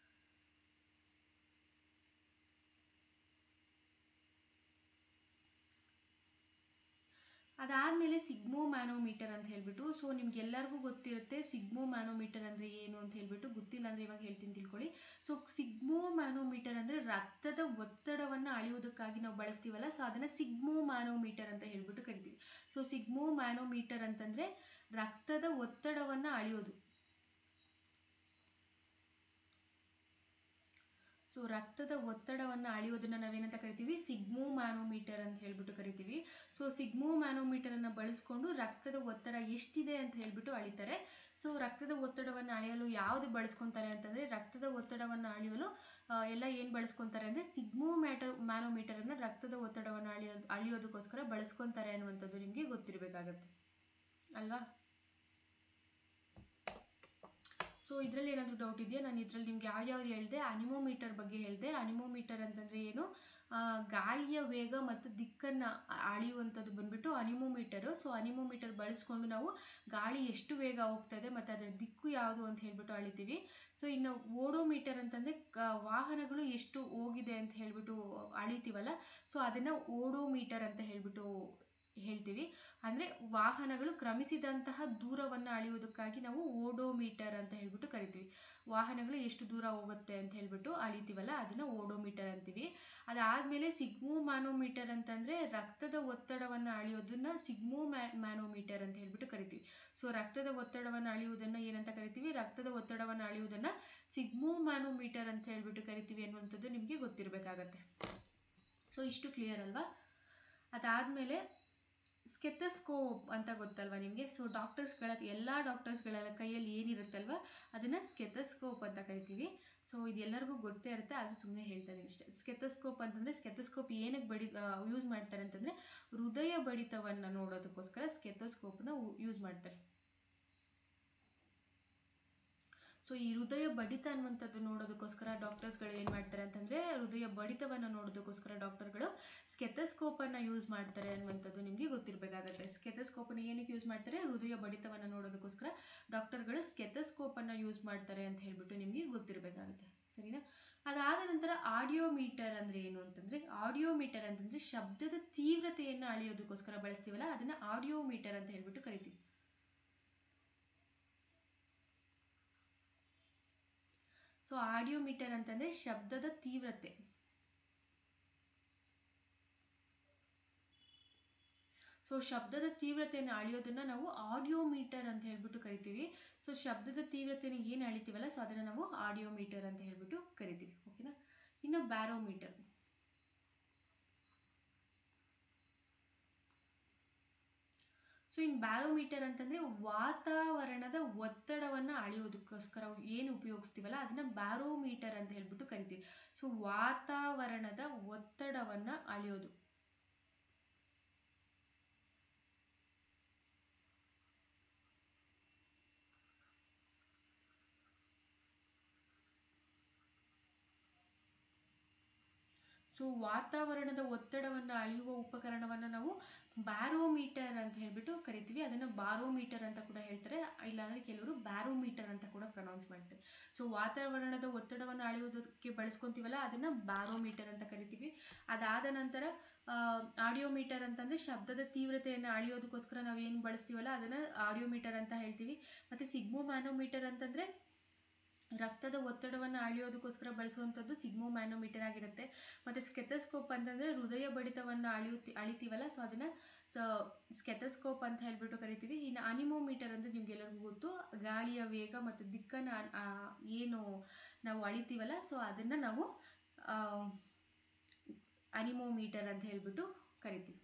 ಅದಾದ್ಮೇಲೆ ಸಿಗ್ಮೋ ಮ್ಯಾನೋಮೀಟರ್ ಅಂತ ಹೇಳ್ಬಿಟ್ಟು ಸೊ ನಿಮ್ಗೆ ಎಲ್ಲರಿಗೂ ಗೊತ್ತಿರುತ್ತೆ ಸಿಗ್ಮೋ ಮ್ಯಾನೋಮೀಟರ್ ಅಂದ್ರೆ ಏನು ಅಂತ ಹೇಳ್ಬಿಟ್ಟು ಗೊತ್ತಿಲ್ಲ ಅಂದ್ರೆ ಇವಾಗ ಹೇಳ್ತೀನಿ ತಿಳ್ಕೊಳ್ಳಿ ಸೊ ಸಿಗ್ಮೋ ಮ್ಯಾನೋಮೀಟರ್ ಅಂದ್ರೆ ರಕ್ತದ ಒತ್ತಡವನ್ನ ಅಳೆಯೋದಕ್ಕಾಗಿ ನಾವು ಬಳಸ್ತೀವಲ್ಲ ಸೊ ಅದನ್ನ ಸಿಗ್ಮೋ ಮ್ಯಾನೋಮೀಟರ್ ಅಂತ ಹೇಳ್ಬಿಟ್ಟು ಕರಿತೀವಿ ಸೊ ಸಿಗ್ಮೋ ಮ್ಯಾನೋಮೀಟರ್ ಅಂತಂದ್ರೆ ರಕ್ತದ ಒತ್ತಡವನ್ನ ಅಳೆಯೋದು ಸೊ ರಕ್ತದ ಒತ್ತಡವನ್ನ ಅಳೆಯೋದನ್ನ ನಾವೇನಂತ ಕರಿತೀವಿ ಸಿಗ್ಮೋ ಮ್ಯಾನೋಮೀಟರ್ ಅಂತ ಹೇಳ್ಬಿಟ್ಟು ಕರಿತೀವಿ ಸೊ ಸಿಗ್ಮೋ ಮ್ಯಾನೋಮೀಟರ್ ಅನ್ನ ಬಳಸ್ಕೊಂಡು ರಕ್ತದ ಒತ್ತಡ ಎಷ್ಟಿದೆ ಅಂತ ಹೇಳ್ಬಿಟ್ಟು ಅಳಿತಾರೆ ಸೊ ರಕ್ತದ ಒತ್ತಡವನ್ನ ಅಳೆಯಲು ಯಾವ್ದು ಬಳಸ್ಕೊಂತಾರೆ ಅಂತಂದ್ರೆ ರಕ್ತದ ಒತ್ತಡವನ್ನ ಅಳೆಯಲು ಆ, ಎಲ್ಲ ಏನ್ ಬಳಸ್ಕೊಂತಾರೆ ಅಂದ್ರೆ ಸಿಗ್ಮೋ ಮ್ಯಾಟರ್ ಮ್ಯಾನೋಮೀಟರ್ ಅನ್ನ ರಕ್ತದ ಒತ್ತಡವನ್ನ ಅಳಿಯೋದು ಅಳಿಯೋದಕ್ಕೋಸ್ಕರ ಬಳಸ್ಕೊಂತಾರೆ ಅನ್ನುವಂಥದ್ದು ನಿಮ್ಗೆ ಗೊತ್ತಿರಬೇಕಾಗತ್ತೆ ಅಲ್ವಾ ಸೊ ಇದರಲ್ಲಿ ಏನಾದರೂ ಡೌಟ್ ಇದೆಯಾ ನಾನು ಇದರಲ್ಲಿ ನಿಮ್ಗೆ ಯಾವ್ಯಾವ್ದು ಹೇಳಿದೆ ಅನಿಮೋಮೀಟರ್ ಬಗ್ಗೆ ಹೇಳಿದೆ ಅನಿಮೋಮೀಟರ್ ಅಂತಂದ್ರೆ ಏನು ಆ, ಗಾಳಿಯ ವೇಗ ಮತ್ತು ದಿಕ್ಕನ್ನ ಅ- ಅಳೆಯುವಂಥದ್ದು ಬಂದ್ಬಿಟ್ಟು ಅನಿಮೋಮೀಟರು ಸೊ ಅನಿಮೋಮೀಟರ್ ಬಳಸ್ಕೊಂಡು ನಾವು ಗಾಳಿ ಎಷ್ಟು ವೇಗ ಹೋಗ್ತಾ ಇದೆ ಮತ್ತು ಅದರ ದಿಕ್ಕು ಯಾವುದು ಅಂತ ಹೇಳ್ಬಿಟ್ಟು ಅಳಿತೀವಿ ಸೊ ಇನ್ನು ಓಡೋಮೀಟರ್ ಅಂತಂದ್ರೆ ಕ- ವಾಹನಗಳು ಎಷ್ಟು ಹೋಗಿದೆ ಅಂತ ಹೇಳ್ಬಿಟ್ಟು ಅಳಿತೀವಲ್ಲ ಸೊ ಅದನ್ನ ಓಡೋಮೀಟರ್ ಅಂತ ಹೇಳ್ಬಿಟ್ಟು ಹೇಳ್ತೀವಿ ಅಂದರೆ ವಾಹನಗಳು ಕ್ರಮಿಸಿದಂತಹ ದೂರವನ್ನು ಅಳೆಯುವುದಕ್ಕಾಗಿ ನಾವು ಓಡೋಮೀಟರ್ ಅಂತ ಹೇಳ್ಬಿಟ್ಟು ಕರಿತೀವಿ ವಾಹನಗಳು ಎಷ್ಟು ದೂರ ಹೋಗುತ್ತೆ ಅಂತ ಹೇಳ್ಬಿಟ್ಟು ಅಳಿತೀವಲ್ಲ ಅದನ್ನು ಓಡೋಮೀಟರ್ ಅಂತೀವಿ ಅದಾದಮೇಲೆ ಸಿಗ್ಮೋ ಮ್ಯಾನೋಮೀಟರ್ ಅಂತಂದರೆ ರಕ್ತದ ಒತ್ತಡವನ್ನು ಅಳೆಯೋದನ್ನ ಸಿಗ್ಮೋ ಮ್ಯಾ ಮ್ಯಾನೋಮೀಟರ್ ಅಂತ ಹೇಳ್ಬಿಟ್ಟು ಕರಿತೀವಿ ಸೊ ರಕ್ತದ ಒತ್ತಡವನ್ನು ಅಳೆಯುವುದನ್ನು ಏನಂತ ಕರಿತೀವಿ ರಕ್ತದ ಒತ್ತಡವನ್ನು ಅಳೆಯುವುದನ್ನು ಸಿಗ್ಮೋ ಮ್ಯಾನೋಮೀಟರ್ ಅಂತ ಹೇಳ್ಬಿಟ್ಟು ಕರಿತೀವಿ ಅನ್ನುವಂಥದ್ದು ನಿಮಗೆ ಗೊತ್ತಿರಬೇಕಾಗತ್ತೆ ಸೊ ಇಷ್ಟು ಕ್ಲಿಯರ್ ಅಲ್ವಾ ಅದಾದಮೇಲೆ ಸ್ಕೆಥಸ್ಕೋಪ್ ಅಂತ ಗೊತ್ತಲ್ವಾ ನಿಮಗೆ ಸೊ ಡಾಕ್ಟರ್ಸ್ಗಳ ಎಲ್ಲ ಡಾಕ್ಟರ್ಸ್ಗಳ ಕೈಯಲ್ಲಿ ಏನಿರುತ್ತಲ್ವ ಅದನ್ನು ಸ್ಕೆಥಸ್ಕೋಪ್ ಅಂತ ಕರಿತೀವಿ ಸೊ ಇದೆಲ್ಲರಿಗೂ ಗೊತ್ತೇ ಇರುತ್ತೆ ಅದು ಸುಮ್ಮನೆ ಹೇಳ್ತಾ ಇದ್ದೀನಿ ಅಷ್ಟೇ ಸ್ಕೆಥಸ್ಕೋಪ್ ಅಂತಂದರೆ ಸ್ಕೆಥಸ್ಕೋಪ್ ಏನಕ್ಕೆ ಬಡಿ ಯೂಸ್ ಮಾಡ್ತಾರೆ ಅಂತಂದರೆ ಹೃದಯ ಬಡಿತವನ್ನು ನೋಡೋದಕ್ಕೋಸ್ಕರ ಸ್ಕೆಥಸ್ಕೋಪ್ನ ಯೂಸ್ ಮಾಡ್ತಾರೆ ಸೊ ಈ ಹೃದಯ ಬಡಿತ ಅನ್ನುವಂಥದ್ದು ನೋಡೋದಕ್ಕೋಸ್ಕರ ಡಾಕ್ಟರ್ಸ್ಗಳು ಏನು ಮಾಡ್ತಾರೆ ಅಂತಂದರೆ ಹೃದಯ ಬಡಿತವನ್ನು ನೋಡೋದಕ್ಕೋಸ್ಕರ ಡಾಕ್ಟರ್ಗಳು ಸ್ಕೆಥಸ್ಕೋಪನ್ನು ಯೂಸ್ ಮಾಡ್ತಾರೆ ಅನ್ನುವಂಥದ್ದು ನಿಮಗೆ ಗೊತ್ತಿರಬೇಕಾಗತ್ತೆ ಸ್ಕೆಥಸ್ಕೋಪನ್ನು ಏನಕ್ಕೆ ಯೂಸ್ ಮಾಡ್ತಾರೆ ಹೃದಯ ಬಡಿತವನ್ನು ನೋಡೋದಕ್ಕೋಸ್ಕರ ಡಾಕ್ಟರ್ಗಳು ಸ್ಕೆಥಸ್ಕೋಪನ್ನು ಯೂಸ್ ಮಾಡ್ತಾರೆ ಅಂತ ಹೇಳ್ಬಿಟ್ಟು ನಿಮಗೆ ಗೊತ್ತಿರಬೇಕಾಗುತ್ತೆ ಸರಿನಾ ಅದಾದ ನಂತರ ಆಡಿಯೋಮೀಟರ್ ಅಂದರೆ ಏನು ಅಂತಂದರೆ ಆಡಿಯೋಮೀಟರ್ ಅಂತಂದರೆ ಶಬ್ದದ ತೀವ್ರತೆಯನ್ನು ಅಳೆಯೋದಕ್ಕೋಸ್ಕರ ಬಳಸ್ತೀವಲ್ಲ ಅದನ್ನು ಆಡಿಯೋಮೀಟರ್ ಅಂತ ಹೇಳ್ಬಿಟ್ಟು ಕರಿತೀವಿ ಸೊ ಆಡಿಯೋಮೀಟರ್ ಅಂತಂದರೆ ಶಬ್ದದ ತೀವ್ರತೆ ಸೊ ಶಬ್ದದ ತೀವ್ರತೆಯನ್ನು ಅಳೆಯೋದನ್ನ ನಾವು ಆಡಿಯೋಮೀಟರ್ ಅಂತ ಹೇಳ್ಬಿಟ್ಟು ಕರಿತೀವಿ ಸೊ ಶಬ್ದದ ತೀವ್ರತೆಯನ್ನು ಏನು ಅಳಿತೀವಲ್ಲ ಸೊ ಅದನ್ನು ನಾವು ಆಡಿಯೋಮೀಟರ್ ಅಂತ ಹೇಳ್ಬಿಟ್ಟು ಕರಿತೀವಿ ಓಕೆನಾ ಇನ್ನು ಬ್ಯಾರೋಮೀಟರ್ ಸೊ ಇನ್ ಬ್ಯಾರೋಮೀಟರ್ ಅಂತಂದ್ರೆ ವಾತಾವರಣದ ಒತ್ತಡವನ್ನು ಅಳೆಯೋದಕ್ಕೋಸ್ಕರ ಏನು ಉಪಯೋಗಿಸ್ತೀವಲ್ಲ ಅದನ್ನ ಬ್ಯಾರೋಮೀಟರ್ ಅಂತ ಹೇಳ್ಬಿಟ್ಟು ಕರಿತೀವಿ ಸೊ ವಾತಾವರಣದ ಒತ್ತಡವನ್ನ ಅಳೆಯೋದು ಸೊ ವಾತಾವರಣದ ಒತ್ತಡವನ್ನು ಅಳೆಯುವ ಉಪಕರಣವನ್ನು ನಾವು ಬ್ಯಾರೋಮೀಟರ್ ಅಂತ ಹೇಳ್ಬಿಟ್ಟು ಕರಿತೀವಿ ಅದನ್ನು ಬಾರೋಮೀಟರ್ ಅಂತ ಕೂಡ ಹೇಳ್ತಾರೆ ಇಲ್ಲಾಂದ್ರೆ ಕೆಲವರು ಬ್ಯಾರೋಮೀಟರ್ ಅಂತ ಕೂಡ ಪ್ರೊನೌನ್ಸ್ ಮಾಡ್ತಾರೆ ಸೊ ವಾತಾವರಣದ ಒತ್ತಡವನ್ನು ಅಳೆಯೋದಕ್ಕೆ ಬಳಸ್ಕೊಂತೀವಲ್ಲ ಅದನ್ನು ಬ್ಯಾರೋಮೀಟರ್ ಅಂತ ಕರಿತೀವಿ ಅದಾದ ನಂತರ ಆಡಿಯೋಮೀಟರ್ ಅಂತಂದರೆ ಶಬ್ದದ ತೀವ್ರತೆಯನ್ನು ಅಳೆಯೋದಕ್ಕೋಸ್ಕರ ನಾವು ಏನು ಬಳಸ್ತೀವಲ್ಲ ಅದನ್ನು ಆಡಿಯೋಮೀಟರ್ ಅಂತ ಹೇಳ್ತೀವಿ ಮತ್ತು ಸಿಗ್ಮೋ ಮ್ಯಾನೋಮೀಟರ್ ಅಂತಂದರೆ ರಕ್ತದ ಒತ್ತಡವನ್ನು ಅಳೆಯೋದಕ್ಕೋಸ್ಕರ ಬಳಸುವಂಥದ್ದು ಸಿಗ್ಮೋ ಮ್ಯಾನೋಮೀಟರ್ ಆಗಿರುತ್ತೆ ಮತ್ತು ಸ್ಕೆಥಸ್ಕೋಪ್ ಅಂತಂದರೆ ಹೃದಯ ಬಡಿತವನ್ನು ಅಳೆಯುತ್ತಿ ಅಳಿತೀವಲ್ಲ ಸೊ ಅದನ್ನು ಸ ಸ್ಕೆಥಸ್ಕೋಪ್ ಅಂತ ಹೇಳ್ಬಿಟ್ಟು ಕರಿತೀವಿ ಇನ್ನು ಅನಿಮೋಮೀಟರ್ ಅಂದರೆ ನಿಮ್ಗೆಲ್ಲರಿಗೂ ಗೊತ್ತು ಗಾಳಿಯ ವೇಗ ಮತ್ತು ದಿಕ್ಕನ್ನು ಏನು ನಾವು ಅಳಿತೀವಲ್ಲ ಸೊ ಅದನ್ನು ನಾವು ಅನಿಮೋಮೀಟರ್ ಅಂತ ಹೇಳ್ಬಿಟ್ಟು ಕರಿತೀವಿ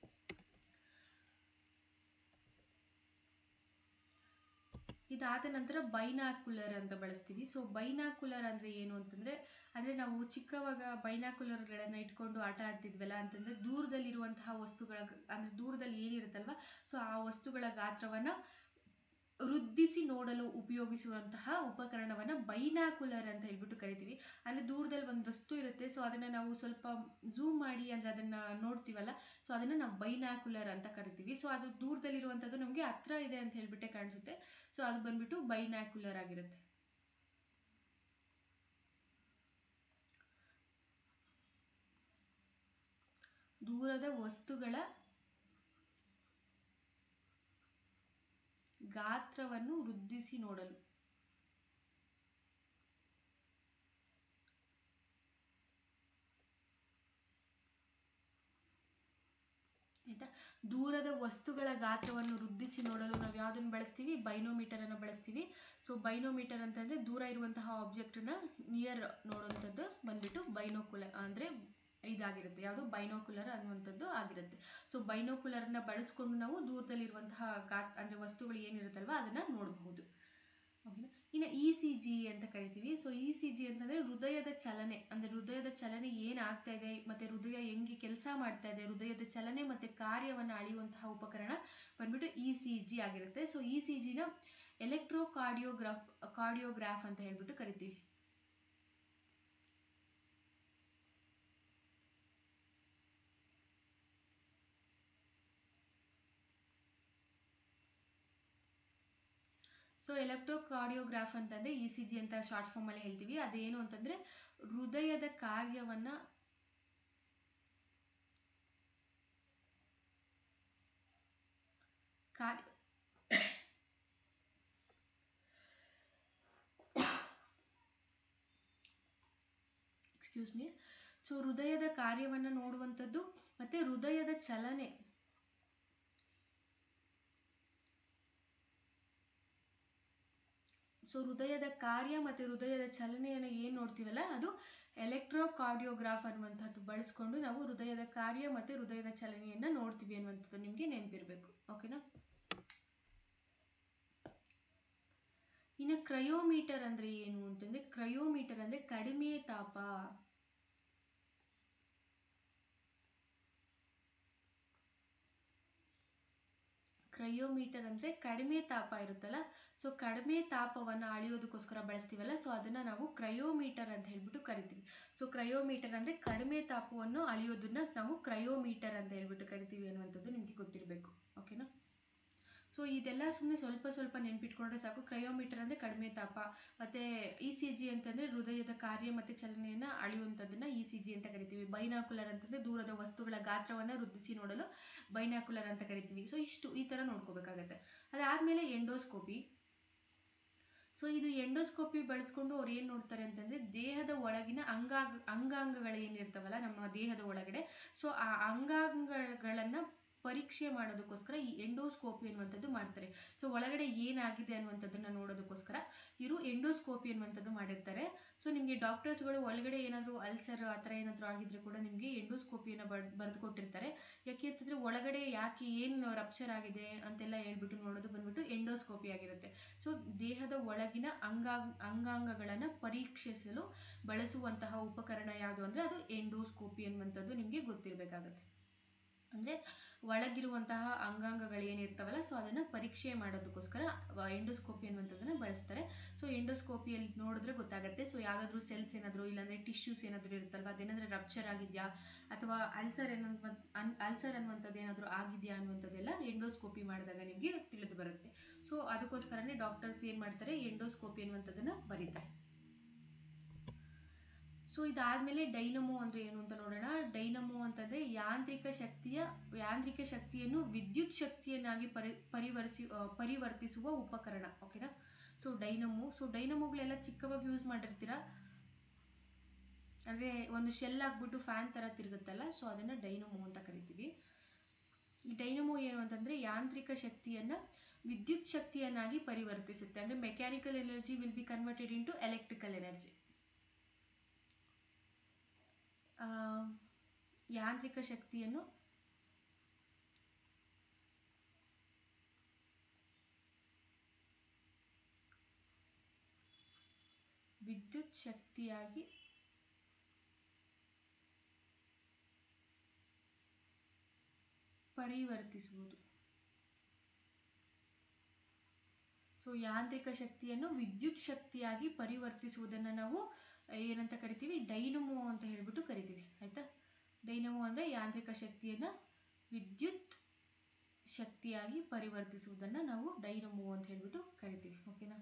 ಇದಾದ ನಂತರ ಬೈನಾಕ್ಯುಲರ್ ಅಂತ ಬಳಸ್ತೀವಿ ಸೊ ಬೈನಾಕ್ಯುಲರ್ ಅಂದರೆ ಏನು ಅಂತಂದರೆ ಅಂದರೆ ನಾವು ಚಿಕ್ಕವಾಗ ಬೈನಾಕ್ಯುಲರ್ಗಳನ್ನು ಇಟ್ಕೊಂಡು ಆಟ ಆಡ್ತಿದ್ವಲ್ಲ ಅಂತಂದರೆ ದೂರದಲ್ಲಿರುವಂತಹ ವಸ್ತುಗಳ ಅಂದರೆ ದೂರದಲ್ಲಿ ಏನಿರುತ್ತಲ್ವ ಸೊ ಆ ವಸ್ತುಗಳ ಗಾತ್ರವನ್ನು ವೃದ್ಧಿಸಿ ನೋಡಲು ಉಪಯೋಗಿಸುವಂತಹ ಉಪಕರಣವನ್ನು ಬೈನಾಕ್ಯುಲರ್ ಅಂತ ಹೇಳ್ಬಿಟ್ಟು ಕರಿತೀವಿ ಅಂದರೆ ದೂರದಲ್ಲಿ ಒಂದು ವಸ್ತು ಇರುತ್ತೆ ಸೊ ಅದನ್ನು ನಾವು ಸ್ವಲ್ಪ ಝೂಮ್ ಮಾಡಿ ಅಂದರೆ ಅದನ್ನು ನೋಡ್ತೀವಲ್ಲ ಸೊ ಅದನ್ನು ನಾವು ಬೈನಾಕ್ಯುಲರ್ ಅಂತ ಕರಿತೀವಿ ಸೊ ಅದು ದೂರದಲ್ಲಿರುವಂಥದ್ದು ನಮಗೆ ಹತ್ರ ಇದೆ ಅಂತ ಹೇಳ್ಬಿಟ್ಟೆ ಕಾಣಿಸುತ್ತೆ ಸೊ ಅದು ಬಂದ್ಬಿಟ್ಟು ಬೈನಾಕ್ಯುಲರ್ ಆಗಿರುತ್ತೆ ದೂರದ ವಸ್ತುಗಳ ಗಾತ್ರವನ್ನು ವೃದ್ಧಿಸಿ ನೋಡಲು ಆಯ್ತಾ ದೂರದ ವಸ್ತುಗಳ ಗಾತ್ರವನ್ನು ವೃದ್ಧಿಸಿ ನೋಡಲು ನಾವು ಯಾವುದನ್ನು ಬಳಸ್ತೀವಿ ಬೈನೋಮೀಟರ್ ಅನ್ನು ಬಳಸ್ತೀವಿ ಸೊ ಬೈನೋಮೀಟರ್ ಅಂತಂದ್ರೆ ದೂರ ಇರುವಂತಹ ಆಬ್ಜೆಕ್ಟನ್ನ ನಿಯರ್ ನೋಡುವಂಥದ್ದು ಬಂದ್ಬಿಟ್ಟು ಬೈನೋಕುಲರ್ ಅಂದ್ರೆ ಇದಾಗಿರುತ್ತೆ ಯಾವುದು ಬೈನೋಕುಲರ್ ಅನ್ನುವಂಥದ್ದು ಆಗಿರುತ್ತೆ ಸೊ ಬೈನೋಕುಲರ್ನ ಬಳಸ್ಕೊಂಡು ನಾವು ದೂರದಲ್ಲಿರುವಂತಹ ಗಾತ್ ಅಂದರೆ ವಸ್ತುಗಳು ಏನಿರುತ್ತಲ್ವ ಅದನ್ನು ನೋಡಬಹುದು ಓಕೆನಾ ಇನ್ನು ಇ ಸಿ ಜಿ ಅಂತ ಕರಿತೀವಿ ಸೊ ಇ ಸಿ ಜಿ ಅಂತಂದರೆ ಹೃದಯದ ಚಲನೆ ಅಂದರೆ ಹೃದಯದ ಚಲನೆ ಏನಾಗ್ತಾ ಇದೆ ಮತ್ತು ಹೃದಯ ಹೆಂಗೆ ಕೆಲಸ ಮಾಡ್ತಾ ಇದೆ ಹೃದಯದ ಚಲನೆ ಮತ್ತು ಕಾರ್ಯವನ್ನು ಅಳೆಯುವಂತಹ ಉಪಕರಣ ಬಂದ್ಬಿಟ್ಟು ಇ ಸಿ ಜಿ ಆಗಿರುತ್ತೆ ಸೊ ಇ ಸಿ ಜಿನ ಎಲೆಕ್ಟ್ರೋ ಕಾರ್ಡಿಯೋಗ್ರಾಫ್ ಕಾರ್ಡಿಯೋಗ್ರಾಫ್ ಅಂತ ಹೇಳ್ಬಿಟ್ಟು ಕರಿತೀವಿ ಸೊ ಎಲೆಕ್ಟ್ರೋಕಾರ್ಡಿಯೋಗ್ರಾಫ್ ಅಂತಂದರೆ ಇ ಸಿ ಜಿ ಅಂತ ಶಾರ್ಟ್ ಫಾರ್ಮಲ್ಲಿ ಹೇಳ್ತೀವಿ ಅದೇನು ಅಂತಂದರೆ ಹೃದಯದ ಕಾರ್ಯವನ್ನು ಕಾರ್ಯ ಎಕ್ಸ್ಕ್ಯೂಸ್ ಮೀ ಸೊ ಹೃದಯದ ಕಾರ್ಯವನ್ನು ನೋಡುವಂಥದ್ದು ಮತ್ತೆ ಹೃದಯದ ಚಲನೆ ಸೊ ಹೃದಯದ ಕಾರ್ಯ ಮತ್ತು ಹೃದಯದ ಚಲನೆಯನ್ನು ಏನು ನೋಡ್ತೀವಲ್ಲ ಅದು ಎಲೆಕ್ಟ್ರೋಕಾರ್ಡಿಯೋಗ್ರಾಫ್ ಅನ್ನುವಂಥದ್ದು ಬಳಸ್ಕೊಂಡು ನಾವು ಹೃದಯದ ಕಾರ್ಯ ಮತ್ತು ಹೃದಯದ ಚಲನೆಯನ್ನು ನೋಡ್ತೀವಿ ಅನ್ನುವಂಥದ್ದು ನಿಮಗೆ ನೆನಪಿರಬೇಕು ಓಕೆನಾ ಇನ್ನು ಕ್ರಯೋಮೀಟರ್ ಅಂದ್ರೆ ಏನು ಅಂತಂದ್ರೆ ಕ್ರಯೋಮೀಟರ್ ಅಂದ್ರೆ ಕಡಿಮೆ ತಾಪ ಕ್ರಯೋಮೀಟರ್ ಅಂದ್ರೆ ಕಡಿಮೆ ತಾಪ ಇರುತ್ತಲ್ಲ ಸೊ ಕಡಿಮೆ ತಾಪವನ್ನು ಅಳೆಯೋದಕ್ಕೋಸ್ಕರ ಬಳಸ್ತೀವಲ್ಲ ಸೊ ಅದನ್ನ ನಾವು ಕ್ರಯೋಮೀಟರ್ ಅಂತ ಹೇಳ್ಬಿಟ್ಟು ಕರಿತೀವಿ ಸೊ ಕ್ರಯೋಮೀಟರ್ ಅಂದ್ರೆ ಕಡಿಮೆ ತಾಪವನ್ನು ಅಳೆಯೋದನ್ನ ನಾವು ಕ್ರಯೋಮೀಟರ್ ಅಂತ ಹೇಳ್ಬಿಟ್ಟು ಕರಿತೀವಿ ಅನ್ನುವಂಥದ್ದು ನಿಮಗೆ ಗೊತ್ತಿರಬೇಕು ಓಕೆನಾ ಸೊ ಇದೆಲ್ಲ ಸುಮ್ಮನೆ ಸ್ವಲ್ಪ ಸ್ವಲ್ಪ ನೆನ್ಪಿಟ್ಕೊಂಡ್ರೆ ಸಾಕು ಕ್ರಯೋಮೀಟರ್ ಅಂದರೆ ಕಡಿಮೆ ತಾಪ ಮತ್ತು ಇ ಸಿ ಜಿ ಅಂತಂದರೆ ಹೃದಯದ ಕಾರ್ಯ ಮತ್ತು ಚಲನೆಯನ್ನು ಅಳೆಯುವಂಥದ್ದನ್ನ ಇ ಸಿ ಜಿ ಅಂತ ಕರಿತೀವಿ ಬೈನಾಕುಲರ್ ಅಂತಂದರೆ ದೂರದ ವಸ್ತುಗಳ ಗಾತ್ರವನ್ನು ವೃದ್ಧಿಸಿ ನೋಡಲು ಬೈನಾಕುಲರ್ ಅಂತ ಕರಿತೀವಿ ಸೊ ಇಷ್ಟು ಈ ಥರ ನೋಡ್ಕೋಬೇಕಾಗತ್ತೆ ಅದಾದಮೇಲೆ ಎಂಡೋಸ್ಕೋಪಿ ಸೊ ಇದು ಎಂಡೋಸ್ಕೋಪಿ ಬಳಸ್ಕೊಂಡು ಅವ್ರು ಏನು ನೋಡ್ತಾರೆ ಅಂತಂದರೆ ದೇಹದ ಒಳಗಿನ ಅಂಗಾಂಗ ಅಂಗಾಂಗಗಳು ಏನಿರ್ತಾವಲ್ಲ ನಮ್ಮ ದೇಹದ ಒಳಗಡೆ ಸೊ ಆ ಅಂಗಾಂಗಗಳನ್ನು ಪರೀಕ್ಷೆ ಮಾಡೋದಕ್ಕೋಸ್ಕರ ಈ ಎಂಡೋಸ್ಕೋಪಿ ಅನ್ನುವಂಥದ್ದು ಮಾಡ್ತಾರೆ ಸೊ ಒಳಗಡೆ ಏನಾಗಿದೆ ಅನ್ನುವಂಥದ್ದನ್ನ ನೋಡೋದಕ್ಕೋಸ್ಕರ ಇವರು ಎಂಡೋಸ್ಕೋಪಿ ಅನ್ನುವಂಥದ್ದು ಮಾಡಿರ್ತಾರೆ ಸೊ ನಿಮಗೆ ಡಾಕ್ಟರ್ಸ್ಗಳು ಒಳಗಡೆ ಏನಾದರೂ ಅಲ್ಸರ್ ಆ ಥರ ಏನಾದರೂ ಆಗಿದ್ರೆ ಕೂಡ ನಿಮಗೆ ಎಂಡೋಸ್ಕೋಪಿಯನ್ನು ಬರ್ ಬರೆದು ಕೊಟ್ಟಿರ್ತಾರೆ ಯಾಕೆ ಅಂತಂದರೆ ಒಳಗಡೆ ಯಾಕೆ ಏನು ರಪ್ಚರ್ ಆಗಿದೆ ಅಂತೆಲ್ಲ ಹೇಳ್ಬಿಟ್ಟು ನೋಡೋದು ಬಂದ್ಬಿಟ್ಟು ಎಂಡೋಸ್ಕೋಪಿ ಆಗಿರುತ್ತೆ ಸೊ ದೇಹದ ಒಳಗಿನ ಅಂಗಾಂಗ ಅಂಗಾಂಗಗಳನ್ನು ಪರೀಕ್ಷಿಸಲು ಬಳಸುವಂತಹ ಉಪಕರಣ ಯಾವುದು ಅಂದರೆ ಅದು ಎಂಡೋಸ್ಕೋಪಿ ಅನ್ನುವಂಥದ್ದು ನಿಮಗೆ ಗೊತ್ತಿರಬೇಕಾಗತ್ತೆ ಅಂದರೆ ಒಳಗಿರುವಂತಹ ಅಂಗಾಂಗಗಳು ಏನಿರ್ತಾವಲ್ಲ ಸೊ ಅದನ್ನು ಪರೀಕ್ಷೆ ಮಾಡೋದಕ್ಕೋಸ್ಕರ ಎಂಡೋಸ್ಕೋಪಿ ಅನ್ನುವಂಥದ್ದನ್ನು ಬಳಸ್ತಾರೆ ಸೊ ಎಂಡೋಸ್ಕೋಪಿಯಲ್ಲಿ ನೋಡಿದ್ರೆ ಗೊತ್ತಾಗುತ್ತೆ ಸೊ ಯಾವುದಾದ್ರೂ ಸೆಲ್ಸ್ ಏನಾದರೂ ಇಲ್ಲಾಂದರೆ ಟಿಶ್ಯೂಸ್ ಏನಾದರೂ ಇರುತ್ತಲ್ವ ಅದೇನಾದರೂ ರಪ್ಚರ್ ಆಗಿದೆಯಾ ಅಥವಾ ಅಲ್ಸರ್ ಅನ್ನುವಂಥ ಅಲ್ಸರ್ ಅನ್ನುವಂಥದ್ದು ಏನಾದರೂ ಆಗಿದೆಯಾ ಅನ್ನುವಂಥದ್ದೆಲ್ಲ ಎಂಡೋಸ್ಕೋಪಿ ಮಾಡಿದಾಗ ನಿಮಗೆ ತಿಳಿದು ಬರುತ್ತೆ ಸೊ ಅದಕ್ಕೋಸ್ಕರನೇ ಡಾಕ್ಟರ್ಸ್ ಏನು ಮಾಡ್ತಾರೆ ಎಂಡೋಸ್ಕೋಪಿ ಅನ್ನುವಂಥದ್ದನ್ನು ಬರೀತಾರೆ ಸೊ ಇದಾದ್ಮೇಲೆ ಡೈನಮೋ ಅಂದ್ರೆ ಏನು ಅಂತ ನೋಡೋಣ ಡೈನಮೋ ಅಂತಂದ್ರೆ ಯಾಂತ್ರಿಕ ಶಕ್ತಿಯ ಯಾಂತ್ರಿಕ ಶಕ್ತಿಯನ್ನು ವಿದ್ಯುತ್ ಶಕ್ತಿಯನ್ನಾಗಿ ಪರಿ ಪರಿವರ್ಸಿ ಪರಿವರ್ತಿಸುವ ಉಪಕರಣ ಓಕೆನಾ ಸೊ ಡೈನಮೋ ಸೊ ಡೈನಮೋಗಳೆಲ್ಲ ಚಿಕ್ಕವಾಗಿ ಯೂಸ್ ಮಾಡಿರ್ತೀರಾ ಅಂದ್ರೆ ಒಂದು ಶೆಲ್ ಹಾಕ್ಬಿಟ್ಟು ಫ್ಯಾನ್ ತರ ತಿರುಗುತ್ತಲ್ಲ ಸೊ ಅದನ್ನ ಡೈನಮೋ ಅಂತ ಕರಿತೀವಿ ಈ ಡೈನಮೋ ಏನು ಅಂತಂದ್ರೆ ಯಾಂತ್ರಿಕ ಶಕ್ತಿಯನ್ನ ವಿದ್ಯುತ್ ಶಕ್ತಿಯನ್ನಾಗಿ ಪರಿವರ್ತಿಸುತ್ತೆ ಅಂದ್ರೆ mechanical energy will be converted into electrical energy ಯಾಂತ್ರಿಕ ಶಕ್ತಿಯನ್ನು ವಿದ್ಯುತ್ ಶಕ್ತಿಯಾಗಿ ಪರಿವರ್ತಿಸುವುದು ಸೊ ಯಾಂತ್ರಿಕ ಶಕ್ತಿಯನ್ನು ವಿದ್ಯುತ್ ಶಕ್ತಿಯಾಗಿ ಪರಿವರ್ತಿಸುವುದನ್ನು ನಾವು ಏನಂತ ಕರಿತೀವಿ ಡೈನಮೋ ಅಂತ ಹೇಳ್ಬಿಟ್ಟು ಕರಿತೀವಿ ಆಯ್ತಾ ಡೈನಮೋ ಅಂದ್ರೆ ಯಾಂತ್ರಿಕ ಶಕ್ತಿಯನ್ನ ವಿದ್ಯುತ್ ಶಕ್ತಿಯಾಗಿ ಪರಿವರ್ತಿಸುವುದನ್ನ ನಾವು ಡೈನಮೋ ಅಂತ ಹೇಳ್ಬಿಟ್ಟು ಕರಿತೀವಿ ಓಕೆನಾ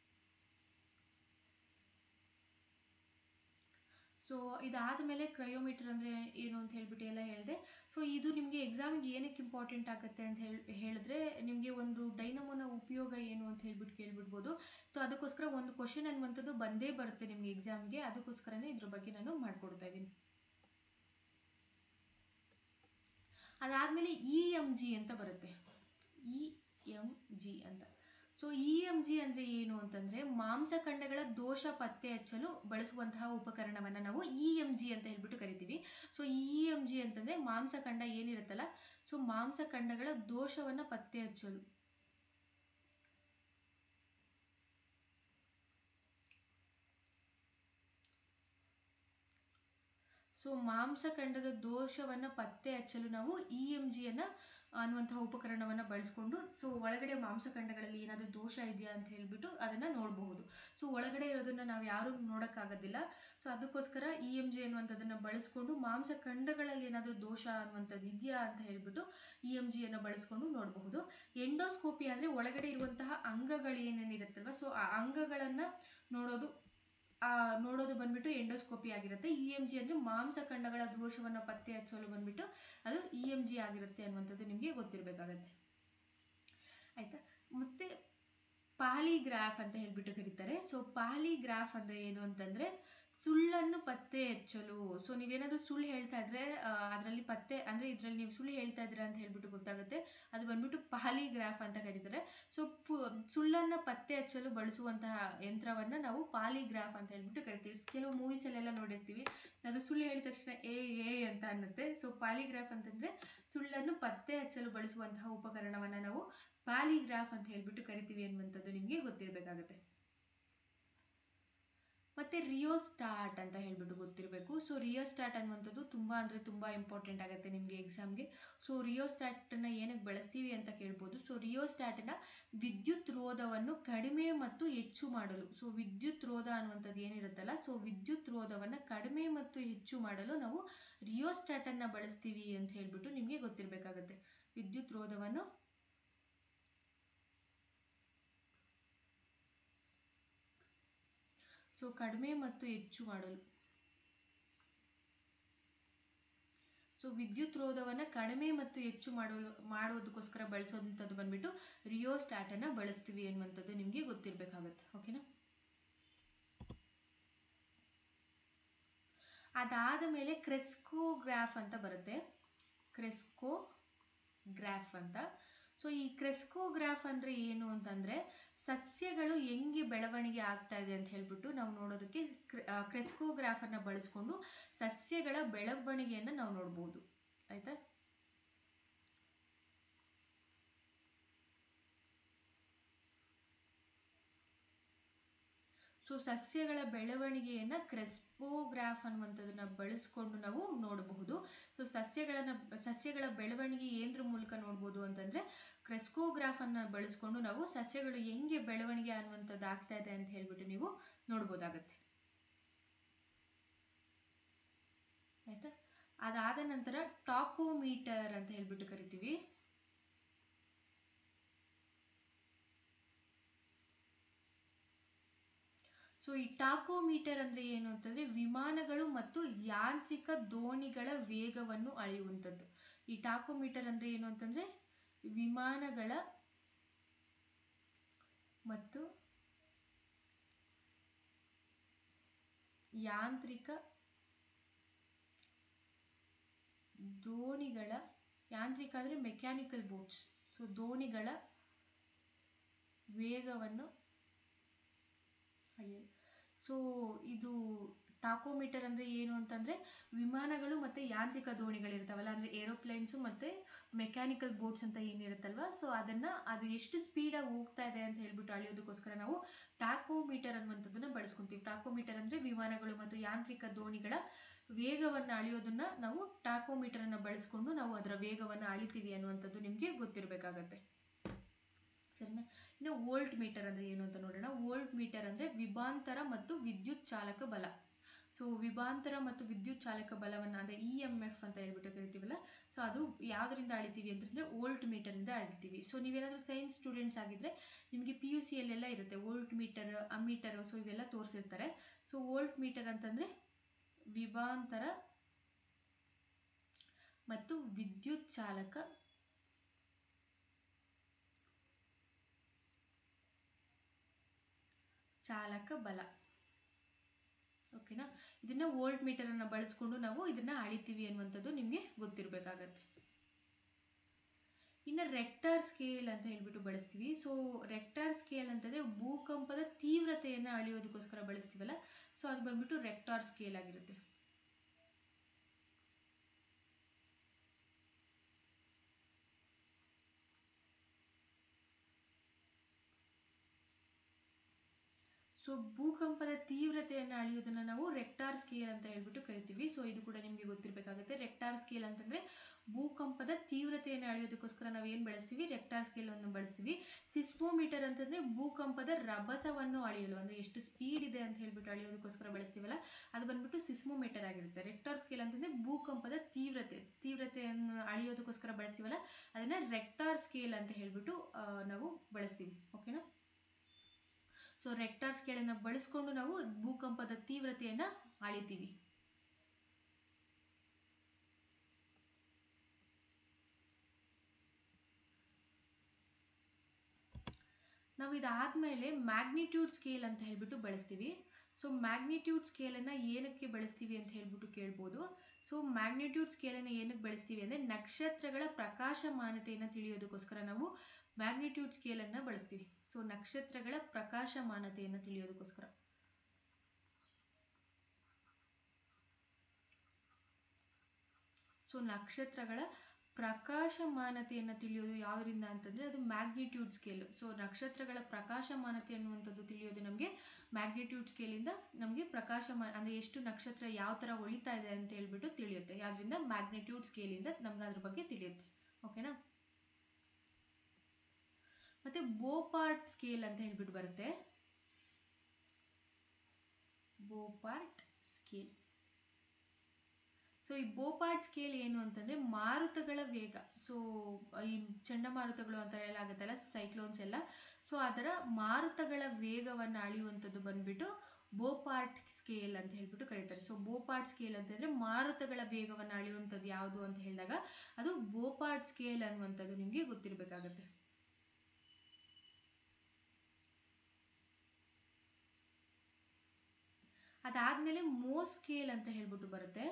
ಸೊ ಇದಾದಮೇಲೆ ಕ್ರಯೋಮೀಟರ್ ಅಂದರೆ ಏನು ಅಂತ ಹೇಳ್ಬಿಟ್ಟು ಎಲ್ಲ ಹೇಳಿದೆ ಸೊ ಇದು ನಿಮಗೆ ಎಕ್ಸಾಮಿಗೆ ಏನಕ್ಕೆ ಇಂಪಾರ್ಟೆಂಟ್ ಆಗುತ್ತೆ ಅಂತ ಹೇಳಿ ಹೇಳಿದ್ರೆ ನಿಮಗೆ ಒಂದು ಡೈನಮೋನ ಉಪಯೋಗ ಏನು ಅಂತ ಹೇಳ್ಬಿಟ್ಟು ಕೇಳ್ಬಿಡ್ಬೋದು ಸೊ ಅದಕ್ಕೋಸ್ಕರ ಒಂದು ಕ್ವಶನ್ ಅನ್ನುವಂಥದ್ದು ಬಂದೇ ಬರುತ್ತೆ ನಿಮಗೆ ಎಕ್ಸಾಮ್ಗೆ ಅದಕ್ಕೋಸ್ಕರನೇ ಇದ್ರ ಬಗ್ಗೆ ನಾನು ಮಾಡ್ಕೊಡ್ತಾ ಇದ್ದೀನಿ ಅದಾದಮೇಲೆ ಇ ಎಮ್ ಜಿ ಅಂತ ಬರುತ್ತೆ ಇ ಎಮ್ ಜಿ ಅಂತ ಸೊ ಇ ಎಮ್ ಜಿ ಅಂದರೆ ಏನು ಅಂತಂದರೆ ಮಾಂಸಖಂಡಗಳ ದೋಷ ಪತ್ತೆ ಹಚ್ಚಲು ಬಳಸುವಂತಹ ಉಪಕರಣವನ್ನು ನಾವು ಇ ಎಮ್ ಜಿ ಅಂತ ಹೇಳ್ಬಿಟ್ಟು ಕರಿತೀವಿ ಸೊ ಇ ಎಮ್ ಜಿ ಅಂತಂದರೆ ಮಾಂಸಖಂಡ ಏನಿರುತ್ತಲ್ಲ ಸೊ ಮಾಂಸಖಂಡಗಳ ದೋಷವನ್ನು ಪತ್ತೆ ಹಚ್ಚಲು ಸೊ ಮಾಂಸಖಂಡದ ದೋಷವನ್ನು ಪತ್ತೆ ಹಚ್ಚಲು ನಾವು ಇ ಎಮ್ ಜಿಯನ್ನು ಅನ್ನುವಂತಹ ಉಪಕರಣವನ್ನು ಬಳಸ್ಕೊಂಡು ಸೊ ಒಳಗಡೆ ಮಾಂಸಖಂಡಗಳಲ್ಲಿ ಏನಾದರೂ ದೋಷ ಇದೆಯಾ ಅಂತ ಹೇಳ್ಬಿಟ್ಟು ಅದನ್ನು ನೋಡಬಹುದು ಸೊ ಒಳಗಡೆ ಇರೋದನ್ನು ನಾವು ಯಾರೂ ನೋಡೋಕ್ಕಾಗೋದಿಲ್ಲ ಸೊ ಅದಕ್ಕೋಸ್ಕರ ಇ ಎಮ್ ಜಿ ಅನ್ನುವಂಥದ್ದನ್ನು ಬಳಸ್ಕೊಂಡು ಮಾಂಸಖಂಡಗಳಲ್ಲಿ ಏನಾದರೂ ದೋಷ ಅನ್ನುವಂಥದ್ದು ಇದೆಯಾ ಅಂತ ಹೇಳ್ಬಿಟ್ಟು ಇ ಎಮ್ ಜಿಯನ್ನು ಬಳಸ್ಕೊಂಡು ನೋಡಬಹುದು ಎಂಡೋಸ್ಕೋಪಿ ಅಂದರೆ ಒಳಗಡೆ ಇರುವಂತಹ ಅಂಗಗಳು ಏನೇನಿರುತ್ತಲ್ವ ಸೊ ಆ ಅಂಗಗಳನ್ನು ನೋಡೋದು ಆ ನೋಡೋದು ಬಂದ್ಬಿಟ್ಟು ಎಂಡೋಸ್ಕೋಪಿ ಆಗಿರುತ್ತೆ ಇ ಎಮ್ ಜಿ ಅಂದರೆ ಮಾಂಸಖಂಡಗಳ ದೋಷವನ್ನು ಪತ್ತೆ ಹಚ್ಚಲು ಬಂದ್ಬಿಟ್ಟು ಅದು ಇ ಎಮ್ ಜಿ ಆಗಿರುತ್ತೆ ಅನ್ನುವಂಥದ್ದು ನಿಮಗೆ ಗೊತ್ತಿರಬೇಕಾಗತ್ತೆ ಆಯ್ತಾ ಮತ್ತೆ ಪಾಲಿಗ್ರಾಫ್ ಅಂತ ಹೇಳ್ಬಿಟ್ಟು ಕರೀತಾರೆ ಸೊ ಪಾಲಿಗ್ರಾಫ್ ಅಂದ್ರೆ ಏನು ಅಂತಂದ್ರೆ ಸುಳ್ಳನ್ನು ಪತ್ತೆ ಹಚ್ಚಲು ಸೊ ನೀವೇನಾದ್ರೂ ಸುಳ್ಳು ಹೇಳ್ತಾ ಇದ್ರೆ ಅದರಲ್ಲಿ ಪತ್ತೆ ಅಂದ್ರೆ ಇದರಲ್ಲಿ ನೀವು ಸುಳ್ಳು ಹೇಳ್ತಾ ಇದ್ದೀರಾ ಅಂತ ಹೇಳ್ಬಿಟ್ಟು ಗೊತ್ತಾಗುತ್ತೆ ಅದು ಬಂದ್ಬಿಟ್ಟು ಪಾಲಿಗ್ರಾಫ್ ಅಂತ ಕರೀತಾರೆ ಸೊ ಸುಳ್ಳನ್ನ ಪತ್ತೆ ಹಚ್ಚಲು ಬಳಸುವಂತಹ ಯಂತ್ರವನ್ನ ನಾವು ಪಾಲಿಗ್ರಾಫ್ ಅಂತ ಹೇಳ್ಬಿಟ್ಟು ಕರಿತೀವಿ ಕೆಲವು ಮೂವೀಸ್ ಅಲ್ಲೆಲ್ಲ ನೋಡಿರ್ತೀವಿ ಅದು ಸುಳ್ಳು ಹೇಳಿದ ತಕ್ಷಣ ಏ ಏ ಅಂತ ಅನ್ನುತ್ತೆ ಸೊ ಪಾಲಿಗ್ರಾಫ್ ಅಂತಂದ್ರೆ ಸುಳ್ಳನ್ನು ಪತ್ತೆ ಹಚ್ಚಲು ಬಳಸುವಂತಹ ಉಪಕರಣವನ್ನ ನಾವು ಪಾಲಿಗ್ರಾಫ್ ಅಂತ ಹೇಳ್ಬಿಟ್ಟು ಕರಿತೀವಿ ಅನ್ನುವಂಥದ್ದು ನಿಮಗೆ ಗೊತ್ತಿರಬೇಕಾಗುತ್ತೆ ಮತ್ತೆ ರಿಯೋಸ್ಟಾಟ್ ಅಂತ ಹೇಳ್ಬಿಟ್ಟು ಗೊತ್ತಿರಬೇಕು ಸೊ ರಿಯೋಸ್ಟಾಟ್ ಅನ್ನುವಂಥದ್ದು ತುಂಬಾ ಅಂದ್ರೆ ತುಂಬಾ ಇಂಪಾರ್ಟೆಂಟ್ ಆಗುತ್ತೆ ನಿಮಗೆ ಎಕ್ಸಾಮ್ಗೆ ಸೊ ರಿಯೋಸ್ಟಾಟ್ನ ಏನಕ್ಕೆ ಬಳಸ್ತೀವಿ ಅಂತ ಕೇಳ್ಬೋದು ಸೊ ರಿಯೋಸ್ಟಾಟ್ನ ವಿದ್ಯುತ್ ರೋಧವನ್ನು ಕಡಿಮೆ ಮತ್ತು ಹೆಚ್ಚು ಮಾಡಲು ಸೊ ವಿದ್ಯುತ್ ರೋಧ ಅನ್ನುವಂಥದ್ದು ಏನಿರುತ್ತಲ್ಲ ಸೊ ವಿದ್ಯುತ್ ರೋಧವನ್ನು ಕಡಿಮೆ ಮತ್ತು ಹೆಚ್ಚು ಮಾಡಲು ನಾವು ರಿಯೋಸ್ಟಾಟ್ ಅನ್ನ ಬಳಸ್ತೀವಿ ಅಂತ ಹೇಳ್ಬಿಟ್ಟು ನಿಮಗೆ ಗೊತ್ತಿರಬೇಕಾಗುತ್ತೆ ವಿದ್ಯುತ್ ರೋಧವನ್ನು ಸೊ ಕಡಿಮೆ ಮತ್ತು ಹೆಚ್ಚು ಮಾಡಲು ಸೊ ವಿದ್ಯುತ್ ರೋಧವನ್ನ ಕಡಿಮೆ ಮತ್ತು ಹೆಚ್ಚು ಮಾಡಲು ಮಾಡೋದಕ್ಕೋಸ್ಕರ ಬಳಸೋದಂಥದ್ದು ಬಂದ್ಬಿಟ್ಟು ರಿಯೋಸ್ಟಾಟ್ ಅನ್ನ ಬಳಸ್ತೀವಿ ಅನ್ನುವಂಥದ್ದು ನಿಮಗೆ ಗೊತ್ತಿರಬೇಕಾಗತ್ತೆ ಓಕೆನಾ ಅದಾದ ಮೇಲೆ ಕ್ರೆಸ್ಕೋಗ್ರಾಫ್ ಅಂತ ಬರುತ್ತೆ ಕ್ರೆಸ್ಕೋಗ್ರಾಫ್ ಅಂತ ಸೊ ಈ ಕ್ರೆಸ್ಕೋಗ್ರಾಫ್ ಅಂದ್ರೆ ಏನು ಅಂತಂದ್ರೆ ಸಸ್ಯಗಳು ಹೆಂಗೆ ಬೆಳವಣಿಗೆ ಆಗ್ತಾ ಇದೆ ಅಂತ ಹೇಳ್ಬಿಟ್ಟು ನಾವು ನೋಡೋದಕ್ಕೆ ಕ್ರೆಸ್ಕೋಗ್ರಾಫ್ ಅನ್ನ ಬಳಸ್ಕೊಂಡು ಸಸ್ಯಗಳ ಬೆಳವಣಿಗೆಯನ್ನ ನಾವು ನೋಡ್ಬೋದು ಆಯ್ತಾ ಸೊ ಸಸ್ಯಗಳ ಬೆಳವಣಿಗೆಯನ್ನ ಕ್ರೆಸ್ಪೋಗ್ರಾಫ್ ಅನ್ನುವಂಥದ್ದನ್ನ ಬಳಸ್ಕೊಂಡು ನಾವು ನೋಡಬಹುದು ಸೊ ಸಸ್ಯಗಳನ್ನ ಸಸ್ಯಗಳ ಬೆಳವಣಿಗೆ ಏನ್ರ ಮೂಲಕ ನೋಡ್ಬೋದು ಅಂತಂದ್ರೆ ಕ್ರೆಸ್ಕೋಗ್ರಾಫ್ ಅನ್ನ ಬಳಸ್ಕೊಂಡು ನಾವು ಸಸ್ಯಗಳು ಹೆಂಗೆ ಬೆಳವಣಿಗೆ ಅನ್ನುವಂಥದ್ದು ಆಗ್ತಾ ಇದೆ ಅಂತ ಹೇಳ್ಬಿಟ್ಟು ನೀವು ನೋಡ್ಬೋದಾಗತ್ತೆ ಆಯ್ತಾ ಅದಾದ ನಂತರ ಟಾಕೋಮೀಟರ್ ಅಂತ ಹೇಳ್ಬಿಟ್ಟು ಕರಿತೀವಿ ಸೊ ಈ ಟಾಕೋಮೀಟರ್ ಅಂದ್ರೆ ಏನು ಅಂತಂದ್ರೆ ವಿಮಾನಗಳು ಮತ್ತು ಯಾಂತ್ರಿಕ ದೋಣಿಗಳ ವೇಗವನ್ನು ಅಳೆಯುವಂಥದ್ದು ಈ ಟಾಕೋಮೀಟರ್ ಅಂದ್ರೆ ಏನು ಅಂತಂದ್ರೆ ವಿಮಾನಗಳ ಮತ್ತು ಯಾಂತ್ರಿಕ ದೋಣಿಗಳ ಯಾಂತ್ರಿಕ ಅಂದ್ರೆ ಮೆಕ್ಯಾನಿಕಲ್ ಬೋಟ್ಸ್ ಸೊ ದೋಣಿಗಳ ವೇಗವನ್ನು ಸೊ ಇದು ಟಾಕೋಮೀಟರ್ ಅಂದ್ರೆ ಏನು ಅಂತಂದ್ರೆ ವಿಮಾನಗಳು ಮತ್ತೆ ಯಾಂತ್ರಿಕ ದೋಣಿಗಳಿರ್ತಾವಲ್ಲ ಅಂದ್ರೆ ಏರೋಪ್ಲೇನ್ಸು ಮತ್ತೆ ಮೆಕ್ಯಾನಿಕಲ್ ಬೋಟ್ಸ್ ಅಂತ ಏನಿರುತ್ತಲ್ವಾ ಸೊ ಅದನ್ನ ಅದು ಎಷ್ಟು ಸ್ಪೀಡಾಗಿ ಹೋಗ್ತಾ ಇದೆ ಅಂತ ಹೇಳ್ಬಿಟ್ಟು ಅಳೆಯೋದಕ್ಕೋಸ್ಕರ ನಾವು ಟಾಕೋಮೀಟರ್ ಅನ್ನುವಂಥದ್ದನ್ನ ಬಳಸ್ಕೊಂತೀವಿ ಟಾಕೋಮೀಟರ್ ಅಂದ್ರೆ ವಿಮಾನಗಳು ಮತ್ತು ಯಾಂತ್ರಿಕ ದೋಣಿಗಳ ವೇಗವನ್ನು ಅಳೆಯೋದನ್ನ ನಾವು ಟಾಕೋಮೀಟರ್ ಅನ್ನ ಬಳಸ್ಕೊಂಡು ನಾವು ಅದರ ವೇಗವನ್ನು ಅಳಿತೀವಿ ಅನ್ನುವಂಥದ್ದು ನಿಮಗೆ ಗೊತ್ತಿರಬೇಕಾಗತ್ತೆ ಸರಿನಾ ಇನ್ನು ವೋಲ್ಟ್ ಮೀಟರ್ ಅಂದ್ರೆ ಏನು ಅಂತ ನೋಡೋಣ ವೋಲ್ಟ್ ಮೀಟರ್ ಅಂದ್ರೆ ವಿಭಾಂತರ ಮತ್ತು ವಿದ್ಯುತ್ ಚಾಲಕ ಬಲ ಸೊ ವಿಭಾಂತರ ಮತ್ತು ವಿದ್ಯುತ್ ಚಾಲಕ ಬಲವನ್ನ ಅಂದ್ರೆ ಇ ಎಂ ಎಫ್ ಅಂತ ಹೇಳ್ಬಿಟ್ಟು ಕರಿತೀವಲ್ಲ ಸೊ ಅದು ಯಾವ್ದರಿಂದ ಅಳಿತೀವಿ ಅಂತಂದ್ರೆ ವೋಲ್ಟ್ ಮೀಟರ್ ಇಂದ ಅಳಿತೀವಿ ಸೊ ನೀವೇನಾದ್ರೂ ಸೈನ್ಸ್ ಸ್ಟೂಡೆಂಟ್ಸ್ ಆಗಿದ್ರೆ ನಿಮಗೆ ಪಿ ಯು ಸಿ ಅಲ್ಲೆಲ್ಲ ಇರುತ್ತೆ ವೋಲ್ಟ್ ಮೀಟರ್ ಅಮೀಟರ್ ಸೊ ಇವೆಲ್ಲ ತೋರಿಸಿರ್ತಾರೆ ಸೊ ವೋಲ್ಟ್ ಮೀಟರ್ ಅಂತಂದ್ರೆ ವಿಭಾಂತರ ಮತ್ತು ವಿದ್ಯುತ್ ಚಾಲಕ ಚಾಲಕ ಬಲ ಓಕೆನಾ ಇದನ್ನ ವೋಲ್ಟ್ ಮೀಟರ್ ಅನ್ನ ಬಳಸ್ಕೊಂಡು ನಾವು ಇದನ್ನ ಅಳಿತೀವಿ ಅನ್ನುವಂಥದ್ದು ನಿಮಗೆ ಗೊತ್ತಿರಬೇಕಾಗತ್ತೆ ಇನ್ನು ರೆಕ್ಟಾರ್ ಸ್ಕೇಲ್ ಅಂತ ಹೇಳ್ಬಿಟ್ಟು ಬಳಸ್ತೀವಿ ಸೊ ರೆಕ್ಟಾರ್ ಸ್ಕೇಲ್ ಅಂತಂದ್ರೆ ಭೂಕಂಪದ ತೀವ್ರತೆಯನ್ನ ಅಳಿಯೋದಕ್ಕೋಸ್ಕರ ಬಳಸ್ತೀವಲ್ಲ ಸೊ ಅದು ಬಂದ್ಬಿಟ್ಟು ರೆಕ್ಟಾರ್ ಸ್ಕೇಲ್ ಆಗಿರುತ್ತೆ ಸೊ ಭೂಕಂಪದ ತೀವ್ರತೆಯನ್ನು ಅಳೆಯೋದನ್ನ ನಾವು ರೆಕ್ಟಾರ್ ಸ್ಕೇಲ್ ಅಂತ ಹೇಳ್ಬಿಟ್ಟು ಕರಿತೀವಿ ಸೊ ಇದು ಕೂಡ ನಿಮಗೆ ಗೊತ್ತಿರಬೇಕಾಗುತ್ತೆ ರೆಕ್ಟಾರ್ ಸ್ಕೇಲ್ ಅಂತಂದ್ರೆ ಭೂಕಂಪದ ತೀವ್ರತೆಯನ್ನು ಅಳೆಯೋದಕ್ಕೋಸ್ಕರ ನಾವು ಏನು ಬಳಸ್ತೀವಿ ರೆಕ್ಟಾರ್ ಸ್ಕೇಲ್ ಅನ್ನು ಬಳಸ್ತೀವಿ ಸಿಸ್ಮೋಮೀಟರ್ ಅಂತಂದ್ರೆ ಭೂಕಂಪದ ರಭಸವನ್ನು ಅಳೆಯಲು ಅಂದ್ರೆ ಎಷ್ಟು ಸ್ಪೀಡ್ ಇದೆ ಅಂತ ಹೇಳ್ಬಿಟ್ಟು ಅಳೆಯೋದಕ್ಕೋಸ್ಕರ ಬಳಸ್ತೀವಲ್ಲ ಅದು ಬಂದ್ಬಿಟ್ಟು ಸಿಸ್ಮೋಮೀಟರ್ ಆಗಿರುತ್ತೆ ರೆಕ್ಟಾರ್ ಸ್ಕೇಲ್ ಅಂತಂದ್ರೆ ಭೂಕಂಪದ ತೀವ್ರತೆ ತೀವ್ರತೆಯನ್ನು ಅಳೆಯೋದಕ್ಕೋಸ್ಕರ ಬಳಸ್ತೀವಲ್ಲ ಅದನ್ನ ರೆಕ್ಟಾರ್ ಸ್ಕೇಲ್ ಅಂತ ಹೇಳ್ಬಿಟ್ಟು ನಾವು ಬಳಸ್ತೀವಿ ಓಕೆನಾ ಸೊ ರೆಕ್ಟಾರ್ ಸ್ಕೇಳನ್ನು ಬಳಸ್ಕೊಂಡು ನಾವು ಭೂಕಂಪದ ತೀವ್ರತೆಯನ್ನ ಅಳಿತೀವಿ ನಾವು ಇದಾದಮೇಲೆ ಮ್ಯಾಗ್ನಿಟ್ಯೂಡ್ ಸ್ಕೇಲ್ ಅಂತ ಹೇಳ್ಬಿಟ್ಟು ಬಳಸ್ತೀವಿ ಸೊ ಮ್ಯಾಗ್ನಿಟ್ಯೂಡ್ ಸ್ಕೇಲನ್ನು ಏನಕ್ಕೆ ಬಳಸ್ತೀವಿ ಅಂತ ಹೇಳ್ಬಿಟ್ಟು ಕೇಳ್ಬೋದು ಸೊ ಮ್ಯಾಗ್ನಿಟ್ಯೂಡ್ ಸ್ಕೇಲನ್ನು ಏನಕ್ಕೆ ಬಳಸ್ತೀವಿ ಅಂದರೆ ನಕ್ಷತ್ರಗಳ ಪ್ರಕಾಶಮಾನತೆಯನ್ನು ತಿಳಿಯೋದಕ್ಕೋಸ್ಕರ ನಾವು ಮ್ಯಾಗ್ನಿಟ್ಯೂಡ್ ಸ್ಕೇಲನ್ನು ಬಳಸ್ತೀವಿ ಸೊ ನಕ್ಷತ್ರಗಳ ಪ್ರಕಾಶಮಾನತೆಯನ್ನು ತಿಳಿಯೋದಕ್ಕೋಸ್ಕರ ಸೊ ನಕ್ಷತ್ರಗಳ ಪ್ರಕಾಶಮಾನತೆಯನ್ನು ತಿಳಿಯೋದು ಯಾವುದರಿಂದ ಅಂತಂದರೆ ಅದು ಮ್ಯಾಗ್ನಿಟ್ಯೂಡ್ ಸ್ಕೇಲ್ ಸೊ ನಕ್ಷತ್ರಗಳ ಪ್ರಕಾಶಮಾನತೆ ಅನ್ನುವಂಥದ್ದು ತಿಳಿಯೋದು ನಮಗೆ ಮ್ಯಾಗ್ನಿಟ್ಯೂಡ್ ಸ್ಕೇಲಿಂದ ನಮಗೆ ಪ್ರಕಾಶಮಾನ ಅಂದರೆ ಎಷ್ಟು ನಕ್ಷತ್ರ ಯಾವ ಥರ ಹೊಳಿತಾ ಇದೆ ಅಂತ ಹೇಳ್ಬಿಟ್ಟು ತಿಳಿಯುತ್ತೆ ಯಾವುದರಿಂದ ಮ್ಯಾಗ್ನಿಟ್ಯೂಡ್ ಸ್ಕೇಲಿಂದ ನಮ್ಗೆ ಅದ್ರ ಬಗ್ಗೆ ತಿಳಿಯುತ್ತೆ ಓಕೆನಾ ಮತ್ತೆ ಬೋಪಾರ್ಟ್ ಸ್ಕೇಲ್ ಅಂತ ಹೇಳ್ಬಿಟ್ಟು ಬರುತ್ತೆ ಬೋಪಾರ್ಟ್ ಸ್ಕೇಲ್ ಸೊ ಈ ಬೋಪಾರ್ಟ್ ಸ್ಕೇಲ್ ಏನು ಅಂತಂದ್ರೆ ಮಾರುತಗಳ ವೇಗ ಸೊ ಈ ಚಂಡಮಾರುತಗಳು ಅಂತ ಎಲ್ಲ ಆಗುತ್ತಲ್ಲ ಸೈಕ್ಲೋನ್ಸ್ ಎಲ್ಲ ಸೊ ಅದರ ಮಾರುತಗಳ ವೇಗವನ್ನು ಅಳೆಯುವಂಥದ್ದು ಬಂದ್ಬಿಟ್ಟು ಬೋಪಾರ್ಟ್ ಸ್ಕೇಲ್ ಅಂತ ಹೇಳ್ಬಿಟ್ಟು ಕರೀತಾರೆ ಸೊ ಬೋಪಾರ್ಟ್ ಸ್ಕೇಲ್ ಅಂತಂದ್ರೆ ಮಾರುತಗಳ ವೇಗವನ್ನು ಅಳೆಯುವಂಥದ್ದು ಯಾವುದು ಅಂತ ಹೇಳಿದಾಗ ಅದು ಬೋಪಾರ್ಟ್ ಸ್ಕೇಲ್ ಅನ್ನುವಂಥದ್ದು ನಿಮಗೆ ಗೊತ್ತಿರಬೇಕಾಗತ್ತೆ ಅದಾದ್ಮೇಲೆ ಮೋ ಸ್ಕೇಲ್ ಅಂತ ಹೇಳ್ಬಿಟ್ಟು ಬರುತ್ತೆ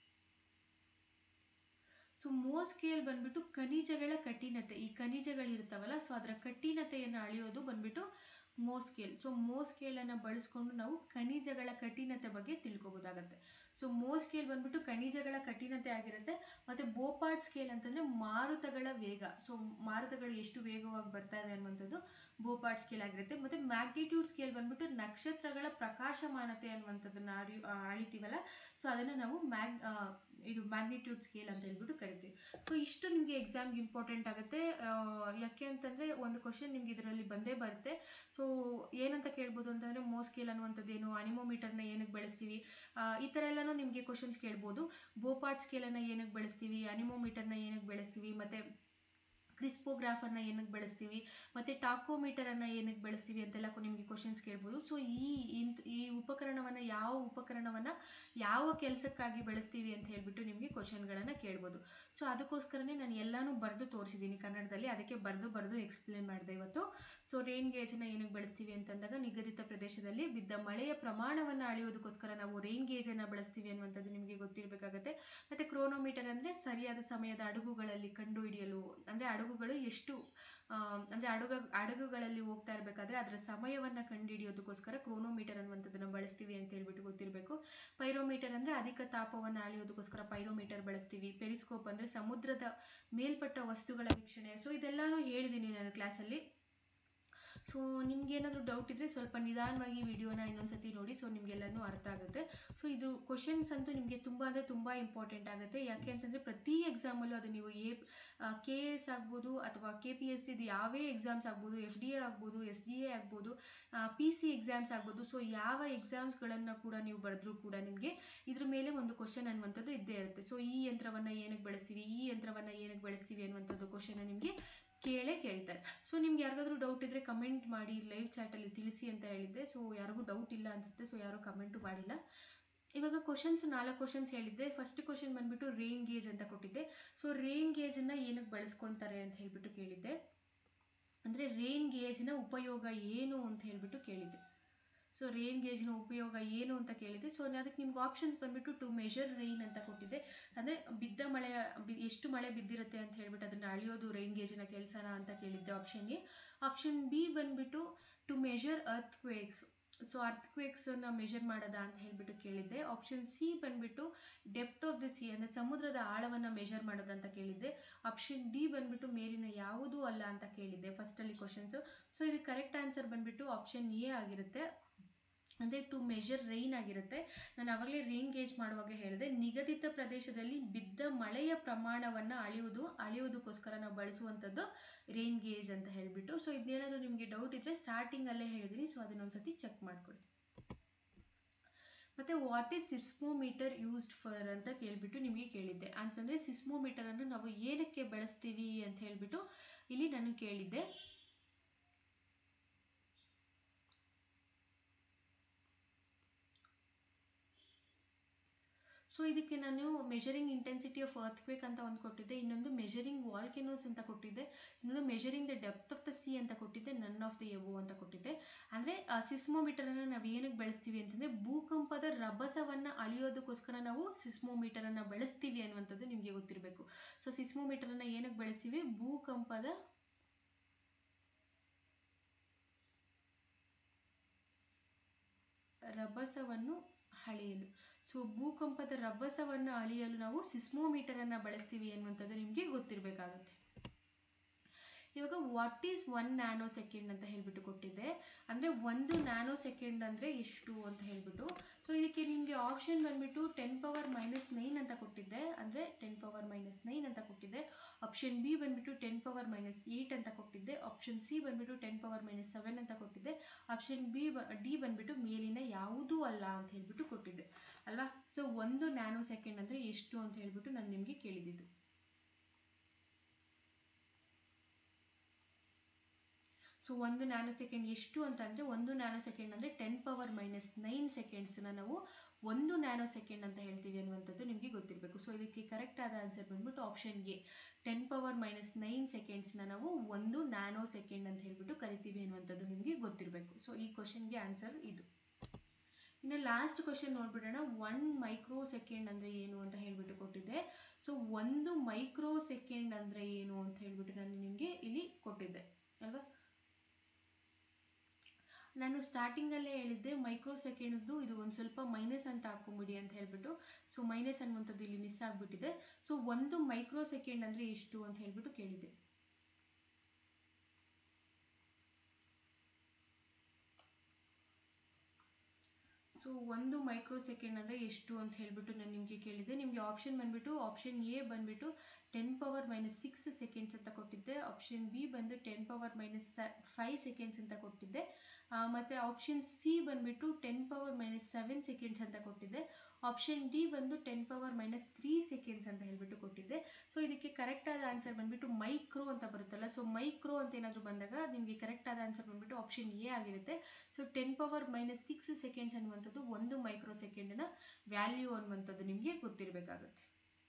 ಸೊ ಮೋ ಸ್ಕೇಲ್ ಬಂದ್ಬಿಟ್ಟು ಖನಿಜಗಳ ಕಠಿಣತೆ ಈ ಖನಿಜಗಳಿರ್ತಾವಲ್ಲ ಸೊ ಅದರ ಕಠಿಣತೆಯನ್ನು ಅಳೆಯೋದು ಬಂದ್ಬಿಟ್ಟು ಮೋ ಸ್ಕೇಲ್ ಸೊ ಮೋ ಸ್ಕೇಲನ್ನು ಬಳಸ್ಕೊಂಡು ನಾವು ಖನಿಜಗಳ ಕಠಿಣತೆ ಬಗ್ಗೆ ತಿಳ್ಕೊಬೋದಾಗತ್ತೆ ಸೊ ಮೋ ಸ್ಕೇಲ್ ಬಂದ್ಬಿಟ್ಟು ಖನಿಜಗಳ ಕಠಿಣತೆ ಆಗಿರುತ್ತೆ ಮತ್ತು ಬೋಪಾರ್ಟ್ ಸ್ಕೇಲ್ ಅಂತಂದರೆ ಮಾರುತಗಳ ವೇಗ ಸೊ ಮಾರುತಗಳು ಎಷ್ಟು ವೇಗವಾಗಿ ಬರ್ತಾ ಇದೆ ಅನ್ನುವಂಥದ್ದು ಬೋಪಾರ್ಟ್ ಸ್ಕೇಲ್ ಆಗಿರುತ್ತೆ ಮತ್ತು ಮ್ಯಾಗ್ನಿಟ್ಯೂಡ್ ಸ್ಕೇಲ್ ಬಂದ್ಬಿಟ್ಟು ನಕ್ಷತ್ರಗಳ ಪ್ರಕಾಶಮಾನತೆ ಅನ್ನುವಂಥದ್ದನ್ನು ಅಳಿ ಅಳಿತೀವಲ್ಲ ಸೊ ಅದನ್ನು ನಾವು ಮ್ಯಾಗ್ ಇದು ಮ್ಯಾಗ್ನಿಟ್ಯೂಡ್ ಸ್ಕೇಲ್ ಅಂತ ಹೇಳ್ಬಿಟ್ಟು ಕರಿತೀವಿ ಸೊ ಇಷ್ಟು ನಿಮಗೆ ಎಕ್ಸಾಮ್ಗೆ ಇಂಪಾರ್ಟೆಂಟ್ ಆಗುತ್ತೆ ಯಾಕೆ ಅಂತಂದರೆ ಒಂದು ಕ್ವಶನ್ ನಿಮ್ಗೆ ಇದರಲ್ಲಿ ಬಂದೇ ಬರುತ್ತೆ ಸೊ ಏನಂತ ಕೇಳ್ಬೋದು ಅಂತಂದರೆ ಮೋ ಸ್ಕೇಲ್ ಅನ್ನುವಂಥದ್ದು ಏನು ಅನಿಮೋಮೀಟರ್ನ ಏನಕ್ಕೆ ಬಳಸ್ತೀವಿ ಈ ಥರ ಎಲ್ಲನೂ ನಿಮಗೆ ಕ್ವಶನ್ಸ್ ಕೇಳ್ಬೋದು ಬೋಪಾರ್ಟ್ ಸ್ಕೇಲನ್ನು ಏನಕ್ಕೆ ಬಳಸ್ತೀವಿ ಅನಿಮೋಮೀಟರ್ನ ಏನಕ್ಕೆ ಬಳಸ್ತೀವಿ ಮತ್ತು ಕ್ರಿಸ್ಪೋಗ್ರಾಫರ್ನ ಏನಕ್ಕೆ ಬಳಸ್ತೀವಿ ಮತ್ತು ಟಾಕೋಮೀಟರನ್ನು ಏನಕ್ಕೆ ಬಳಸ್ತೀವಿ ಅಂತೆಲ್ಲ ನಿಮಗೆ ಕ್ವಶನ್ಸ್ ಕೇಳ್ಬೋದು ಸೊ ಈ ಇಂತ್ ಈ ಉಪಕರಣವನ್ನು ಯಾವ ಉಪಕರಣವನ್ನು ಯಾವ ಕೆಲಸಕ್ಕಾಗಿ ಬಳಸ್ತೀವಿ ಅಂತ ಹೇಳ್ಬಿಟ್ಟು ನಿಮಗೆ ಕ್ವಶನ್ಗಳನ್ನು ಕೇಳ್ಬೋದು ಸೊ ಅದಕ್ಕೋಸ್ಕರನೇ ನಾನು ಎಲ್ಲನೂ ಬರೆದು ತೋರಿಸಿದ್ದೀನಿ ಕನ್ನಡದಲ್ಲಿ ಅದಕ್ಕೆ ಬರೆದು ಬರೆದು ಎಕ್ಸ್ಪ್ಲೇನ್ ಮಾಡಿದೆ ಇವತ್ತು ಸೊ ರೈನ್ ಗೇಜನ್ನು ಏನಕ್ಕೆ ಬಳಸ್ತೀವಿ ಅಂತಂದಾಗ ನಿಗದಿತ ಪ್ರದೇಶದಲ್ಲಿ ಬಿದ್ದ ಮಳೆಯ ಪ್ರಮಾಣವನ್ನು ಅಳೆಯೋದಕ್ಕೋಸ್ಕರ ನಾವು ರೈನ್ ಗೇಜನ್ನು ಬಳಸ್ತೀವಿ ಅನ್ನುವಂಥದ್ದು ನಿಮಗೆ ಗೊತ್ತಿರಬೇಕಾಗತ್ತೆ ಮತ್ತು ಕ್ರೋನೋಮೀಟರ್ ಅಂದರೆ ಸರಿಯಾದ ಸಮಯದ ಅಡುಗುಗಳಲ್ಲಿ ಕಂಡುಹಿಡಿಯಲು ಅಂದರೆ ಅಡುಗುಗಳು ಎಷ್ಟು ಅಂದರೆ ಅಡುಗ ಅಡುಗುಗಳಲ್ಲಿ ಹೋಗ್ತಾ ಇರಬೇಕಾದ್ರೆ ಅದರ ಸಮಯವನ್ನು ಕಂಡುಹಿಡಿಯೋದಕ್ಕೋಸ್ಕರ ಕ್ರೋನೋಮೀಟರ್ ಅನ್ನುವಂಥದ್ದನ್ನು ಬಳಸ್ತೀವಿ ಅಂತ ಹೇಳ್ಬಿಟ್ಟು ಗೊತ್ತಿರಬೇಕು ಪೈರೋಮೀಟರ್ ಅಂದರೆ ಅಧಿಕ ತಾಪವನ್ನು ಅಳೆಯೋದಕ್ಕೋಸ್ಕರ ಪೈರೋಮೀಟರ್ ಬಳಸ್ತೀವಿ ಪೆರಿಸ್ಕೋಪ್ ಅಂದರೆ ಸಮುದ್ರದ ಮೇಲ್ಪಟ್ಟ ವಸ್ತುಗಳ ವೀಕ್ಷಣೆ ಸೊ ಇದೆಲ್ಲನೂ ಹೇಳಿದ್ದೀನಿ ನಾನು ಕ್ಲಾಸಲ್ಲಿ ಸೊ ನಿಮ್ಗೆ ಏನಾದರೂ ಡೌಟ್ ಇದ್ದರೆ ಸ್ವಲ್ಪ ನಿಧಾನವಾಗಿ ವಿಡಿಯೋನ ಇನ್ನೊಂದ್ಸತಿ ನೋಡಿ ಸೊ ನಿಮಗೆಲ್ಲನೂ ಅರ್ಥ ಆಗುತ್ತೆ ಸೊ ಇದು ಕ್ವಶನ್ಸ್ ಅಂತೂ ನಿಮಗೆ ತುಂಬ ಅಂದರೆ ತುಂಬ ಇಂಪಾರ್ಟೆಂಟ್ ಆಗುತ್ತೆ ಯಾಕೆ ಅಂತಂದರೆ ಪ್ರತಿ ಎಕ್ಸಾಮಲ್ಲೂ ಅದು ನೀವು ಎ ಕೆ ಎ ಎಸ್ ಆಗ್ಬೋದು ಅಥವಾ ಕೆ ಪಿ ಎಸ್ ಇದು ಯಾವೇ ಎಕ್ಸಾಮ್ಸ್ ಆಗ್ಬೋದು ಎಫ್ ಡಿ ಎ ಆಗ್ಬೋದು ಎಸ್ ಡಿ ಎ ಆಗ್ಬೋದು ಪಿ ಸಿ ಎಕ್ಸಾಮ್ಸ್ ಆಗ್ಬೋದು ಸೊ ಯಾವ ಎಕ್ಸಾಮ್ಸ್ಗಳನ್ನು ಕೂಡ ನೀವು ಬರೆದ್ರೂ ಕೂಡ ನಿಮಗೆ ಇದ್ರ ಮೇಲೆ ಒಂದು ಕ್ವಶನ್ ಅನ್ನುವಂಥದ್ದು ಇದ್ದೇ ಇರುತ್ತೆ ಸೊ ಈ ಯಂತ್ರವನ್ನು ಏನಕ್ಕೆ ಬಳಸ್ತೀವಿ ಈ ಯಂತ್ರವನ್ನು ಏನಕ್ಕೆ ಬಳಸ್ತೀವಿ ಅನ್ನುವಂಥದ್ದು ಕ್ವಶನ್ ನಿಮಗೆ ಕೇಳೇ ಕೇಳ್ತಾರೆ ಸೊ ನಿಮ್ಗೆ ಯಾರಿಗಾದ್ರೂ ಡೌಟ್ ಇದ್ದರೆ ಕಮೆಂಟ್ ಮಾಡಿ ಲೈವ್ ಚಾಟಲ್ಲಿ ತಿಳಿಸಿ ಅಂತ ಹೇಳಿದ್ದೆ ಸೊ ಯಾರಿಗೂ ಡೌಟ್ ಇಲ್ಲ ಅನಿಸುತ್ತೆ ಸೊ ಯಾರೂ ಕಮೆಂಟು ಮಾಡಿಲ್ಲ ಇವಾಗ ಕ್ವಶನ್ಸ್ ನಾಲ್ಕು ಕ್ವಶನ್ಸ್ ಹೇಳಿದ್ದೆ ಫಸ್ಟ್ ಕ್ವಶನ್ ಬಂದ್ಬಿಟ್ಟು ರೇನ್ ಗೇಜ್ ಅಂತ ಕೊಟ್ಟಿದ್ದೆ ಸೊ ರೇನ್ ಗೇಜನ್ನು ಏನಕ್ಕೆ ಬಳಸ್ಕೊಳ್ತಾರೆ ಅಂತ ಹೇಳ್ಬಿಟ್ಟು ಕೇಳಿದ್ದೆ ಅಂದರೆ ರೇನ್ ಗೇಜ್ನ ಉಪಯೋಗ ಏನು ಅಂತ ಹೇಳ್ಬಿಟ್ಟು ಕೇಳಿದ್ದೆ ಸೊ ರೇನ್ ಗೇಜ್ನ ಉಪಯೋಗ ಏನು ಅಂತ ಕೇಳಿದೆ ಸೊ ಅದಕ್ಕೆ ನಿಮ್ಗೆ ಆಪ್ಷನ್ಸ್ ಬಂದ್ಬಿಟ್ಟು ಟು ಮೆಷರ್ ರೈನ್ ಅಂತ ಕೊಟ್ಟಿದ್ದೆ ಅಂದರೆ ಬಿದ್ದ ಮಳೆಯ ಎಷ್ಟು ಮಳೆ ಬಿದ್ದಿರುತ್ತೆ ಅಂತ ಹೇಳ್ಬಿಟ್ಟು ಅದನ್ನು ಅಳಿಯೋದು ರೈನ್ ಗೇಜ್ನ ಕೆಲಸನ ಅಂತ ಕೇಳಿದ್ದೆ ಆಪ್ಷನ್ ಎ ಆಪ್ಷನ್ ಬಿ ಬಂದ್ಬಿಟ್ಟು to measure earthquakes so ಅರ್ತ್ ಕ್ವೇಕ್ಸನ್ನು ಮೆಷರ್ ಮಾಡೋದ ಅಂತ ಹೇಳ್ಬಿಟ್ಟು ಕೇಳಿದ್ದೆ ಆಪ್ಷನ್ ಸಿ ಬಂದ್ಬಿಟ್ಟು ಡೆಪ್ತ್ ಆಫ್ ದಿ ಸಿ ಅಂದರೆ ಸಮುದ್ರದ ಆಳವನ್ನು ಮೆಷರ್ ಮಾಡೋದಂತ ಕೇಳಿದ್ದೆ ಆಪ್ಷನ್ ಡಿ ಬಂದ್ಬಿಟ್ಟು ಮೇಲಿನ ಯಾವುದೂ ಅಲ್ಲ ಅಂತ ಕೇಳಿದ್ದೆ ಫಸ್ಟಲ್ಲಿ ಕ್ವಶನ್ಸು ಸೊ ಇದಕ್ಕೆ ಕರೆಕ್ಟ್ ಆನ್ಸರ್ ಬಂದ್ಬಿಟ್ಟು ಆಪ್ಷನ್ ಎ ಆಗಿರುತ್ತೆ ಅಂದರೆ ಟು ಮೆಷರ್ ರೈನ್ ಆಗಿರುತ್ತೆ ನಾನು ಆವಾಗಲೇ ರೈನ್ ಗೇಜ್ ಮಾಡುವಾಗ ಹೇಳಿದೆ ನಿಗದಿತ ಪ್ರದೇಶದಲ್ಲಿ ಬಿದ್ದ ಮಳೆಯ ಪ್ರಮಾಣವನ್ನು ಅಳೆಯುವುದು ಅಳೆಯೋದಕ್ಕೋಸ್ಕರ ನಾವು ಬಳಸುವಂಥದ್ದು ರೈನ್ ಗೇಜ್ ಅಂತ ಹೇಳಿಬಿಟ್ಟು ಸೊ ಇದೇನಾದರೂ ನಿಮಗೆ ಡೌಟ್ ಇದ್ದರೆ ಸ್ಟಾರ್ಟಿಂಗಲ್ಲೇ ಹೇಳಿದ್ದೀನಿ ಸೊ ಅದನ್ನೊಂದ್ಸತಿ ಚೆಕ್ ಮಾಡ್ಕೊಳ್ಳಿ ಮತ್ತು what is seismometer used for ಅಂತ ಕೇಳಿಬಿಟ್ಟು ನಿಮಗೆ ಕೇಳಿದ್ದೆ ಅಂತಂದರೆ ಸಿಸ್ಮೋಮೀಟರನ್ನು ನಾವು ಏನಕ್ಕೆ ಬಳಸ್ತೀವಿ ಅಂತ ಹೇಳಿಬಿಟ್ಟು ಇಲ್ಲಿ ನಾನು ಕೇಳಿದ್ದೆ ಸೊ ಇದಕ್ಕೆ ನಾನು ಮೆಜರಿಂಗ್ ಇಂಟೆನ್ಸಿಟಿ ಆಫ್ ಅರ್ತ್ಕ್ವೇಕ್ ಅಂತ ಒಂದು ಕೊಟ್ಟಿದ್ದೆ ಇನ್ನೊಂದು ಮೆಜರಿಂಗ್ ವಾಲ್ಕೆನೋಸ್ ಅಂತ ಕೊಟ್ಟಿದ್ದೆ ಇನ್ನೊಂದು measuring the depth of the sea ಅಂತ ಕೊಟ್ಟಿದ್ದೆ ನನ್ ಆಫ್ ದ ಎಬೋ ಅಂತ ಕೊಟ್ಟಿದ್ದೆ ಅಂದರೆ ಸಿಸ್ಮೋಮೀಟರನ್ನು ನಾವು ಏನಕ್ಕೆ ಬಳಸ್ತೀವಿ ಅಂತಂದರೆ ಭೂಕಂಪದ ರಭಸವನ್ನು ಅಳಿಯೋದಕ್ಕೋಸ್ಕರ ನಾವು ಸಿಸ್ಮೋಮೀಟರನ್ನು ಬಳಸ್ತೀವಿ ಅನ್ನುವಂಥದ್ದು ನಿಮಗೆ ಗೊತ್ತಿರಬೇಕು ಸೊ ಸಿಸ್ಮೋಮೀಟರನ್ನು ಏನಕ್ಕೆ ಬಳಸ್ತೀವಿ ಭೂಕಂಪದ ರಭಸವನ್ನು ಅಳೆಯಲು ಸೊ ಭೂಕಂಪದ ರಭಸವನ್ನು ಅಳೆಯಲು ನಾವು ಸಿಸ್ಮೋಮೀಟರನ್ನು ಬಳಸ್ತೀವಿ ಅನ್ನುವಂಥದ್ದು ನಿಮಗೆ ಗೊತ್ತಿರಬೇಕಾಗುತ್ತೆ ಇವಾಗ what is one nanosecond ಅಂತ ಹೇಳ್ಬಿಟ್ಟು ಕೊಟ್ಟಿದ್ದೆ ಅಂದರೆ ಒಂದು ನ್ಯಾನೋ ಸೆಕೆಂಡ್ ಅಂದರೆ ಎಷ್ಟು ಅಂತ ಹೇಳ್ಬಿಟ್ಟು ಸೊ ಇದಕ್ಕೆ ನಿಮಗೆ ಆಪ್ಷನ್ ಬಂದ್ಬಿಟ್ಟು ಟೆನ್ ಪವರ್ ಮೈನಸ್ ನೈನ್ ಅಂತ ಕೊಟ್ಟಿದ್ದೆ ಅಂದರೆ ಟೆನ್ ಪವರ್ ಮೈನಸ್ ನೈನ್ ಅಂತ ಕೊಟ್ಟಿದ್ದೆ ಆಪ್ಷನ್ ಬಿ ಬಂದ್ಬಿಟ್ಟು ಟೆನ್ ಪವರ್ ಮೈನಸ್ ಏಯ್ಟ್ ಅಂತ ಕೊಟ್ಟಿದ್ದೆ ಆಪ್ಷನ್ ಸಿ ಬಂದ್ಬಿಟ್ಟು ಟೆನ್ ಪವರ್ ಮೈನಸ್ ಸೆವೆನ್ ಅಂತ ಕೊಟ್ಟಿದ್ದೆ ಆಪ್ಷನ್ ಬಿ ಡಿ ಬಂದ್ಬಿಟ್ಟು ಮೇಲಿನ ಯಾವುದೂ ಅಲ್ಲ ಅಂತ ಹೇಳ್ಬಿಟ್ಟು ಕೊಟ್ಟಿದ್ದೆ ಅಲ್ವಾ ಸೊ ಒಂದು ನ್ಯಾನೋ ಸೆಕೆಂಡ್ ಅಂದರೆ ಎಷ್ಟು ಅಂತ ಹೇಳ್ಬಿಟ್ಟು ನಾನು ನಿಮಗೆ ಕೇಳಿದ್ದು ಸೊ ಒಂದು ನ್ಯಾನೋ ಸೆಕೆಂಡ್ ಎಷ್ಟು ಅಂತಂದರೆ ಒಂದು ನ್ಯಾನೋ ಸೆಕೆಂಡ್ ಅಂದರೆ ಟೆನ್ ಪವರ್ ಮೈನಸ್ ನೈನ್ ಸೆಕೆಂಡ್ಸ್ನ ನಾವು ಒಂದು ನ್ಯಾನೋ ಸೆಕೆಂಡ್ ಅಂತ ಹೇಳ್ತೀವಿ ಅನ್ನುವಂಥದ್ದು ನಿಮಗೆ ಗೊತ್ತಿರಬೇಕು ಸೊ ಇದಕ್ಕೆ ಕರೆಕ್ಟ್ ಆದ ಆನ್ಸರ್ ಬಂದ್ಬಿಟ್ಟು option A ten power minus nine ಸೆಕೆಂಡ್ಸ್ನ ನಾವು ಒಂದು ನ್ಯಾನೋ ಸೆಕೆಂಡ್ ಅಂತ ಹೇಳ್ಬಿಟ್ಟು ಕರಿತೀವಿ ಅನ್ನುವಂಥದ್ದು ನಿಮಗೆ ಗೊತ್ತಿರಬೇಕು ಸೊ ಈ ಕ್ವಶನ್ಗೆ ಆನ್ಸರ್ ಇದು ಇನ್ನು ಲಾಸ್ಟ್ ಕ್ವಶನ್ ನೋಡ್ಬಿಡೋಣ ಒನ್ ಮೈಕ್ರೋ ಸೆಕೆಂಡ್ ಅಂದರೆ ಏನು ಅಂತ ಹೇಳ್ಬಿಟ್ಟು ಕೊಟ್ಟಿದ್ದೆ ಸೊ ಒಂದು ಮೈಕ್ರೋ ಸೆಕೆಂಡ್ ಅಂದರೆ ಏನು ಅಂತ ಹೇಳ್ಬಿಟ್ಟು ನಾನು ನಿಮಗೆ ಇಲ್ಲಿ ಕೊಟ್ಟಿದ್ದೆ ಅಲ್ವಾ ನಾನು ಸ್ಟಾರ್ಟಿಂಗಲ್ಲೇ ಹೇಳಿದ್ದೆ ಮೈಕ್ರೋ ಸೆಕೆಂಡ್ದು ಇದು ಒಂದು ಸ್ವಲ್ಪ ಮೈನಸ್ ಅಂತ ಹಾಕೊಂಬಿಡಿ ಅಂತ ಹೇಳ್ಬಿಟ್ಟು ಸೊ ಮೈನಸ್ ಅನ್ನುವಂಥದ್ದು ಇಲ್ಲಿ ಮಿಸ್ ಆಗಿಬಿಟ್ಟಿದೆ ಸೊ ಒಂದು ಮೈಕ್ರೋ ಸೆಕೆಂಡ್ ಅಂದರೆ ಎಷ್ಟು ಅಂತ ಹೇಳ್ಬಿಟ್ಟು ಕೇಳಿದೆ ಸೊ ಒಂದು ಮೈಕ್ರೋ ಸೆಕೆಂಡ್ ಅಂದರೆ ಎಷ್ಟು ಅಂತ ಹೇಳ್ಬಿಟ್ಟು ನಾನು ನಿಮಗೆ ಕೇಳಿದ್ದೆ ನಿಮಗೆ ಆಪ್ಷನ್ ಬಂದ್ಬಿಟ್ಟು ಆಪ್ಷನ್ ಎ ಬಂದ್ಬಿಟ್ಟು ten power minus six seconds ಅಂತ ಕೊಟ್ಟಿದ್ದೆ ಆಪ್ಷನ್ ಬಿ ಬಂದು ten power minus five seconds ಅಂತ ಕೊಟ್ಟಿದ್ದೆ ಮತ್ತು ಆಪ್ಷನ್ ಸಿ ಬಂದ್ಬಿಟ್ಟು ten power minus seven seconds ಅಂತ ಕೊಟ್ಟಿದ್ದೆ ಆಪ್ಷನ್ ಡಿ ಬಂದು ten power minus three seconds ಅಂತ ಹೇಳ್ಬಿಟ್ಟು ಕೊಟ್ಟಿದ್ದೆ ಸೊ ಇದಕ್ಕೆ ಕರೆಕ್ಟ್ ಆದ ಆನ್ಸರ್ ಬಂದ್ಬಿಟ್ಟು ಮೈಕ್ರೋ ಅಂತ ಬರುತ್ತಲ್ಲ ಸೊ ಮೈಕ್ರೋ ಅಂತ ಏನಾದರೂ ಬಂದಾಗ ನಿಮಗೆ ಕರೆಕ್ಟ್ ಆದ ಆನ್ಸರ್ ಬಂದ್ಬಿಟ್ಟು ಆಪ್ಷನ್ ಎ ಆಗಿರುತ್ತೆ so ten power minus six seconds ಅನ್ನುವಂಥದ್ದು ಒಂದು ಮೈಕ್ರೋ ಸೆಕೆಂಡಿನ ವ್ಯಾಲ್ಯೂ ಅನ್ನುವಂಥದ್ದು ನಿಮಗೆ ಗೊತ್ತಿರಬೇಕಾಗುತ್ತೆ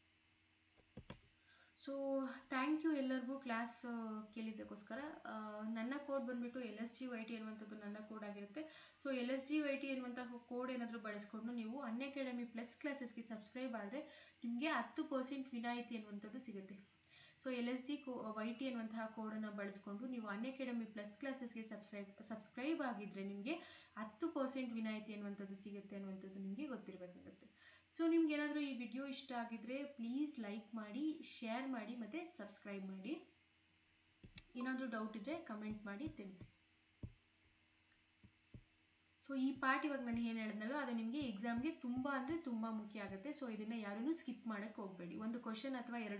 ಸೊ ಥ್ಯಾಂಕ್ ಯು ಎಲ್ಲರಿಗೂ ಕ್ಲಾಸ್ ಕೇಳಿದ್ದಕ್ಕೋಸ್ಕರ ನನ್ನ ಕೋಡ್ ಬಂದುಬಿಟ್ಟು L S G Y T ಅನ್ನುವಂಥದ್ದು ನನ್ನ ಕೋಡ್ ಆಗಿರುತ್ತೆ so L S G Y T ಅನ್ನುವಂತಹ ಕೋಡ್ ಏನಾದರೂ ಬಳಸ್ಕೊಂಡು ನೀವು ಅನ್ ಅಕಾಡೆಮಿ ಪ್ಲಸ್ ಕ್ಲಾಸಸ್ಗೆ ಸಬ್ಸ್ಕ್ರೈಬ್ ಆದರೆ ನಿಮಗೆ ಹತ್ತು ಪರ್ಸೆಂಟ್ ವಿನಾಯಿತಿ ಅನ್ನುವಂಥದ್ದು ಸಿಗುತ್ತೆ ಸೊ ಎಲ್ ಎಸ್ ಜಿ ಕೋ ವೈ ಟಿ ಅನ್ನುವಂತಹ ಕೋಡನ್ನು ಬಳಸ್ಕೊಂಡು ನೀವು ಅನ್ ಅಕಾಡೆಮಿ ಪ್ಲಸ್ ಕ್ಲಾಸಸ್ಗೆ ಸಬ್ಸ್ಕ್ರೈಬ್ ಸಬ್ಸ್ಕ್ರೈಬ್ ಆಗಿದ್ದರೆ ನಿಮಗೆ ಹತ್ತು ಪರ್ಸೆಂಟ್ ವಿನಾಯಿತಿ ಅನ್ನುವಂಥದ್ದು ಸಿಗುತ್ತೆ ಅನ್ನುವಂಥದ್ದು ನಿಮಗೆ ಗೊತ್ತಿರಬೇಕಾಗುತ್ತೆ ಸೊ ನಿಮ್ಗೆ ಏನಾದರೂ ಈ ವಿಡಿಯೋ ಇಷ್ಟ ಆಗಿದ್ರೆ ಪ್ಲೀಸ್ ಲೈಕ್ ಮಾಡಿ ಶೇರ್ ಮಾಡಿ ಮತ್ತು ಸಬ್ಸ್ಕ್ರೈಬ್ ಮಾಡಿ ಏನಾದರೂ ಡೌಟ್ ಇದ್ದರೆ ಕಮೆಂಟ್ ಮಾಡಿ ತಿಳಿಸಿ ಸೊ ಈ ಪಾರ್ಟ್ ಇವಾಗ ನಾನು ಏನು ಹೇಳಿದ್ನಲ್ಲ ಅದು ನಿಮಗೆ ಎಕ್ಸಾಮ್ಗೆ ತುಂಬ ಅಂದರೆ ತುಂಬ ಮುಖ್ಯ ಆಗುತ್ತೆ ಸೊ ಇದನ್ನು ಯಾರೂ ಸ್ಕಿಪ್ ಮಾಡೋಕ್ಕೆ ಹೋಗಬೇಡಿ ಒಂದು ಕ್ವಶನ್ ಅಥವಾ ಎರಡು